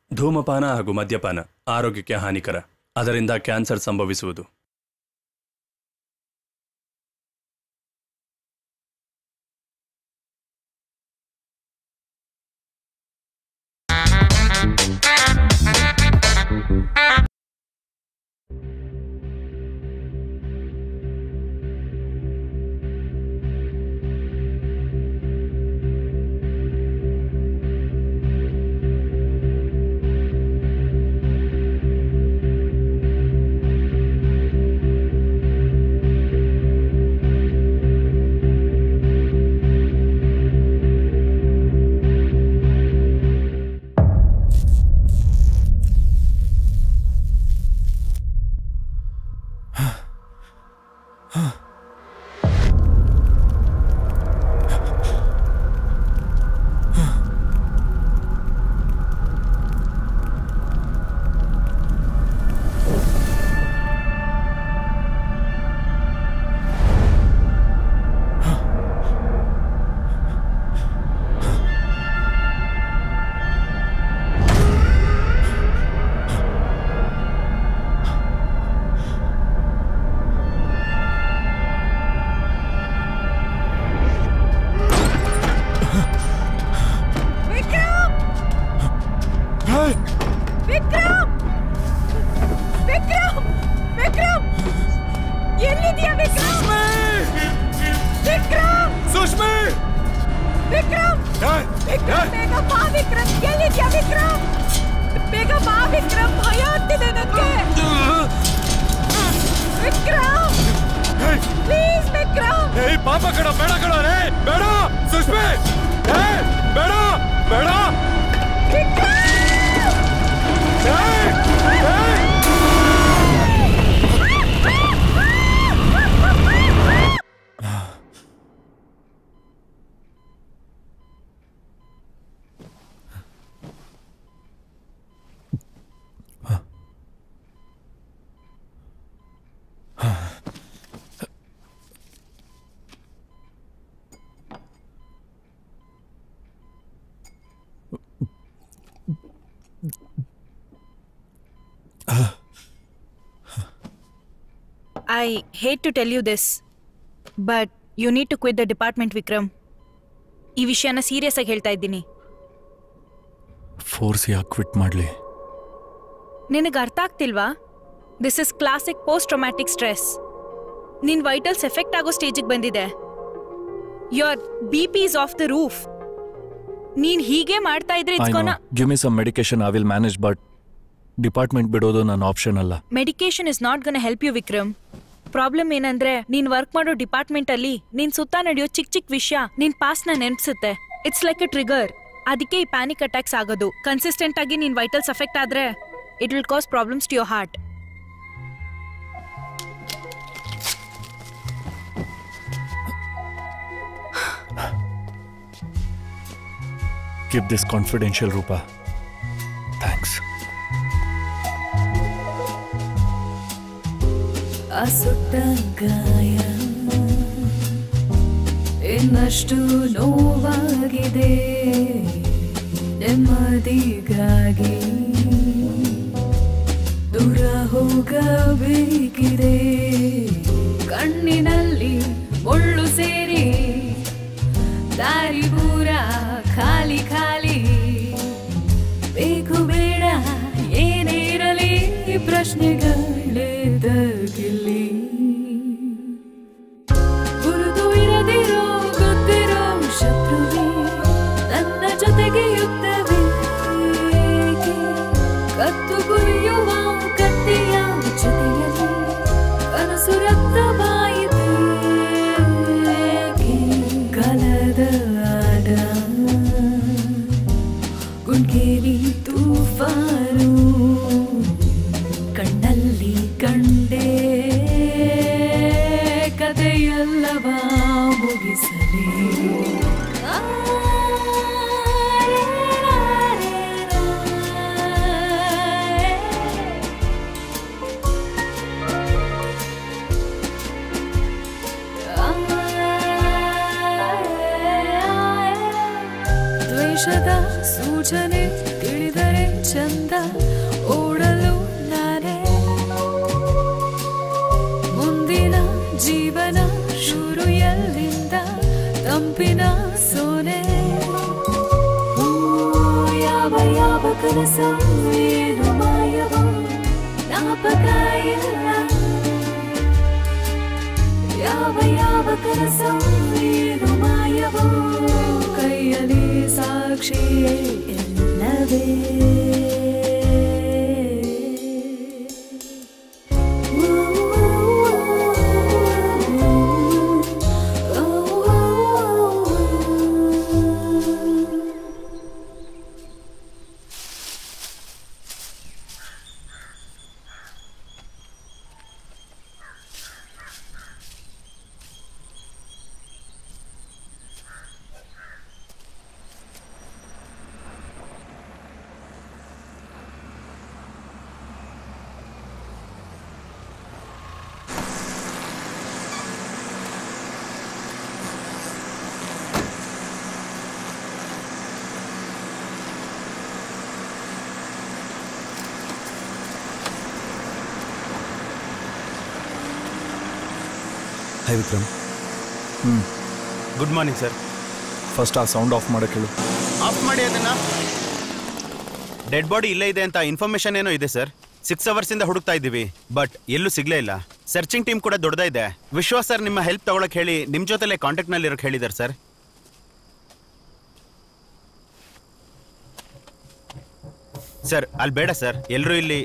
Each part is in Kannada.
ಧೂಮಪಾನ ಹಾಗೂ ಮದ್ಯಪಾನ ಆರೋಗ್ಯಕ್ಕೆ ಹಾನಿಕರ ಅದರಿಂದ ಕ್ಯಾನ್ಸರ್ ಸಂಭವಿಸುವುದು ವಿಕ್ರಮ್ ವಿಕ್ರಮ್ ವಿಕ್ರಮ್ ವಿಕ್ರಮ್ ಎಲ್ಲಿದ್ಯಾ ವಿಕ್ರಮ್ ವಿಕ್ರಮ್ ಸುಷ್ಮಿ ವಿಕ್ರಮ್ ವಿಕ್ರಮ್ ಬೇಗ ಬಾ ವಿಕ್ರಮ್ ಎಲ್ಲಿದ್ಯಾ ವಿಕ್ರಮ್ ಬೇಗ ಬಾ ವಿಕ್ರಮ್ ಭಯ ಆಗ್ತಿದೆ ನನಗೆ ವಿಕ್ರಮ್ ಪ್ಲೀಸ್ ವಿಕ್ರಮ್ ಏಯ್ ಪಾಪ ಕಣ ಬೇಡ ಕಣ ರೇ ಬೇಡ ಸುಷ್ಮಿ ಏಯ್ ಬೇಡ ಬೇಡ ಏಯ್ ಏಯ್ I hate to tell you this but you need to quit the department Vikram ಈ ವಿಷಯನ ಸೀರಿಯಸ್ ಆಗಿ ಹೇಳ್ತಾ ಇದ್ದೀನಿ ಫೋರ್ಸ್ ಯಾಕೆ ಕ್ವಿಟ್ ಮಾಡಲಿ ನಿನಗೆ ಅರ್ಥ ಆಗ್ತಿಲ್ವಾ this is classic post traumatic stress ನಿನ್ ವೈಟಲ್ಸ್ ಎಫೆಕ್ಟ್ ಆಗೋ ಸ್ಟೇಜಿಗೆ ಬಂದಿದೆ your B P is off the roof ನೀನ್ ಹೀಗೆ ಮಾಡ್ತಾ ಇದ್ರೆ I it's no give me some medication I will manage but department ಬಿಡೋದು ನನ್ನ ಆಪ್ಷನ್ ಅಲ್ಲ medication is not gonna help you Vikram problem ಏನಂದ್ರೆ ನೀನ್ ವರ್ಕ್ ಮಾಡೋ ಡಿಪಾರ್ಟ್ಮೆಂಟ್ ಅಲ್ಲಿ ನಿನ್ ಸುತ್ತ ನಡೆಯೋ ಚಿಕ್ಕ ಚಿಕ್ಕ ವಿಷಯ ನಿನ್ ಪಾಸ್ ನ ನೆನ್ಪಿಸುತ್ತೆ ಇಟ್ಸ್ ಲೈಕ್ ಎ ಟ್ರಿಗರ್ ಅದಕ್ಕೆ ಈ ಪ್ಯಾನಿಕ್ ಅಟ್ಯಾಕ್ಸ್ ಆಗೋದು ಕನ್ಸಿಸ್ಟೆಂಟ್ ಆಗಿ ನಿನ್ ವೈಟಲ್ಸ್ ಅಫೆಕ್ಟ್ ಆದ್ರೆ it will cause problems to your heart give this confidential Rupa thanks ಆ ಸುಟ್ಟ ಗಾಯ ಇನ್ನಷ್ಟು ನೋವಾಗಿದೆ ನೆಮ್ಮದಿಗಾಗಿ ದೂರ ಹೋಗಬೇಕಿದೆ ಕಣ್ಣಿನಲ್ಲಿ ಮುಳ್ಳು ಸೇರಿ ದಾರಿ ಪೂರ ಖಾಲಿ ಖಾಲಿ ಬೇಕು ಬೇಡ ಏನೇ ಇರಲಿ ಪ್ರಶ್ನೆಗಳಿದ್ದಕ್ಕಿಲ್ಲಿ ಗುರುತು ಇರದಿರೋ ಗೊತ್ತಿರೋ ಶತ್ರುವೇ ನನ್ನ ಜೊತೆಗೆ ಯುದ್ಧವೇ ಕತ್ತು ಕುಯ್ಯುವ ಕತ್ತಿಯ ಜೊತೆಯಲ್ಲಿ ಕನಸು ರಕ್ತವಾಯಿತು ಕಲದ ಆಟ ಗುಂಡ್ಗೇರಿ ತೂಫಾನು ಕಣ್ಣಲ್ಲಿ ಕಂಡೆ ಕಥೆಯಲ್ಲವ ಮುಗಿಸಲೇ ದ್ವೇಷದ ಸೂಚನೆ ತಿಳಿದರೆ ಚಂದ ಓಡಲು ನಾನೇ ಮುಂದಿನ ಜೀವನ ಶುರು ಎಲ್ಲಿಂದ ತಂಪಿನ ಸೋನೆ ಹೂ, ಯಾವ ಯಾವ ಕನಸು ಏನು ಮಾಯವೋ ಜ್ಞಾಪಕ ಇಲ್ಲ ಯಾವ ಯಾವ ಕನಸು ಏನು ಮಾಯವೋ ಕೈಯಲ್ಲಿ ಸಾಕ್ಷಿಯೇ ಎಲ್ಲವೇ hi Vikram good morning sir first ಆ ಸೌಂಡ್ ಆಫ್ ಮಾಡಕ್ಕೆ ಹೇಳು ಆಫ್ ಮಾಡಿ ಅದನ್ನ ಡೆಡ್ ಬಾಡಿ ಇಲ್ಲೇ ಇದೆ ಅಂತ ಇನ್ಫಾರ್ಮೇಶನ್ ಏನೋ ಇದೆ ಸರ್ ಸಿಕ್ಸ್ ಅವರ್ಸ್ ಇಂದ ಹುಡುಕ್ತಾ ಇದ್ದೀವಿ ಬಟ್ ಎಲ್ಲೂ ಸಿಗ್ಲೇ ಇಲ್ಲ ಸರ್ಚಿಂಗ್ ಟೀಮ್ ಕೂಡ ದೊಡ್ಡದೇ ಇದೆ ವಿಶ್ವಾಸ್ ಸರ್ ನಿಮ್ಮ ಹೆಲ್ಪ್ ತಗೊಳಕ್ ಹೇಳಿ ನಿಮ್ ಜೊತೆಲೆ ಕಾಂಟ್ಯಾಕ್ಟ್ ನಲ್ಲಿ ಇರೋಕ್ ಹೇಳಿದಾರೆ ಸರ್ ಸರ್ ಅಲ್ಲಿ ಬೇಡ ಸರ್ ಎಲ್ಲರೂ ಇಲ್ಲಿ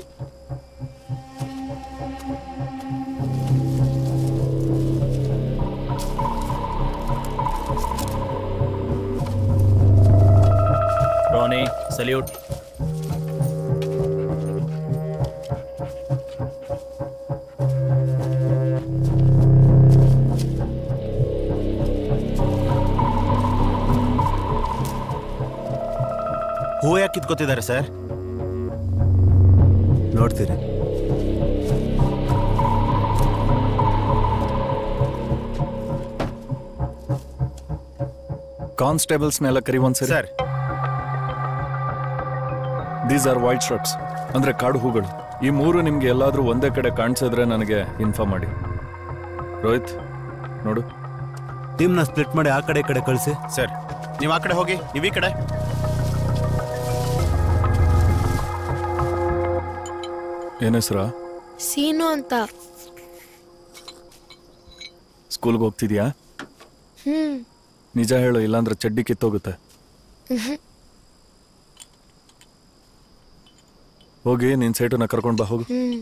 ರೋನಿ ಸಲ್ಯೂಟ್ ಹೂ ಯಾಕೆ ಕಿತ್ಕೋತಿದ್ದಾರೆ ಸರ್ ನೋಡ್ತೀರಿ ಕಾನ್ಸ್ಟೇಬಲ್ಸ್ನೆಲ್ಲ ಕರಿ ಒಂದ್ಸರಿ sir these are white shirts ಅಂದ್ರೆ ಕಾಡು ಹೂಗಳು ಈ ಮೂರು ನಿಮ್ಗೆ ಎಲ್ಲಾದ್ರೂ ಒಂದೇ ಕಡೆ ಕಾಣಿಸಿದ್ರೆ ನನಗೆ ಇನ್ಫಾರ್ಮ್ ಮಾಡಿ ರೋಹಿತ್ ನೋಡು ಟೀಮ್ನ ಸ್ಪ್ಲಿಟ್ ಮಾಡಿ ಆ ಕಡೆ ಈ ಕಡೆ ಕಳಿಸಿ ಸರ್ ನೀವು ಆ ಕಡೆ ಹೋಗಿ ನೀವು ಈ ಕಡೆ ಏನ್ ಹೆಸ್ರಾ ಸೀನು ಅಂತ ಸ್ಕೂಲ್ಗೆ ಹೋಗ್ತಿದ್ಯಾ ಹ್ಮ್ ನಿಜ ಹೇಳು ಇಲ್ಲಾಂದ್ರೆ ಚಡ್ಡಿ ಕಿತ್ತೋಗುತ್ತೆ ಹೋಗಿ ನಿನ್ ಸೇಟುನ ಕರ್ಕೊಂಡ್ ಬಾ ಹೋಗು ಹ್ಮ್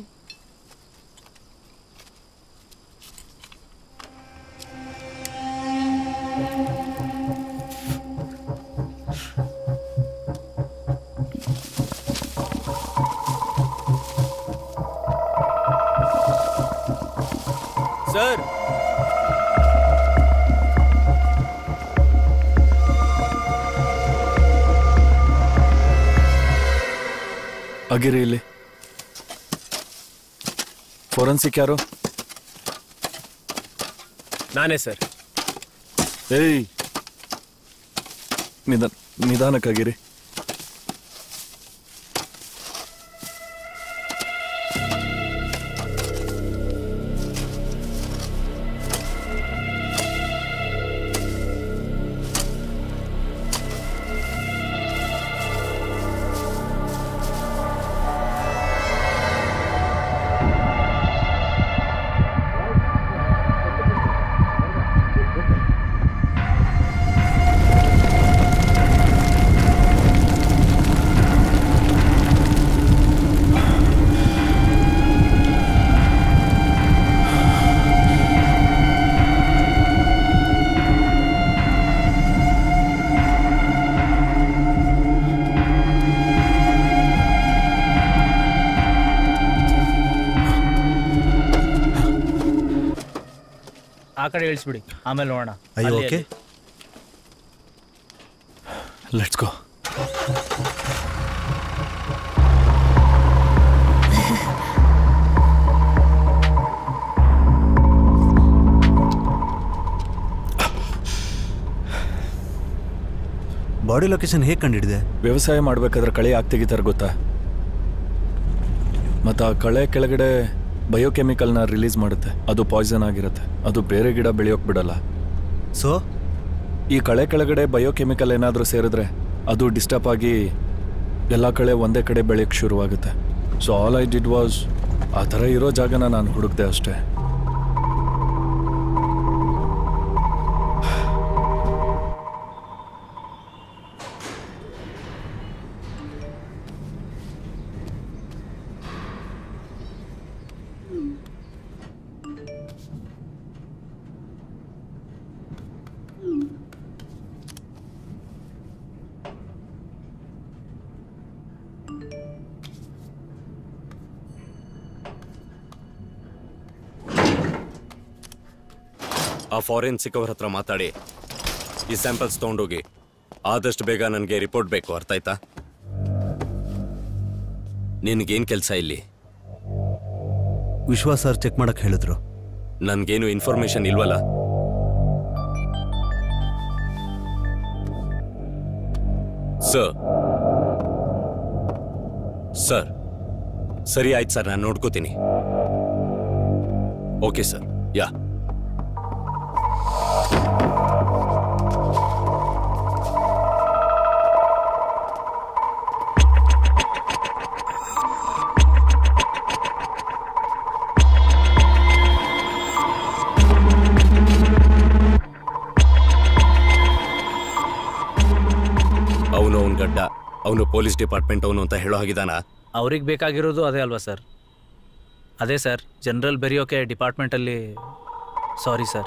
ಸರ್ ಅಗಿರಿ ಇಲ್ಲಿ ಫೋರೆನ್ಸಿಕ್ ಯಾರು ನಾನೇ ಸರ್ ಏಯ್ ನಿಧಾನ ನಿಧಾನಕ್ಕಾಗಿರಿ ಆ ಕಡೆ ಇಳಿಸ್ಬಿಡಿ ಆಮೇಲೆ ನೋಡೋಣ ಅಯ್ಯೋ ಅಲ್ಲಿ- okay let's go body location ಹೇಗೆ ಕಂಡಿಡಿದೆ ವ್ಯವಸಾಯ ಮಾಡ್ಬೇಕಾದ್ರೆ ಕಳೆ ಯಾಕೆ ತೆಗಿತಾರೆ ಗೊತ್ತಾ ಮತ್ತು ಆ ಕಳೆ ಕೆಳಗಡೆ ಬಯೋಕೆಮಿಕಲ್ನ ರಿಲೀಸ್ ಮಾಡುತ್ತೆ ಅದು ಪಾಯ್ಸನ್ ಆಗಿರುತ್ತೆ ಅದು ಬೇರೆ ಗಿಡ ಬೆಳೆಯೋಕೆ ಬಿಡಲ್ಲ ಸೊ ಈ ಕಳೆ ಕೆಳಗಡೆ ಬಯೋಕೆಮಿಕಲ್ ಏನಾದರೂ ಸೇರಿದ್ರೆ ಅದು ಡಿಸ್ಟರ್ಬ್ ಆಗಿ ಎಲ್ಲ ಕಡೆ ಒಂದೇ ಕಡೆ ಬೆಳೆಯೋಕ್ಕೆ ಶುರುವಾಗುತ್ತೆ so all I did was ಆ ಥರ ಇರೋ ಜಾಗನ ನಾನು ಹುಡುಕ್ದೆ ಅಷ್ಟೇ ಆ ಫಾರೆನ್ಸಿಕ್ ಅವ್ರ ಹತ್ರ ಮಾತಾಡಿ ಈ ಸ್ಯಾಂಪಲ್ಸ್ ತೊಗೊಂಡೋಗಿ ಆದಷ್ಟು ಬೇಗ ನನಗೆ ರಿಪೋರ್ಟ್ ಬೇಕು ಅರ್ಥ ಆಯ್ತಾ ನಿನಗೇನು ಕೆಲಸ ಇಲ್ಲಿ ವಿಶ್ವಾಸ್ ಸರ್ ಚೆಕ್ ಮಾಡಕ್ ಹೇಳಿದ್ರು ನನ್ಗೇನು ಇನ್ಫಾರ್ಮೇಶನ್ ಇಲ್ವಲ್ಲ ಸರ್ ಸರ್ ಸರಿ ಆಯ್ತು ಸರ್ ನಾನು ನೋಡ್ಕೋತೀನಿ ಓಕೆ ಸರ್ ಯಾ ಅವನು ಅವನ ಗಡ್ಡ ಅವನು ಪೊಲೀಸ್ ಡಿಪಾರ್ಟ್ಮೆಂಟ್ ಅವನು ಅಂತ ಹೇಳೋ ಹಾಗಿದಾನ ಅವ್ರಿಗೆ ಬೇಕಾಗಿರೋದು ಅದೇ ಅಲ್ವಾ ಸರ್ ಅದೇ ಸರ್ ಜನರಲ್ ಬೆರೆಯೋಕೆ ಡಿಪಾರ್ಟ್ಮೆಂಟಲ್ಲಿ ಸಾರಿ ಸರ್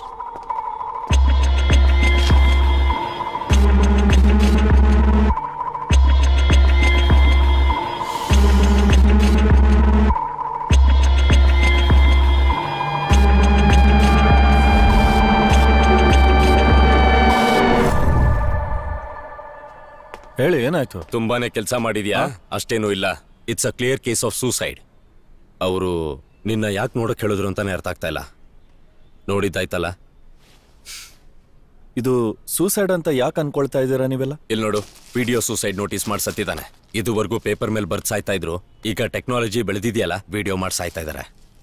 ಹೇಳಿ ಏನಾಯ್ತು ತುಂಬಾನೇ ಕೆಲಸ ಮಾಡಿದ್ಯಾ ಅಷ್ಟೇನೂ ಇಲ್ಲ it's a clear case of suicide ಅವರು ನಿನ್ನ ಯಾಕೆ ನೋಡಕ್ ಹೇಳಿದ್ರು ಅಂತಾನೆ ಅರ್ಥ ಆಗ್ತಾ ಇಲ್ಲ ನೋಡಿದ್ದಾಯ್ತಲ್ಲ ಇದು ಸೂಸೈಡ್ ಅಂತ ಯಾಕೆ ಅನ್ಕೊಳ್ತಾ ಇದ್ದೀರಾ ನೀವೆಲ್ಲ ಇಲ್ಲಿ ನೋಡು ವಿಡಿಯೋ ಸೂಸೈಡ್ ನೋಟಿಸ್ ಮಾಡಿ ಸತ್ತಿದ್ದಾನೆ ಇದುವರೆಗೂ ಪೇಪರ್ ಮೇಲೆ ಬರ್ದ್ ಸಾಯ್ತಾ ಇದ್ರು ಈಗ ಟೆಕ್ನಾಲಜಿ ಬೆಳೆದಿದೆಯಲ್ಲ ವಿಡಿಯೋ ಮಾಡಿ ಸಾಯ್ತಾ ಇದ್ದಾರೆ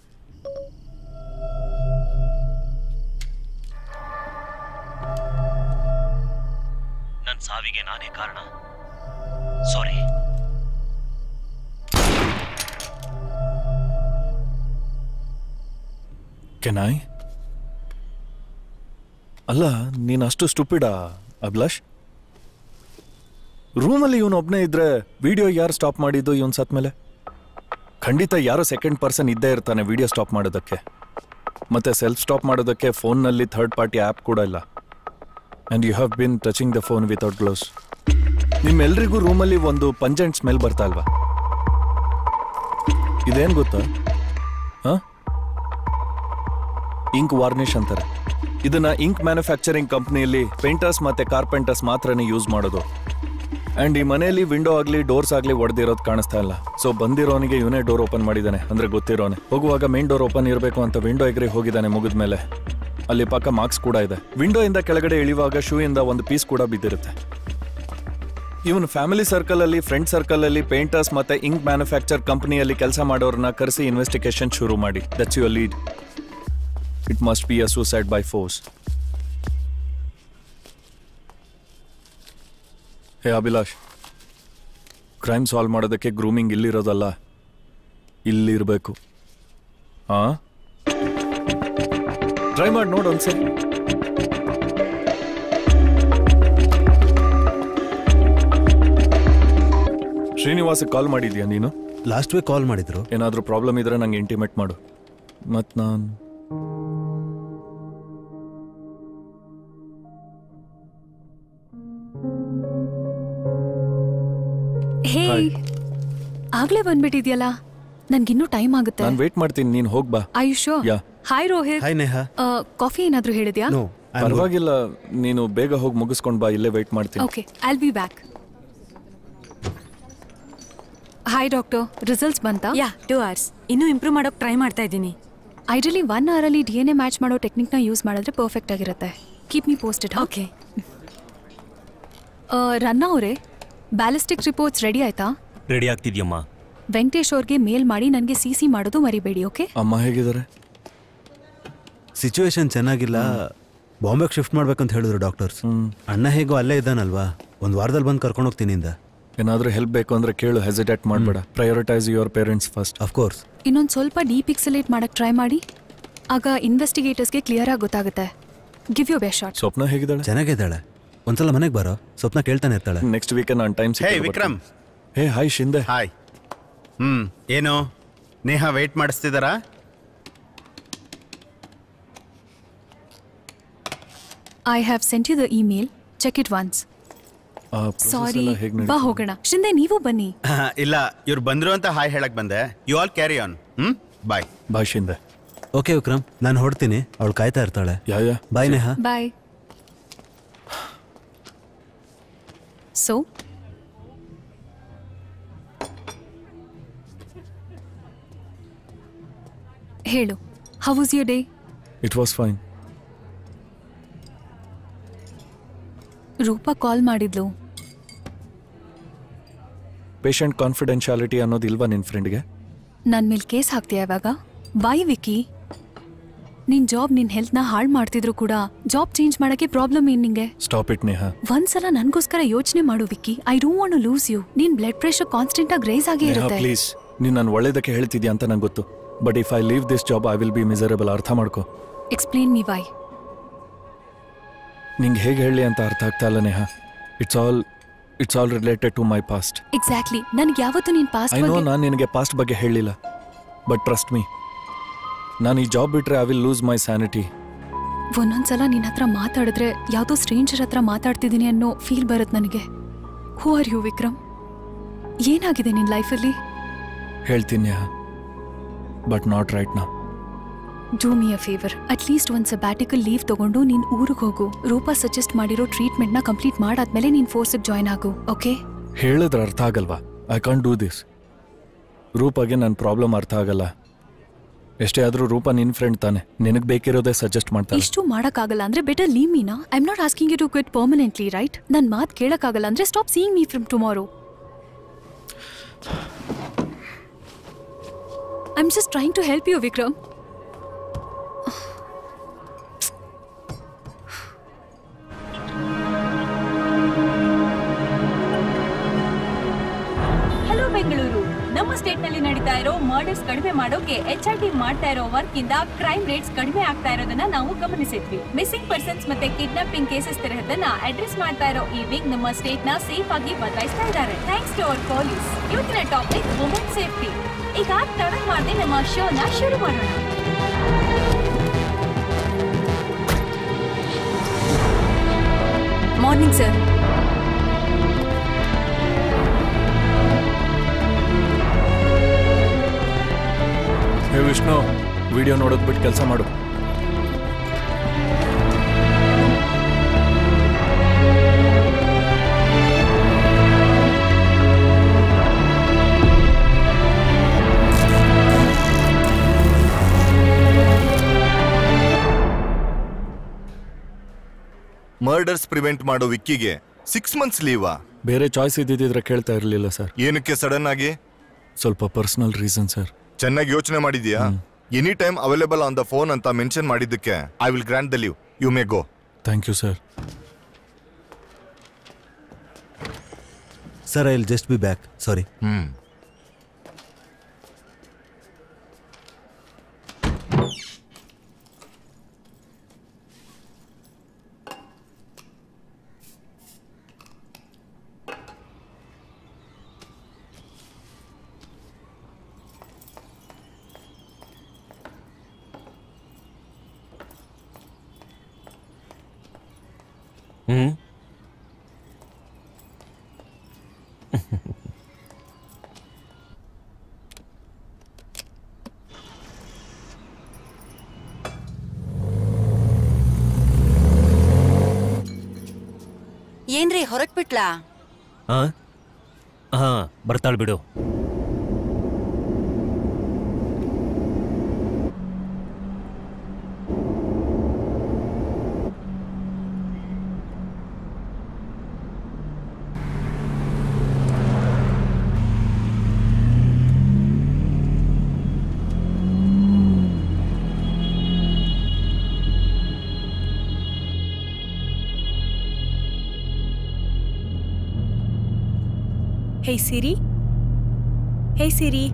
ನನ್ನ ಸಾವಿಗೆ ನಾನೇ ಕಾರಣ ಸಾರಿ ಕೆನಾಯ್ ಅಲ್ಲ ನೀನು ಅಷ್ಟು ಸ್ಟುಪಿಡಾ ಅಭಿಲಾಷ್ ರೂಮಲ್ಲಿ ಇವನು ಒಬ್ಬನೇ ಇದ್ರೆ ವಿಡಿಯೋ ಯಾರು ಸ್ಟಾಪ್ ಮಾಡಿದ್ದು ಇವನ್ ಸತ್ ಮೇಲೆ ಖಂಡಿತ ಯಾರೋ ಸೆಕೆಂಡ್ ಪರ್ಸನ್ ಇದ್ದೇ ಇರ್ತಾನೆ ವಿಡಿಯೋ ಸ್ಟಾಪ್ ಮಾಡೋದಕ್ಕೆ ಮತ್ತೆ ಸೆಲ್ಫ್ ಸ್ಟಾಪ್ ಮಾಡೋದಕ್ಕೆ ಫೋನ್ನಲ್ಲಿ ಥರ್ಡ್ ಪಾರ್ಟಿ ಆ್ಯಪ್ ಕೂಡ ಇಲ್ಲ and you have been touching the phone without gloves ನಿಮ್ಮೆಲ್ರಿಗೂ ರೂಮಲ್ಲಿ ಒಂದು ಪಂಜೆಂಟ್ ಸ್ಮೆಲ್ ಬರ್ತಾ ಇಲ್ವಾ ಇದೇನು ಗೊತ್ತಾ ಹಾಂ ಇಂಕ್ ವಾರ್ನಿಷ್ ಅಂತಾರೆ ಇದನ್ನ ಇಂಕ್ ಮ್ಯಾನುಫ್ಯಾಕ್ಚರಿಂಗ್ ಕಂಪ್ನಿಯಲ್ಲಿ ಪೇಂಟರ್ಸ್ ಮತ್ತೆ ಕಾರ್ಪೆಂಟರ್ಸ್ ಮಾತ್ರನೇ ಯೂಸ್ ಮಾಡೋದು ಅಂಡ್ ಈ ಮನೆಯಲ್ಲಿ ವಿಂಡೋ ಆಗಲಿ ಡೋರ್ಸ್ ಆಗಲಿ ಒಡೆದಿರೋದು ಕಾಣಿಸ್ತಾ ಇಲ್ಲ ಸೊ ಬಂದಿರೋನಿಗೆ ಇವನೇ ಡೋರ್ ಓಪನ್ ಮಾಡಿದ್ದಾನೆ ಅಂದ್ರೆ ಗೊತ್ತಿರೋನೆ ಹೋಗುವಾಗ ಮೇನ್ ಡೋರ್ ಓಪನ್ ಇರಬೇಕು ಅಂತ ವಿಂಡೋ ಎಗ್ರಿ ಹೋಗಿದ್ದಾನೆ ಮುಗಿದ ಮೇಲೆ ಅಲ್ಲಿ ಪಕ್ಕ ಮಾರ್ಕ್ಸ್ ಕೂಡ ಇದೆ ವಿಂಡೋ ಇಂದ ಕೆಳಗಡೆ ಇಳಿಯುವಾಗ ಶೂ ಇಂದ ಒಂದು ಪೀಸ್ ಕೂಡ ಬಿದ್ದಿರುತ್ತೆ ಇವನು ಫ್ಯಾಮಿಲಿ ಸರ್ಕಲ್ ಅಲ್ಲಿ ಫ್ರೆಂಡ್ ಸರ್ಕಲ್ ಅಲ್ಲಿ ಪೇಂಟರ್ಸ್ ಮತ್ತೆ ಇಂಕ್ ಮ್ಯಾನುಫ್ಯಾಕ್ಚರ್ ಕಂಪನಿಯಲ್ಲಿ ಕೆಲಸ ಮಾಡೋರನ್ನ ಕರೆಸಿ ಇನ್ವೆಸ್ಟಿಗೇಷನ್ ಶುರು ಮಾಡಿ that's your lead it must be a suicide by force hey Abhilash crime solve ಮಾಡೋದಕ್ಕೆ ಗ್ರೂಮಿಂಗ್ ಇಲ್ಲಿರೋದಲ್ಲ ಇಲ್ಲಿರಬೇಕು ಹಾ ಟ್ರೈ ಮಾಡಿ ನೋಡು ಒಂದ್ಸರಿ ಶ್ರೀನಿವಾಸ ಕಾಲ್ ಮಾಡಿದ್ಯಾ ನೀನು ಲಾಸ್ಟ್ ವೀಕ್ ಕಾಲ್ ಮಾಡಿದ್ರು ಏನಾದರೂ ಪ್ರಾಬ್ಲಮ್ ಇದ್ರೆ ನಂಗೆ ಇಂಟಿಮೇಟ್ ಮಾಡು ಮತ್ತು ನಾನು ಹೇ Hi. ಆಗ್ಲೇ ಬಂದ್ಬಿಟ್ಟಿದ್ಯಲ್ಲ ನನ್ಗಿನ್ನೂ ಟೈಮ್ ಆಗುತ್ತೆ ನಾನು ವೇಟ್ ಮಾಡ್ತೀನಿ ನೀನು ಹೋಗ್ಬಾ ಆಯುಷೋ yeah hi Rohit hi Neha coffee ಏನಾದ್ರೂ ಹೇಳಿದ್ಯಾ ನೋ ಪರವಾಗಿಲ್ಲ ನೀನು ಬೇಗ ಹೋಗಿ ಮುಗಿಸ್ಕೊಂಡು ಬಾ ಇಲ್ಲೇ ವೇಟ್ ಮಾಡ್ತೀನಿ okay I'll be back hi doctor results ಬಂತಾ ಯಾ ಟೂ ಅವರ್ಸ್ ಇನ್ನೂ ಇಂಪ್ರೂವ್ ಮಾಡೋಕೆ ಟ್ರೈ ಮಾಡ್ತಾ ಇದ್ದೀನಿ ಐಡಲಿ ಒನ್ ಅವರಲ್ಲಿ ಡಿ ಎನ್ ಎ ಮ್ಯಾಚ್ ಮಾಡೋ ಟೆಕ್ನಿಕ್ನ ಯೂಸ್ ಮಾಡಿದ್ರೆ ಪರ್ಫೆಕ್ಟ್ ಆಗಿರುತ್ತೆ ಕೀಪ್ ಮೀ ಪೋಸ್ಟೆಡ್ ಓಕೆ ರನ್ನ ಅವರೇ ಬ್ಯಾಲಿಸ್ಟಿಕ್ ರಿಪೋರ್ಟ್ಸ್ ರೆಡಿ ಆಯ್ತಾ ರೆಡಿ ಆಗ್ತಿದ್ಯಮ್ಮ ವೆಂಕಟೇಶ್ ಅವ್ರಿಗೆ ಮೇಲ್ ಮಾಡಿ ನನಗೆ ಸಿ ಸಿ ಮಾಡೋದು ಮರಿಬೇಡಿ ಓಕೆ ಅಮ್ಮ ಹೇಗಿದ್ದಾರೆ ಸಿಚುವೇಶನ್ ಚೆನ್ನಾಗಿಲ್ಲ ಬಾಂಬೆಗೆ ಶಿಫ್ಟ್ ಮಾಡ್ಬೇಕಂತ ಹೇಳಿದ್ರು ಡಾಕ್ಟರ್ಸ್ ಅಣ್ಣ ಹೇಗೋ ಅಲ್ಲೇ ಇದ್ದಾನಲ್ವಾ ಒಂದು ವಾರದಲ್ಲಿ ಬಂದು ಕರ್ಕೊಂಡು ಹೋಗ್ತೀನಿ ಇಂದ ಏನಾದ್ರೂ ಹೆಲ್ಪ್ ಬೇಕು ಅಂದ್ರೆ ಕೇಳು ಹೆಸಿಟೇಟ್ ಮಾಡಬೇಡ prioritise your parents first of course ಇನ್ನೊಂದು ಸ್ವಲ್ಪ ಡಿಪಿಕ್ಸಲೇಟ್ ಮಾಡಕ್ ಟ್ರೈ ಮಾಡಿ ಆಗ ಇನ್ವೆಸ್ಟಿಗೇಟರ್ಸ್ಗೆ ಕ್ಲಿಯರ್ ಆಗಿ ಗೊತ್ತಾಗುತ್ತೆ give you best shot Swapna ಹೇಗಿದ್ದಾಳೆ ಚೆನ್ನಾಗಿದ್ದಾಳೆ ಒಂದ್ಸಲ ಮನೆಗೆ ಬರೋ ಸ್ವಪ್ನ ಕೇಳ್ತಾನೆ ಇರ್ತಾಳೆ ನೆಕ್ಸ್ಟ್ ವೀಕೆಂಡ್ ನಾನು time hey Vikram hey hi Shinde hi hmm ಏನು ನೇಹ ವೇಟ್ ಮಾಡಿಸ್ತಿದಾರಾ I have sent you the email check it once sorry ಬಾ ಹೋಗೋಣ ಶಿಂದೆ ನೀವು ಬನ್ನಿ ಇಲ್ಲ ಇವ್ರು ಬಂದ್ರು ಅಂತ ಹಾಯ್ ಹೇಳಕ್ ಬಂದೆ you all carry on hmm bye bye Shinde okay Vikram ನಾನು ಹೊಡ್ತೀನಿ ಅವಳು ಕಾಯ್ತಾ ಇರ್ತಾಳೆ yeah yeah bye Neha bye so ಹೇಳು how was your day it was fine Rupa call ಮಾಡಿದ್ಲು ಪೇಷಂಟ್ ಕಾನ್ಫಿಡೆನ್ಶಿಯಾಲಿಟಿ ಅನ್ನೋದು ಇಲ್ವಾ ನಿನ್ ಫ್ರೆಂಡ್ಗೆ ನನ್ ಮೇಲ್ ಕೇಸ್ ಹಾಕ್ತೀಯ ಇವಾಗ ಬಾಯ್ ವಿಕಿ ನಿನ್ ಜಾಬ್ ನಿನ್ ಹೆಲ್ತ್ನ ಹಾಳು ಮಾಡ್ತಿದ್ರು ಕೂಡ ಜಾಬ್ ಚೇಂಜ್ ಮಾಡಕ್ಕೆ ಪ್ರಾಬ್ಲಮ್ ಏನ್ ನಿಂಗೆ ಸ್ಟಾಪ್ ಇಟ್ ನೇಹಾ ಒಂದ್ಸಲ ನನ್ಗೋಸ್ಕರ ಯೋಚನೆ ಮಾಡು Vicky I don't want lose you ನಿನ್ ಬ್ಲಡ್ ಪ್ರೆಷರ್ ಕಾನ್ಸ್ಟೆಂಟ್ ಆಗಿ ರೈಸ್ ಆಗೇ ನೇಹಾ ಇರುತ್ತೆ ಪ್ಲೀಸ್ ನೀನ್ ನಾನು ಒಳ್ಳೇದಕ್ಕೆ ಹೇಳ್ತಿದ್ಯಾ ಅಂತ ನಂಗೆ ಗೊತ್ತು but if I leave this job I will be miserable ಅರ್ಥ ಮಾಡ್ಕೋ ಎಕ್ಸ್ಪ್ಲೇನ್ ಮಿ ವೈ ನಿಂಗೆ ಹೇಗೆ ಹೇಳಿ ಅಂತ ಅರ್ಥ ಆಗ್ತಾ ಇಲ್ಲ Neha it's all it's all related to my past exactly ನನ್ಗೆ ಯಾವತ್ತು ನಿನ್ ಪಾಸ್ಟ್ ಐ ನೋ ಬಗ್ಗೆ ನಾನು ನಿನಗೆ ಪಾಸ್ಟ್ ಬಗ್ಗೆ ಹೇಳಿಲ್ಲ ಬಟ್ ಟ್ರಸ್ಟ್ ಮೀ ನಾನು ಈ ಜಾಬ್ ಬಿಟ್ರೆ I will lose my sanity ಒಂದೊಂದ್ಸಲ ನಿನ್ ಹತ್ರ ಮಾತಾಡಿದ್ರೆ ಯಾವ್ದೋ ಸ್ಟ್ರೇಂಜರ್ ಹತ್ರ ಮಾತಾಡ್ತಿದ್ದೀನಿ ಅನ್ನೋ ಫೀಲ್ ಬರುತ್ತೆ ನನಗೆ ಹೂ ಆರ್ ಯು ವಿಕ್ರಮ್ ಏನಾಗಿದೆ ನಿನ್ ಲೈಫಲ್ಲಿ ಹೇಳ್ತೀನಿ ನೇಹಾ ಬಟ್ ನಾಟ್ ರೈಟ್ ನಾ do me a favour at least ಒಂದು ಸಬ್ಯಾಟಿಕಲ್ ಲೀವ್ ತಗೊಂಡು ನೀನ್ ಊರಿಗೆ ಹೋಗು ರೂಪಾ ಸಜೆಸ್ಟ್ ಮಾಡಿರೋ ಟ್ರೀಟ್ಮೆಂಟ್ನ ಕಂಪ್ಲೀಟ್ ಮಾಡಾದ್ಮೇಲೆ ನೀನ್ ಫೋರ್ಸಿಗೆ ಜಾಯ್ನ್ ಆಗು ಓಕೆ ಹೇಳಿದ್ರೆ ಅರ್ಥ ಆಗಲ್ವಾ ಐ ಕಾಂಟ್ ಡೂ ದಿಸ್ ರೂಪಾಗೆ ನನ್ನ ಪ್ರಾಬ್ಲಮ್ ಅರ್ಥ ಆಗಲ್ಲ ಎಷ್ಟೇ ಆದರೂ ರೂಪ ನಿನ್ ಫ್ರೆಂಡ್ ತಾನೆ ನಿನಗೆ ಬೇಕಿರೋದೇ ಸಜೆಸ್ಟ್ ಮಾಡ್ತಾನೆ ಇಷ್ಟು ಮಾಡಕ್ಕಾಗಲ್ಲ ಅಂದ್ರೆ better leave Meena I am not asking you to quit permanently right ನನ್ ಮಾತ್ ಕೇಳಕ್ಕಾಗಲ್ಲ ಅಂದ್ರೆ stop seeing me from tomorrow I am just trying to help you Vikram hello Bengaluru ನಮ್ಮ ಸ್ಟೇಟ್ ನಲ್ಲಿ ನಡೀತಾ ಇರೋ ಮರ್ಡರ್ಸ್ ಕಡಿಮೆ ಮಾಡೋಕೆ ಎಚ್ ಐ ಟಿ ಮಾಡ್ತಾ ಇರೋ ವರ್ಕ್ ಇಂದ ಕ್ರೈಮ್ ರೇಟ್ಸ್ ಕಡಿಮೆ ಆಗ್ತಾ ಇರೋದನ್ನ ನಾವು ಗಮನಿಸಿದ್ವಿ ಮಿಸ್ಸಿಂಗ್ ಪರ್ಸನ್ಸ್ ಮತ್ತೆ ಕಿಡ್ನಾಪಿಂಗ್ ಕೇಸಸ್ ತರಹದನ್ನ ಅಡ್ರೆಸ್ ಮಾಡ್ತಾ ಇರೋ ಈ ವಿಂಗ್ ನಮ್ಮ ಸ್ಟೇಟ್ ನ ಸೇಫ್ ಆಗಿ ಬದಲಾಯಿಸ್ತಾ ಇದ್ದಾರೆ ಥ್ಯಾಂಕ್ಸ್ ಟು ಅವರ್ ಪೊಲೀಸ್ ಇವತ್ತಿನ ಟಾಪಿಕ್ ವುಮೆನ್ ಸೇಫ್ಟಿ ಈಗ ತಡ ಮಾಡದೆ ನಮ್ಮ ಶೋನ ಶುರು ಮಾಡೋಣ morning sir hey Vishnu video ನೋಡೋದು ಬಿಟ್ಟು ಕೆಲಸ ಮಾಡು ಮರ್ಡರ್ಸ್ ಪ್ರಿವೆಂಟ್ ಮಾಡೋ ವಿಕ್ಕಿಗೆ ಸಿಕ್ಸ್ ಮಂತ್ಸ್ ಲೀವಾ ಬೇರೆ ಚಾಯ್ಸ್ ಇದ್ದಿದ್ರೆ ಕೇಳ್ತಾ ಇರಲಿಲ್ಲ ಸರ್ ಏನಕ್ಕೆ ಸಡನ್ ಆಗಿ ಸ್ವಲ್ಪ ಪರ್ಸನಲ್ ರೀಸನ್ ಸರ್ ಚೆನ್ನಾಗಿ ಯೋಚನೆ ಮಾಡಿದ್ಯಾ any time available on the phone ಅಂತ ಮೆನ್ಷನ್ ಮಾಡಿದ್ದಕ್ಕೆ I will grant the leave you may go thank you sir sir I will just be back sorry hmm hmm ಏನ್ರಿ ಹೊರಟ್ಬಿಟ್ಲಾ ಹಾ ಹಾ ಬರ್ತಾಳ್ ಬಿಡು Hey Siri. Hey Siri.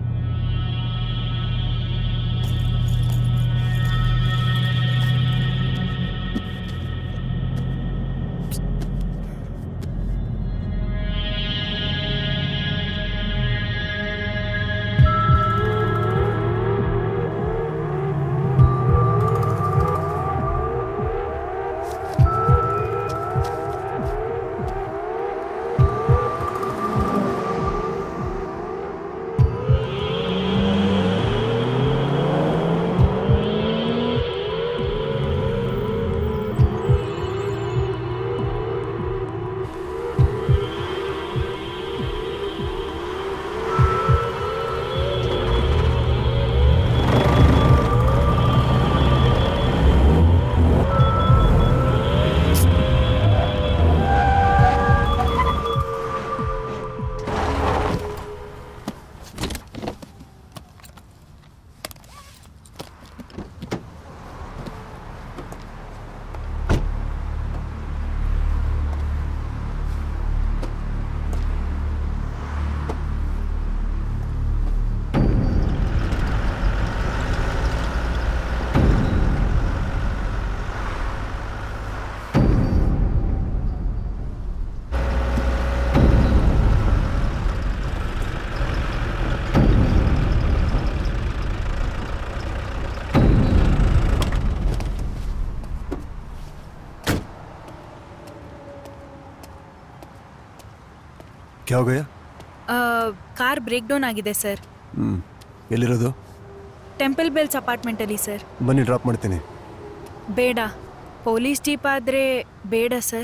क्या हो गया ಕಾರ್ ಬ್ರೇಕ್ ಡೌನ್ ಆಗಿದೆ ಸರ್ ಹ್ಮ್ ಎಲ್ಲಿರೋದು ಟೆಂಪಲ್ ಬೆಲ್ಸ್ ಅಪಾರ್ಟ್ಮೆಂಟಲ್ಲಿ ಸರ್ ಬನ್ನಿ ಡ್ರಾಪ್ ಮಾಡ್ತೀನಿ ಬೇಡ ಪೊಲೀಸ್ ಜೀಪ್ ಆದರೆ ಬೇಡ ಸರ್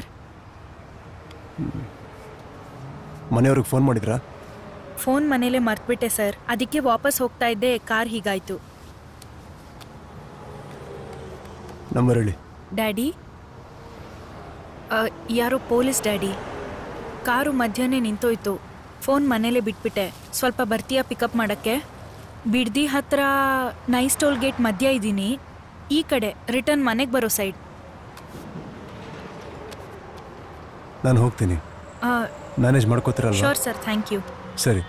ಮನೆಯವ್ರಿಗೆ ಫೋನ್ ಮಾಡಿದ್ರಾ ಫೋನ್ ಮನೇಲೆ ಮರ್ತ್ಬಿಟ್ಟೆ ಸರ್ ಅದಕ್ಕೆ ವಾಪಸ್ ಹೋಗ್ತಾ ಇದ್ದೆ ಕಾರ್ ಹೀಗಾಯ್ತು ನಂಬರ್ ಹೇಳಿ ಡ್ಯಾಡಿ ಆ, ಯಾರೋ ಪೊಲೀಸ್ ಡ್ಯಾಡಿ ಕಾರು ಮಧ್ಯಾಹ್ನ ನಿಂತೋಯ್ತು ಫೋನ್ ಮನೇಲೆ ಬಿಟ್ಬಿಟ್ಟೆ ಸ್ವಲ್ಪ ಬರ್ತೀಯಾ ಪಿಕಪ್ ಮಾಡೋಕ್ಕೆ ಬಿಡ್ದಿ ಹತ್ರ ನೈಸ್ ಟೋಲ್ ಗೇಟ್ ಮಧ್ಯ ಇದ್ದೀನಿ ಈ ಕಡೆ ರಿಟರ್ನ್ ಮನೆಗೆ ಬರೋ ಸೈಡ್ ನಾನು ಹೋಗ್ತೀನಿ ಮ್ಯಾನೇಜ್ ಮಾಡ್ಕೋತೀರಲ್ವಾ ಶೋರ್ ಸರ್ ಥ್ಯಾಂಕ್ ಯು ಸರಿ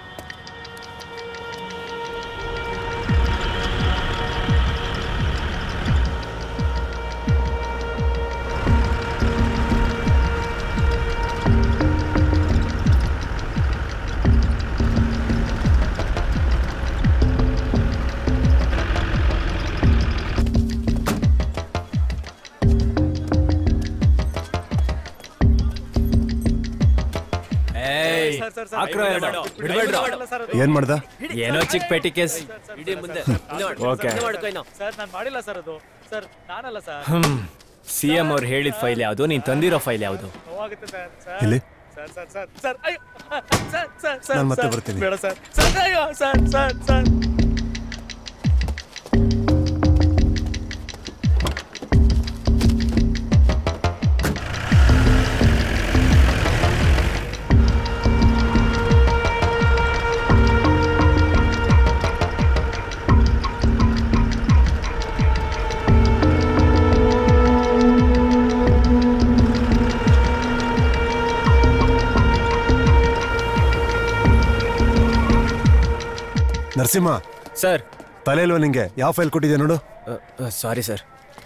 ಏನ್ ಮಾಡ್ದ ಏನೋ ಚಿಕ್ಕ ಪೇಟಿ ಕೇಸ್ ಓಕೆ ಸರ್ ನಾನು ಮಾಡಿಲ್ಲ ಸರ್ ಅದು ಸರ್ ನಾನಲ್ಲ ಸರ್ ಹ್ಮ್ ಸಿ ಎಂ ಅವ್ರು ಹೇಳಿದ ಫೈಲ್ ಯಾವುದು ನೀನ್ ತಂದಿರೋ ಫೈಲ್ ಯಾವುದು ನೋವಾಗುತ್ತೆ ಸರ್ ಸರ್ ಎಲ್ಲಿ? ಸರ್ ಸರ್ ಸರ್ ಸರ್ ಅಯ್ಯೋ ಸರ್ ಸರ್ ಸರ್ ನಾನ್ ಮತ್ತೆ ಸರ್, ಬರ್ತೀನಿ. ಬೇಡ ಸರ್ ಸರ್ ಅಯ್ಯೋ sir sir sir Narasimha sir ತಲೆ ಇಲ್ವಾ ನಿಂಗೆ ಯಾವ ಫೈಲ್ ಕೊಟ್ಟಿದ್ಯಾ ನೋಡು ಸಾರಿ ಸರ್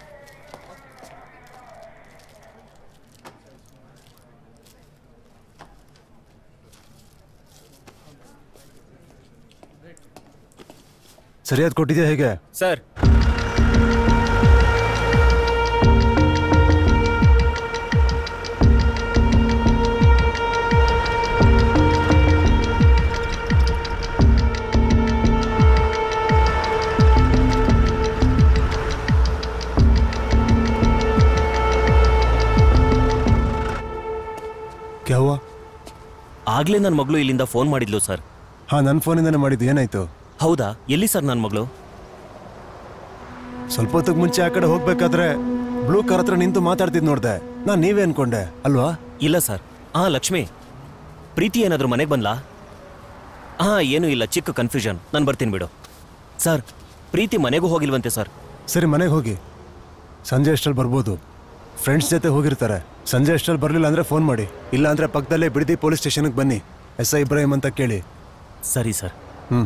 ಸರಿಯಾದ ಕೊಟ್ಟಿದ್ಯಾ ಹೇಗೆ ಸರ್ ಕ್ಯಾ ಹುವಾ ಆಗ್ಲೇ ನನ್ನ ಮಗಳು ಇಲ್ಲಿಂದ ಫೋನ್ ಮಾಡಿದ್ಲು ಸರ್ ಹಾ ನನ್ನ ಫೋನಿಂದಾನೆ ಮಾಡಿದ್ದು ಏನಾಯ್ತು ಹೌದಾ ಎಲ್ಲಿ ಸರ್ ನನ್ನ ಮಗಳು ಸ್ವಲ್ಪ ಹೊತ್ತಿಗೆ ಮುಂಚೆ ಆ ಕಡೆ ಹೋಗ್ಬೇಕಾದ್ರೆ ಬ್ಲೂ ಕಾರ್ ಹತ್ರ ನಿಂತು ಮಾತಾಡ್ತಿದ್ ನೋಡ್ದೆ ನಾನ್ ನೀವೇ ಅನ್ಕೊಂಡೆ ಅಲ್ವಾ ಇಲ್ಲ ಸರ್ ಹಾ ಲಕ್ಷ್ಮಿ ಪ್ರೀತಿ ಏನಾದರೂ ಮನೆಗೆ ಬಂದ್ಲಾ ಹಾ ಏನೂ ಇಲ್ಲ ಚಿಕ್ಕ ಕನ್ಫ್ಯೂಷನ್ ನಾನು ಬರ್ತೀನಿ ಬಿಡು ಸರ್ ಪ್ರೀತಿ ಮನೆಗೂ ಹೋಗಿಲ್ವಂತೆ ಸರ್ ಸರಿ ಮನೆಗೆ ಹೋಗಿ ಸಂಜೆ ಅಷ್ಟಲ್ಲಿ ಬರ್ಬೋದು ಫ್ರೆಂಡ್ಸ್ ಜೊತೆ ಹೋಗಿರ್ತಾರೆ ಸಂಜೆ ಅಷ್ಟಲ್ಲಿ ಬರಲಿಲ್ಲ ಅಂದ್ರೆ ಫೋನ್ ಮಾಡಿ ಇಲ್ಲ ಅಂದ್ರೆ ಪಕ್ಕದಲ್ಲೇ ಬಿಡದಿ ಪೊಲೀಸ್ ಸ್ಟೇಷನ್ಗೆ ಬನ್ನಿ ಎಸ್ ಐ ಇಬ್ರಾಹಿಂ ಅಂತ ಕೇಳಿ ಸರಿ ಸರ್ ಹ್ಮ್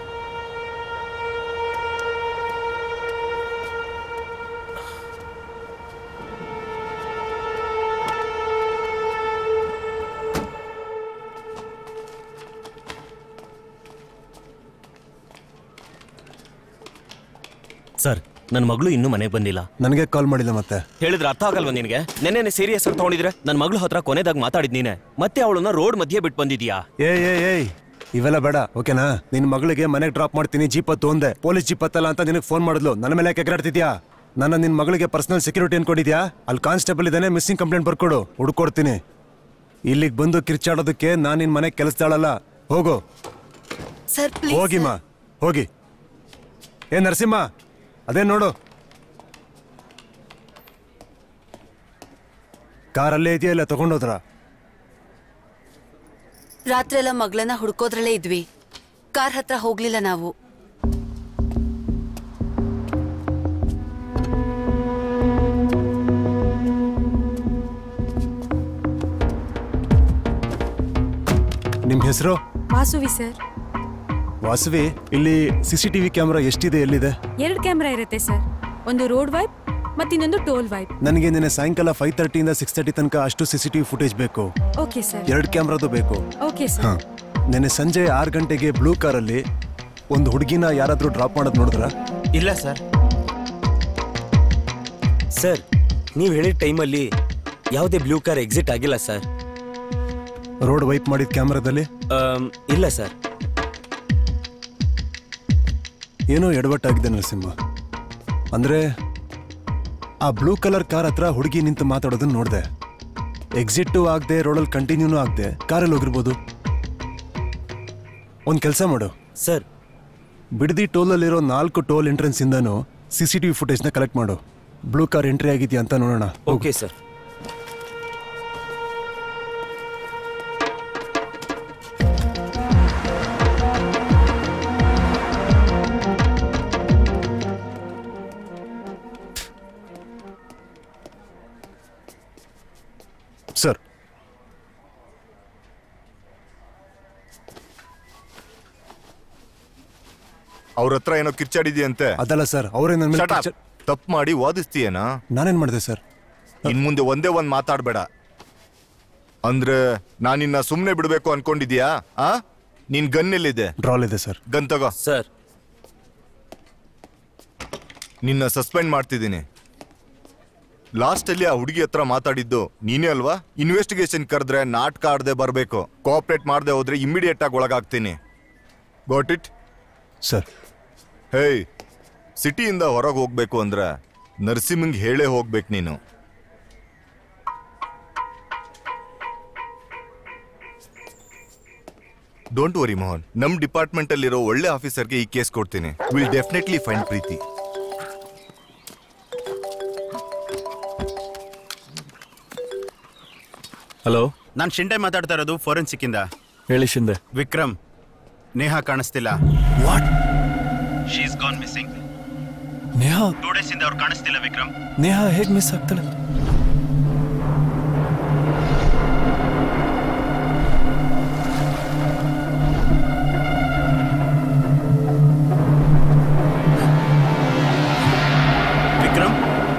ಸರ್ ನನ್ನ ಮಗಳು ಇನ್ನೂ ಮನೆಗೆ ಬಂದಿಲ್ಲ ನನಗೆ ಕಾಲ್ ಮಾಡಿಲ್ಲ ಮತ್ತೆ ಹೇಳಿದ್ರೆ ಅರ್ಥ ಆಗಲ್ವಾ ನಿನಗೆ ನೆನ್ನೆ ಸೀರಿಯಸ್ ಆಗಿ ತಗೊಂಡಿದ್ರೆ ನನ್ನ ಮಗಳು ಹತ್ರ ಕೊನೆದಾಗ ಮಾತಾಡಿದ್ ನೀನೆ ಮತ್ತೆ ಅವಳನ್ನ ರೋಡ್ ಮಧ್ಯೆ ಬಿಟ್ಟು ಬಂದಿದ್ಯಾ ಏಯ್ ಏಯ್ ಏಯ್ ಇವೆಲ್ಲ ಬೇಡ ಓಕೆನಾ ನಿನ್ ಮಗಳಿಗೆ ಮನೆಗೆ ಡ್ರಾಪ್ ಮಾಡ್ತೀನಿ ಜೀಪ್ ಹತ್ತು ಒಂದೆ ಪೊಲೀಸ್ ಜೀಪ್ ಹತ್ತಲ್ಲ ಅಂತ ನಿನಗೆ ಫೋನ್ ಮಾಡಿದ್ಲು ನನ್ನ ಮೇಲೆ ಯಾಕೆ ಎಗರಾಡ್ತಿದ್ಯಾ ನನ್ನ ನಿನ್ ಮಗಳಿಗೆ ಪರ್ಸನಲ್ ಸೆಕ್ಯೂರಿಟಿ ಅನ್ಕೊಂಡಿದ್ಯಾ ಅಲ್ಲಿ ಕಾನ್ಸ್ಟೇಬಲ್ ಇದ್ದಾನೆ ಮಿಸ್ಸಿಂಗ್ ಕಂಪ್ಲೇಂಟ್ ಬರ್ಕೊಡು ಹುಡ್ಕೊಡ್ತೀನಿ ಇಲ್ಲಿಗೆ ಬಂದು ಕಿರ್ಚಾಡೋದಕ್ಕೆ ನಾನು ನಿನ್ ಮನೆಗೆ ಕೆಲಸದಾಳಲ್ಲ ಹೋಗು ಸರ್ ಹೋಗಿಮ್ಮ ಹೋಗಿ ಏ ನರಸಿಂಹ ಅದೇ ನೋಡು ಕಾರಲ್ಲೇ ಇದೆಯಾ ಇಲ್ಲ ತಗೊಂಡೋದ್ರ ರಾತ್ರಿ ಎಲ್ಲ ಮಗಳನ್ನ ಹುಡ್ಕೋದ್ರಲ್ಲೇ ಇದ್ವಿ ಕಾರ್ ಹತ್ರ ಹೋಗ್ಲಿಲ್ಲ ನಾವು ನಿಮ್ ಹೆಸರು ವಾಸುವಿ ಸರ್ ವಾಸವಿ ಇಲ್ಲಿ ಸಿ ಸಿ ಟಿವಿ ಕ್ಯಾಮ್ರಾ ಎಷ್ಟಿದೆ ಎಲ್ಲಿದೆ ಎರಡು ಕ್ಯಾಮ್ರಾ ಇರುತ್ತೆ ಸರ್ ಒಂದು ರೋಡ್ ವೈಪ್ ಮತ್ತಿನ್ನೊಂದು ಟೋಲ್ ವೈಪ್ ನನಗೆ ನಿನ್ನೆ ಸಾಯಂಕಾಲ ಫೈವ್ ತರ್ಟಿಯಿಂದ ಸಿಕ್ಸ್ ತರ್ಟಿ ತನಕ ಅಷ್ಟು ಸಿ ಸಿ ಟಿವಿ ಫುಟೇಜ್ ಬೇಕು ಓಕೆ ಸರ್ ಎರಡು ಕ್ಯಾಮ್ರಾದು ಬೇಕು ಓಕೆ ಹಾ ಸರ್ ನಿನ್ನೆ ಸಂಜೆ ಆರು ಗಂಟೆಗೆ ಬ್ಲೂ ಕಾರಲ್ಲಿ ಒಂದು ಹುಡುಗಿನ ಯಾರಾದ್ರೂ ಡ್ರಾಪ್ ಮಾಡೋದು ನೋಡಿದ್ರ ಇಲ್ಲ ಸರ್ ಸರ್ ನೀವು ಹೇಳಿದ ಟೈಮಲ್ಲಿ ಯಾವುದೇ ಬ್ಲೂ ಕಾರ್ ಎಕ್ಸಿಟ್ ಆಗಿಲ್ಲ ಸರ್ ರೋಡ್ ವೈಪ್ ಮಾಡಿದ ಕ್ಯಾಮ್ರಾದಲ್ಲಿ ಇಲ್ಲ ಸರ್ ಏನೋ ಎಡವಟ್ಟಾಗಿದೆ ನರಸಿಂಹ ಅಂದ್ರೆ ಆ ಬ್ಲೂ ಕಲರ್ ಕಾರ್ ಹತ್ರ ಹುಡುಗಿ ನಿಂತು ಮಾತಾಡೋದನ್ನ ನೋಡಿದೆ ಎಕ್ಸಿಟ್ಟು ಆಗದೆ ರೋಡಲ್ಲಿ ಕಂಟಿನ್ಯೂನೂ ಆಗದೆ ಕಾರಲ್ಲಿ ಹೋಗಿರ್ಬೋದು ಒಂದು ಕೆಲಸ ಮಾಡು ಸರ್ ಬಿಡದಿ ಟೋಲಲ್ಲಿರೋ ನಾಲ್ಕು ಟೋಲ್ ಎಂಟ್ರೆನ್ಸ್ ಇಂದನೂ ಸಿ ಸಿ ಟಿವಿ ಫುಟೇಜ್ನ ಕಲೆಕ್ಟ್ ಮಾಡು ಬ್ಲೂ ಕಾರ್ ಎಂಟ್ರಿ ಆಗಿದೆಯಾ ಅಂತ ನೋಡೋಣ ಓಕೆ ಸರ್ ಸರ್ ಅವ್ರ ಹತ್ರ ಏನೋ ಕಿರ್ಚಾಡಿದ್ಯಂತೆ ಅದಲ್ಲ ಸರ್ ಅವರೇ ನನ್ನ ಮೇಲೆ ಕಿರ್ಚ- ತಪ್ಪು ಮಾಡಿ ವಾದಿಸ್ತೀಯನಾ ನಾನೇನ್ ಮಾಡಿದೆ ಸರ್ ಇನ್ ಮುಂದೆ ಒಂದೇ ಒಂದ್ ಮಾತಾಡ್ಬೇಡ ಅಂದ್ರೆ ನಾನಿನ್ನ ಸುಮ್ನೆ ಬಿಡ್ಬೇಕು ಅನ್ಕೊಂಡಿದ್ಯಾ ಆ ನಿನ್ ಗನ್ ಎಲ್ಲಿದೆ ಡ್ರಾಲ್ ಇದೆ ಸರ್ ಗನ್ ತಗೋ ಸರ್ ನಿನ್ನ ಸಸ್ಪೆಂಡ್ ಮಾಡ್ತಿದ್ದೀನಿ ಲಾಸ್ಟ್ ಅಲ್ಲಿ ಆ ಹುಡುಗಿ ಹತ್ರ ಮಾತಾಡಿದ್ದು ನೀನೇ ಅಲ್ವಾ ಇನ್ವೆಸ್ಟಿಗೇಷನ್ ಕರೆದ್ರೆ ನಾಟಕ ಆಡದೆ ಬರಬೇಕು ಕೋಆಪರೇಟ್ ಮಾಡದೆ ಹೋದ್ರೆ ಇಮಿಡಿಯೇಟ್ ಆಗಿ ಒಳಗಾಗ್ತೀನಿ ಗೋಟ್ ಇಟ್ ಸರ್ ಹೇಯ್ ಸಿಟಿಯಿಂದ ಹೊರಗೆ ಹೋಗ್ಬೇಕು ಅಂದ್ರೆ ನರಸಿಂಹಂಗ್ ಹೇಳೇ ಹೋಗ್ಬೇಕು ನೀನು ಡೋಂಟ್ ವರಿ ಮೋಹನ್ ನಮ್ ಡಿಪಾರ್ಟ್ಮೆಂಟ್ ಅಲ್ಲಿರೋ ಒಳ್ಳೆ ಆಫೀಸರ್ಗೆ ಈ ಕೇಸ್ ಕೊಡ್ತೀನಿ will definitely find Preethi hello ನಾನು ಶಿಂಡೆ ಮಾತಾಡ್ತಾ ಇರೋದು ಫೋರೆನ್ಸಿಕ್ ಇಂದ ಹೇಳಿ ಶಿಂದೆ ವಿಕ್ರಮ್ ನೇಹಾ ಕಾಣಿಸ್ತಿಲ್ಲ what she's gone missing Neha two days ಇಂದ ಅವ್ರು ಕಾಣಿಸ್ತಿಲ್ಲ ವಿಕ್ರಮ್ ನೇಹಾ ಹೇಗ್ ಮಿಸ್ ಆಗ್ತಾಳೆ Vikram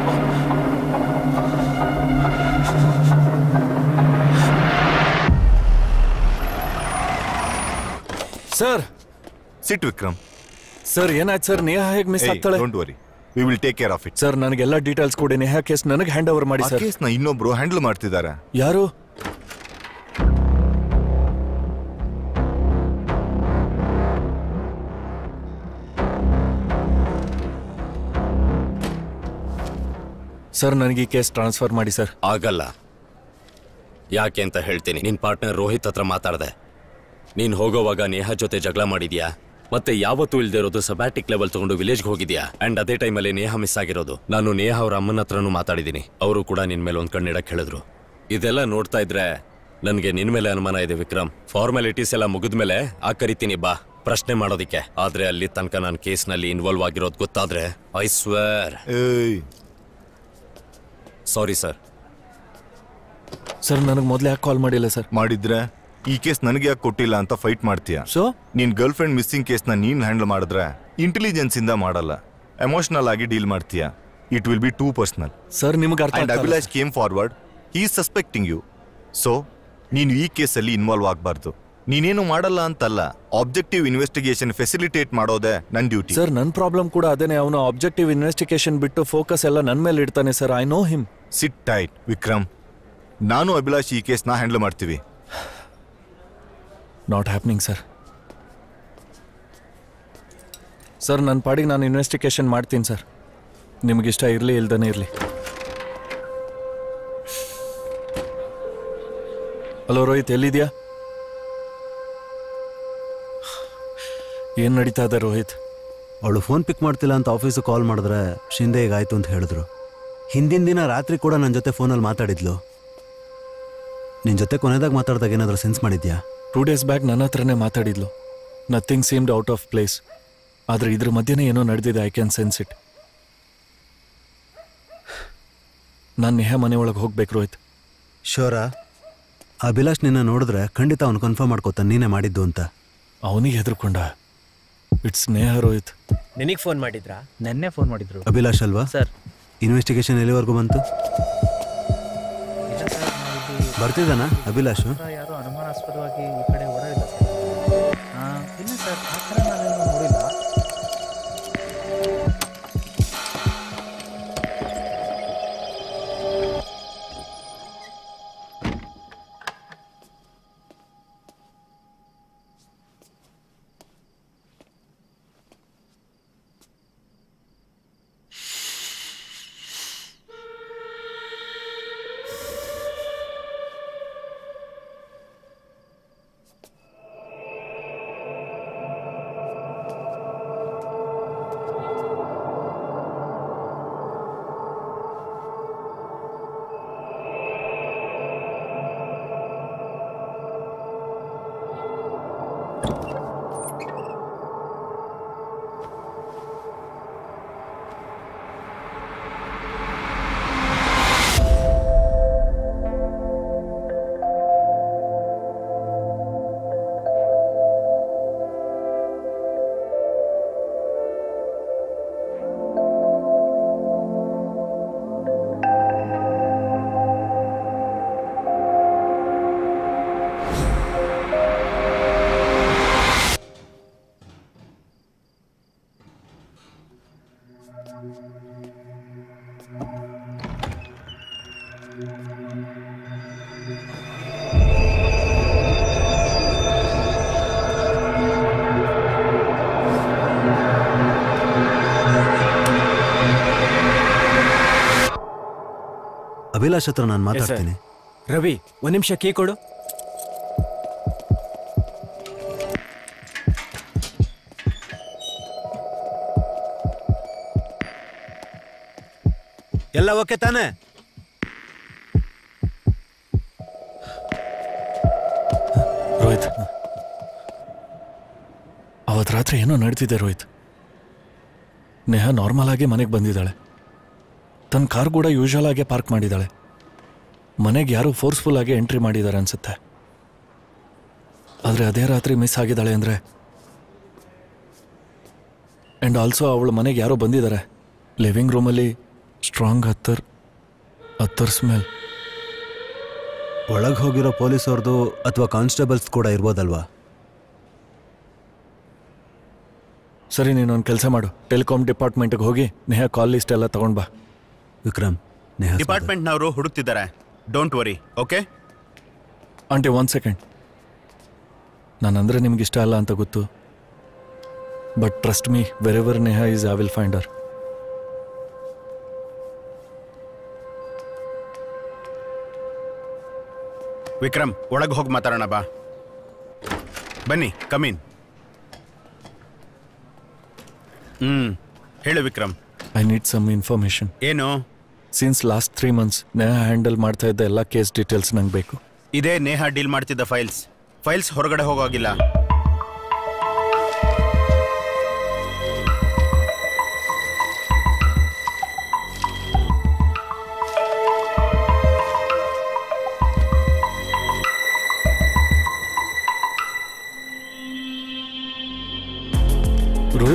sir sit Vikram sir ಏನಾಯ್ತು ಸರ್ ನೇಹಾ ಹೇಗ್ ಮಿಸ್ ಆಗ್ತಾಳೆ don't worry we will take care of it sir ನನಗೆಲ್ಲ ಡೀಟೇಲ್ಸ್ ಕೊಡಿ ನೇಹಾ ಕೇಸ್ ನನಗೆ ಹ್ಯಾಂಡ್ ಓವರ್ ಮಾಡಿ ಆ ಸರ್ ಕೇಸ್ನ ಇನ್ನೊಬ್ರು ಹ್ಯಾಂಡಲ್ ಮಾಡ್ತಿದ್ದಾರೆ ಯಾರು ಸರ್ ನನಗೆ ಈ ಕೇಸ್ ಟ್ರಾನ್ಸ್ಫರ್ ಮಾಡಿ ಸರ್ ಆಗಲ್ಲ ಯಾಕೆ ಅಂತ ಹೇಳ್ತೀನಿ ನಿನ್ ಪಾರ್ಟ್ನರ್ ರೋಹಿತ್ ಹತ್ರ ಮಾತಾಡ್ದೆ ನೀನ್ ಹೋಗೋವಾಗ ನೇಹಾ ಜೊತೆ ಜಗಳ ಮಾಡಿದ್ಯಾ ಮತ್ತೆ ಯಾವತ್ತೂ ಇಲ್ದೇ ಇರೋದು ಸಬ್ಯಾಟಿಕ್ ಲೆವೆಲ್ ತಗೊಂಡು ವಿಲೇಜ್ಗೆ ಹೋಗಿದ್ಯಾ ಅಂಡ್ ಅದೇ ಟೈಮಲ್ಲಿ ನೇಹಾ ಮಿಸ್ ಆಗಿರೋದು ನಾನು ನೇಹಾ ಅವ್ರ ಅಮ್ಮನ ಹತ್ರನೂ ಮಾತಾಡಿದ್ದೀನಿ ಅವರು ಕೂಡ ನಿನ್ ಮೇಲೆ ಒಂದ್ ಕಣ್ಣಿಡಕ್ ಹೇಳಿದ್ರು ಇದೆಲ್ಲ ನೋಡ್ತಾ ಇದ್ರೆ ನನ್ಗೆ ನಿನ್ ಮೇಲೆ ಅನುಮಾನ ಇದೆ ವಿಕ್ರಮ್ ಫಾರ್ಮಾಲಿಟೀಸ್ ಎಲ್ಲ ಮುಗಿದ್ಮೇಲೆ ಆ ಕರಿತೀನಿ ಬಾ ಪ್ರಶ್ನೆ ಮಾಡೋದಿಕ್ಕೆ ಆದ್ರೆ ಅಲ್ಲಿ ತನಕ ನಾನು ಕೇಸ್ನಲ್ಲಿ ಇನ್ವಾಲ್ವ್ ಆಗಿರೋದು ಗೊತ್ತಾದ್ರೆ I swear sorry sir sir ನನಗೆ ಮೊದಲೇ ಯಾಕೆ ಕಾಲ್ ಮಾಡಿಲ್ಲ ಸರ್ ಮಾಡಿದ್ರೆ ಈ ಕೇಸ್ ನನಗೆ ಯಾಕೆ ಕೊಟ್ಟಿಲ್ಲ ಅಂತ ಫೈಟ್ ಮಾಡ್ತೀಯ ಸೊ ನಿನ್ ಗರ್ಲ್ ಫ್ರೆಂಡ್ ಮಿಸ್ಸಿಂಗ್ ಕೇಸ್ನ ನೀನ್ ಹ್ಯಾಂಡಲ್ ಮಾಡಿದ್ರೆ ಇಂಟೆಲಿಜೆನ್ಸ್ ಇಂದ ಮಾಡಲ್ಲ ಎಮೋಷನಲ್ ಆಗಿ ಡೀಲ್ ಮಾಡ್ತೀಯ it will be too personal sir ನಿಮ್ಗೆ ಅರ್ಥ ಅಂಡ್ ಆಗ್ತಾ ಇಲ್ಲ Abhilash came forward he suspecting you so ನೀನು ಈ ಕೇಸಲ್ಲಿ ಇನ್ವಾಲ್ವ್ ಆಗಬಾರ್ದು ನೀನೇನು ಮಾಡಲ್ಲ ಅಂತಲ್ಲ ಆಬ್ಜೆಕ್ಟಿವ್ ಇನ್ವೆಸ್ಟಿಗೇಷನ್ ಫೆಸಿಲಿಟೇಟ್ ಮಾಡೋದೇ ನನ್ ಡ್ಯೂಟಿ ಸರ್ ನನ್ನ ಪ್ರಾಬ್ಲಮ್ ಕೂಡ ಅದೇನೆ ಅವನು ಆಬ್ಜೆಕ್ಟಿವ್ ಇನ್ವೆಸ್ಟಿಗೇಷನ್ ಬಿಟ್ಟು ಫೋಕಸ್ ಎಲ್ಲ ನನ್ನ ಮೇಲೆ ಇಡ್ತಾನೆ sir I know him sit tight Vikram ನಾನು ಅಭಿಲಾಷ್ ಈ ಕೇಸ್ನ ಹ್ಯಾಂಡಲ್ ಮಾಡ್ತೀವಿ ನಾಟ್ ಹ್ಯಾಪ್ನಿಂಗ್ ಸರ್ ಸರ್ ನನ್ನ ಪಾಡಿಗೆ ನಾನು ಇನ್ವೆಸ್ಟಿಗೇಷನ್ ಮಾಡ್ತೀನಿ ಸರ್ ನಿಮಗಿಷ್ಟ ಇರಲಿ ಇಲ್ದೇ ಇರಲಿ ಹಲೋ ರೋಹಿತ್ ಎಲ್ಲಿದ್ಯಾ ಏನು ನಡೀತಾ ಇದೆ ರೋಹಿತ್ ಅವಳು ಫೋನ್ ಪಿಕ್ ಮಾಡ್ತಿಲ್ಲ ಅಂತ ಆಫೀಸು ಕಾಲ್ ಮಾಡಿದ್ರೆ ಶಿಂದೆ ಈಗ ಆಯ್ತು ಅಂತ ಹೇಳಿದ್ರು ಹಿಂದಿನ ದಿನ ರಾತ್ರಿ ಕೂಡ ನನ್ನ ಜೊತೆ ಫೋನಲ್ಲಿ ಮಾತಾಡಿದ್ಲು ನಿನ್ನ ಜೊತೆ ಕೊನೆದಾಗ ಮಾತಾಡಿದಾಗ ಏನಾದರೂ ಸೆನ್ಸ್ ಮಾಡಿದ್ಯಾ ಟೂ ಡೇಸ್ ಬ್ಯಾಕ್ ನನ್ನ ಹತ್ರನೇ ಮಾತಾಡಿದ್ಲು nothing seemed out of place ಆದರೆ ಇದ್ರ ಮಧ್ಯೆನೇ ಏನೋ ನಡೆದಿದೆ ಐ ಕ್ಯಾನ್ ಸೆನ್ಸ್ ಇಟ್ ನಾನು ನೇಹ ಮನೆ ಒಳಗೆ ಹೋಗ್ಬೇಕು ರೋಹಿತ್ ಶೋರಾ ಅಭಿಲಾಷ್ ನಿನ್ನ ನೋಡಿದ್ರೆ ಖಂಡಿತ ಅವನು ಕನ್ಫರ್ಮ್ ಮಾಡ್ಕೋತಾನೆ ನೀನೇ ಮಾಡಿದ್ದು ಅಂತ ಅವನಿಗೆ ಹೆದರ್ಕೊಂಡ ಇಟ್ಸ್ ನೇಹ ರೋಹಿತ್ ನಿನಗೆ ಫೋನ್ ಮಾಡಿದ್ರಾ ನೆನ್ನೆ ಫೋನ್ ಮಾಡಿದ್ರು ಅಭಿಲಾಷ್ ಅಲ್ವಾ ಸರ್ ಇನ್ವೆಸ್ಟಿಗೇಷನ್ ಎಲ್ಲಿವರೆಗೂ ಬಂತು ಬರ್ತಿದ್ದಾನಾ ಅಭಿಲಾಷು ಯಾರೋ ಅನುಮಾನಾಸ್ಪದವಾಗಿ ಈ ಕಡೆ ಓಡಾಡಿಲ್ಲ ಸರ್ ಆ, ಇಲ್ಲ ಸರ್ ಆ ಥರ ನಾನೇನು ನೋಡಿಲ್ಲ ಅಭಿಲಾಷ್ ಹತ್ರ ನಾನು ಮಾತಾಡ್ತೀನಿ ರವಿ ಒಂದ್ ನಿಮಿಷ ಕೀ ಕೊಡು ಎಲ್ಲ ಓಕೆ ತಾನೇ ರೋಹಿತ್ ಅವತ್ತು ರಾತ್ರಿ ಏನೋ ನಡೆದಿದೆ ರೋಹಿತ್ ನೇಹ ನಾರ್ಮಲ್ ಆಗಿ ಮನೆಗೆ ಬಂದಿದ್ದಾಳೆ ತನ್ನ ಕಾರ್ ಕೂಡ ಯೂಶುವಲ್ ಆಗಿ ಪಾರ್ಕ್ ಮಾಡಿದ್ದಾಳೆ ಮನೆಗೆ ಯಾರೋ ಫೋರ್ಸ್ಫುಲ್ ಆಗಿ ಎಂಟ್ರಿ ಮಾಡಿದ್ದಾರೆ ಅನ್ಸುತ್ತೆ ಆದರೆ ಅದೇ ರಾತ್ರಿ ಮಿಸ್ ಆಗಿದ್ದಾಳೆ ಅಂದರೆ ಆ್ಯಂಡ್ ಆಲ್ಸೋ ಅವಳ ಮನೆಗೆ ಯಾರೋ ಬಂದಿದ್ದಾರೆ ಲಿವಿಂಗ್ ರೂಮಲ್ಲಿ ಸ್ಟ್ರಾಂಗ್ ಹತ್ತರ್ ಹತ್ತರ್ ಸ್ಮೆಲ್ ಒಳಗೆ ಹೋಗಿರೋ ಪೊಲೀಸವ್ರದ್ದು ಅಥವಾ ಕಾನ್ಸ್ಟೇಬಲ್ಸ್ ಕೂಡ ಇರ್ಬೋದಲ್ವಾ ಸರಿ ನೀನು ಒಂದು ಕೆಲಸ ಮಾಡು ಟೆಲಿಕಾಮ್ ಡಿಪಾರ್ಟ್ಮೆಂಟ್ಗೆ ಹೋಗಿ ನೇಹ ಕಾಲ್ ಲಿಸ್ಟ್ ಎಲ್ಲ ತಗೊಂಡ್ ಬಾ ವಿಕ್ರಮ್ ನೇಹ ಡಿಪಾರ್ಟ್ಮೆಂಟ್ನವರು ಹುಡುಕ್ತಿದ್ದಾರೆ don't worry okay aunty one second ನಾನಂದ್ರೆ ನಿಮ್ಗೆ ಇಷ್ಟ ಅಲ್ಲ ಅಂತ ಗೊತ್ತು but trust me wherever Neha is I will find her Vikram ಒಳಗೆ ಹೋಗಿ ಮಾತಾಡೋಣ ಬಾ ಬನ್ನಿ ಕಮೀನ್ ಹ್ಮ್ ಹೇಳು Vikram I need some information ಏನು since last three months Neha handle ಮಾಡ್ತಾ ಇದ್ದ ಎಲ್ಲ ಕೇಸ್ ಡೀಟೇಲ್ಸ್ ನಂಗೆ ಬೇಕು ಇದೇ ನೇಹ ಡೀಲ್ ಮಾಡ್ತಿದ್ದ ಫೈಲ್ಸ್ ಫೈಲ್ಸ್ ಹೊರಗಡೆ ಹೋಗೋಗಿಲ್ಲ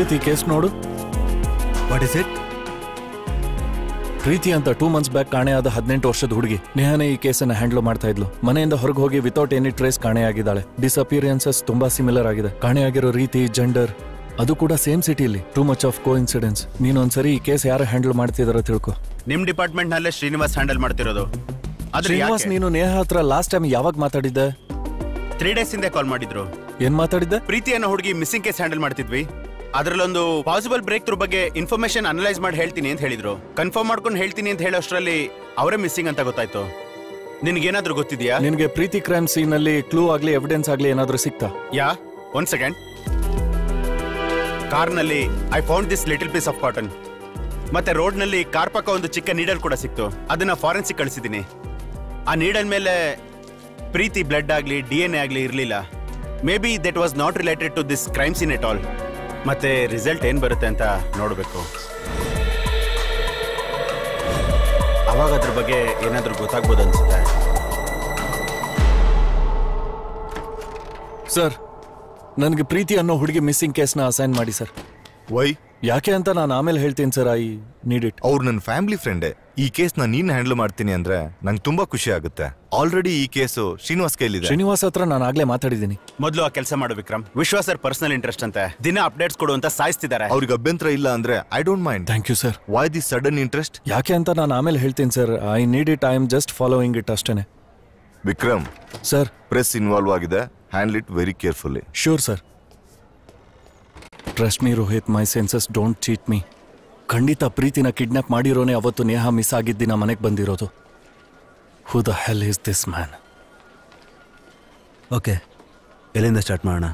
ರೋಹಿತ್ ಈ ಕೇಸ್ ನೋಡು ವಾಟ್ ಇಸ್ ಇಟ್ ಪ್ರೀತಿ ಅಂತ ಟೂ ಮಂತ್ಸ್ ಬ್ಯಾಕ್ ಕಾಣೆಯಾದ ಹದಿನೆಂಟು ವರ್ಷದ ಹುಡುಗಿ ನೇಹಾನೇ ಈ ಕೇಸನ್ನ ಹ್ಯಾಂಡಲ್ ಮಾಡ್ತಾ ಇದ್ಲು ಮನೆಯಿಂದ ಹೊರಗೆ ಹೋಗಿ ವಿತೌಟ್ ಎನಿ ಟ್ರೇಸ್ ಕಾಣೆಯಾಗಿದ್ದಾಳೆ ಡಿಸಪಿಯರೆನ್ಸಸ್ ತುಂಬಾ ಸಿಮಿಲರ್ ಆಗಿದೆ ಕಾಣೆಯಾಗಿರೋ ರೀತಿ ಜೆಂಡರ್ ಅದು ಕೂಡ ಸೇಮ್ ಸಿಟಿಲಿ too much of coincidence ನೀನೊಂದ್ಸರಿ ಈ ಕೇಸ್ ಯಾರು ಹ್ಯಾಂಡಲ್ ಮಾಡ್ತಿದಾರೋ ತಿಳ್ಕೊ ನಿಮ್ ಡಿಪಾರ್ಟ್ಮೆಂಟ್ ನಲ್ಲೇ ಶ್ರೀನಿವಾಸ್ ಹ್ಯಾಂಡಲ್ ಮಾಡ್ತಿರೋದು ಆದ್ರೆ ಶ್ರೀನಿವಾಸ್ ನೀನು ನೇಹಾ ಹತ್ರ ಲಾಸ್ಟ್ ಟೈಮ್ ಯಾವಾಗ ಮಾತಾಡಿದ್ದೆ ತ್ರೀ ಡೇಸ್ ಹಿಂದೆ ಕಾಲ್ ಮಾಡಿದ್ರು ಏನ್ ಮಾತಾಡಿದ್ದೆ ಪ್ರೀತಿ ಅನ್ನೋ ಹುಡುಗಿ ಮಿಸ್ಸಿಂಗ್ ಕೇಸ್ ಹ್ಯಾಂಡಲ್ ಮಾಡ್ತಿದ್ವಿ ಅದರಲ್ಲೊಂದು ಪಾಸಿಬಲ್ ಬ್ರೇಕ್ ಥ್ರೂ ಬಗ್ಗೆ ಇನ್ಫಾರ್ಮೇಶನ್ ಅನಲೈಸ್ ಮಾಡಿ ಹೇಳ್ತೀನಿ ಅಂತ ಹೇಳಿದ್ರು ಕನ್ಫರ್ಮ್ ಮಾಡ್ಕೊಂಡು ಹೇಳ್ತೀನಿ ಅಂತ ಹೇಳೋಷ್ಟ್ರಲ್ಲಿ ಅವರೇ ಮಿಸ್ಸಿಂಗ್ ಅಂತ ಗೊತ್ತಾಯ್ತು ನಿನ್ಗೇನಾದ್ರೂ ಗೊತ್ತಿದ್ಯಾ ನಿನಗೆ ಪ್ರೀತಿ ಕ್ರೈಮ್ ಸೀನ್ ಅಲ್ಲಿ ಕ್ಲೂ ಆಗ್ಲಿ ಎವಿಡೆನ್ಸ್ ಆಗ್ಲಿ ಏನಾದ್ರೂ ಸಿಕ್ತಾ ಯಾ ಒಂದ್ ಸೆಕೆಂಡ್ ಕಾರ್ನಲ್ಲಿ I found this little piece of cotton ಮತ್ತೆ ರೋಡ್ನಲ್ಲಿ ಕಾರ್ ಪಕ್ಕ ಒಂದು ಚಿಕ್ಕ ನೀಡಲ್ ಕೂಡ ಸಿಕ್ತು ಅದನ್ನ ಫಾರೆನ್ಸಿಕ್ ಕಳಿಸಿದ್ದೀನಿ ಆ ನೀಡಲ್ ಮೇಲೆ ಪ್ರೀತಿ ಬ್ಲಡ್ ಆಗಲಿ ಡಿ ಎನ್ ಎ ಆಗಲಿ ಇರಲಿಲ್ಲ maybe that was not related to this crime scene at all ಮತ್ತೆ ರಿಸಲ್ಟ್ ಏನು ಬರುತ್ತೆ ಅಂತ ನೋಡಬೇಕು ಅವಾಗ ಅದ್ರ ಬಗ್ಗೆ ಏನಾದರೂ ಗೊತ್ತಾಗ್ಬೋದು ಅನ್ಸುತ್ತೆ ಸರ್ ನನಗೆ ಪ್ರೀತಿ ಅನ್ನೋ ಹುಡುಗಿ ಮಿಸ್ಸಿಂಗ್ ಕೇಸ್ನ ಅಸೈನ್ ಮಾಡಿ ಸರ್ ವೈ ಯಾಕೆ ಅಂತ ನಾನು ಆಮೇಲೆ ಹೇಳ್ತೀನಿ ಸರ್ ಐ ನೀಡ್ ಇಟ್ ಅವ್ರು ನನ್ನ ಫ್ಯಾಮಿಲಿ ಫ್ರೆಂಡೇ ಈ ಕೇಸ್ನ ನೀನ್ ಹ್ಯಾಂಡಲ್ ಮಾಡ್ತೀನಿ ಅಂದ್ರೆ ನಂಗೆ ತುಂಬಾ ಖುಷಿ ಆಗುತ್ತೆ ಆಲ್ರೆಡಿ ಈ ಕೇಸು ಶ್ರೀನಿವಾಸ್ ಕೈಲಿದೆ ಶ್ರೀನಿವಾಸ್ ಹತ್ರ ನಾನು ಆಗ್ಲೇ ಮಾತಾಡಿದ್ದೀನಿ ಮೊದಲು ಆ ಕೆಲಸ ಮಾಡು Vikram Vishwas sir personal interest ಅಂತೆ ದಿನ ಅಪ್ಡೇಟ್ಸ್ ಕೊಡು ಅಂತ ಸಾಯಿಸ್ತಿದ್ದಾರೆ ಅವ್ರಿಗೆ ಅಭ್ಯಂತರ ಇಲ್ಲ ಅಂದ್ರೆ I don't mind thank you sir why the sudden interest ಯಾಕೆ ಅಂತ ನಾನು ಆಮೇಲೆ ಹೇಳ್ತೀನಿ sir I need it I am just following it ಅಷ್ಟೇನೆ ವಿಕ್ರಮ್ ಸರ್ ಪ್ರೆಸ್ ಇನ್ವಾಲ್ವ್ ಆಗಿದೆ handle it very carefully sure sir trust me Rohit my senses don't cheat me ಖಂಡಿತ ಪ್ರೀತಿನ ಕಿಡ್ನಾಪ್ ಮಾಡಿರೋನೆ ಅವತ್ತು ನೇಹ ಮಿಸ್ ಆಗಿದ್ದಿನ ಮನೆಗೆ ಬಂದಿರೋದು who the hell is this man okay ಎಲ್ಲಿಂದ ಸ್ಟಾರ್ಟ್ ಮಾಡೋಣ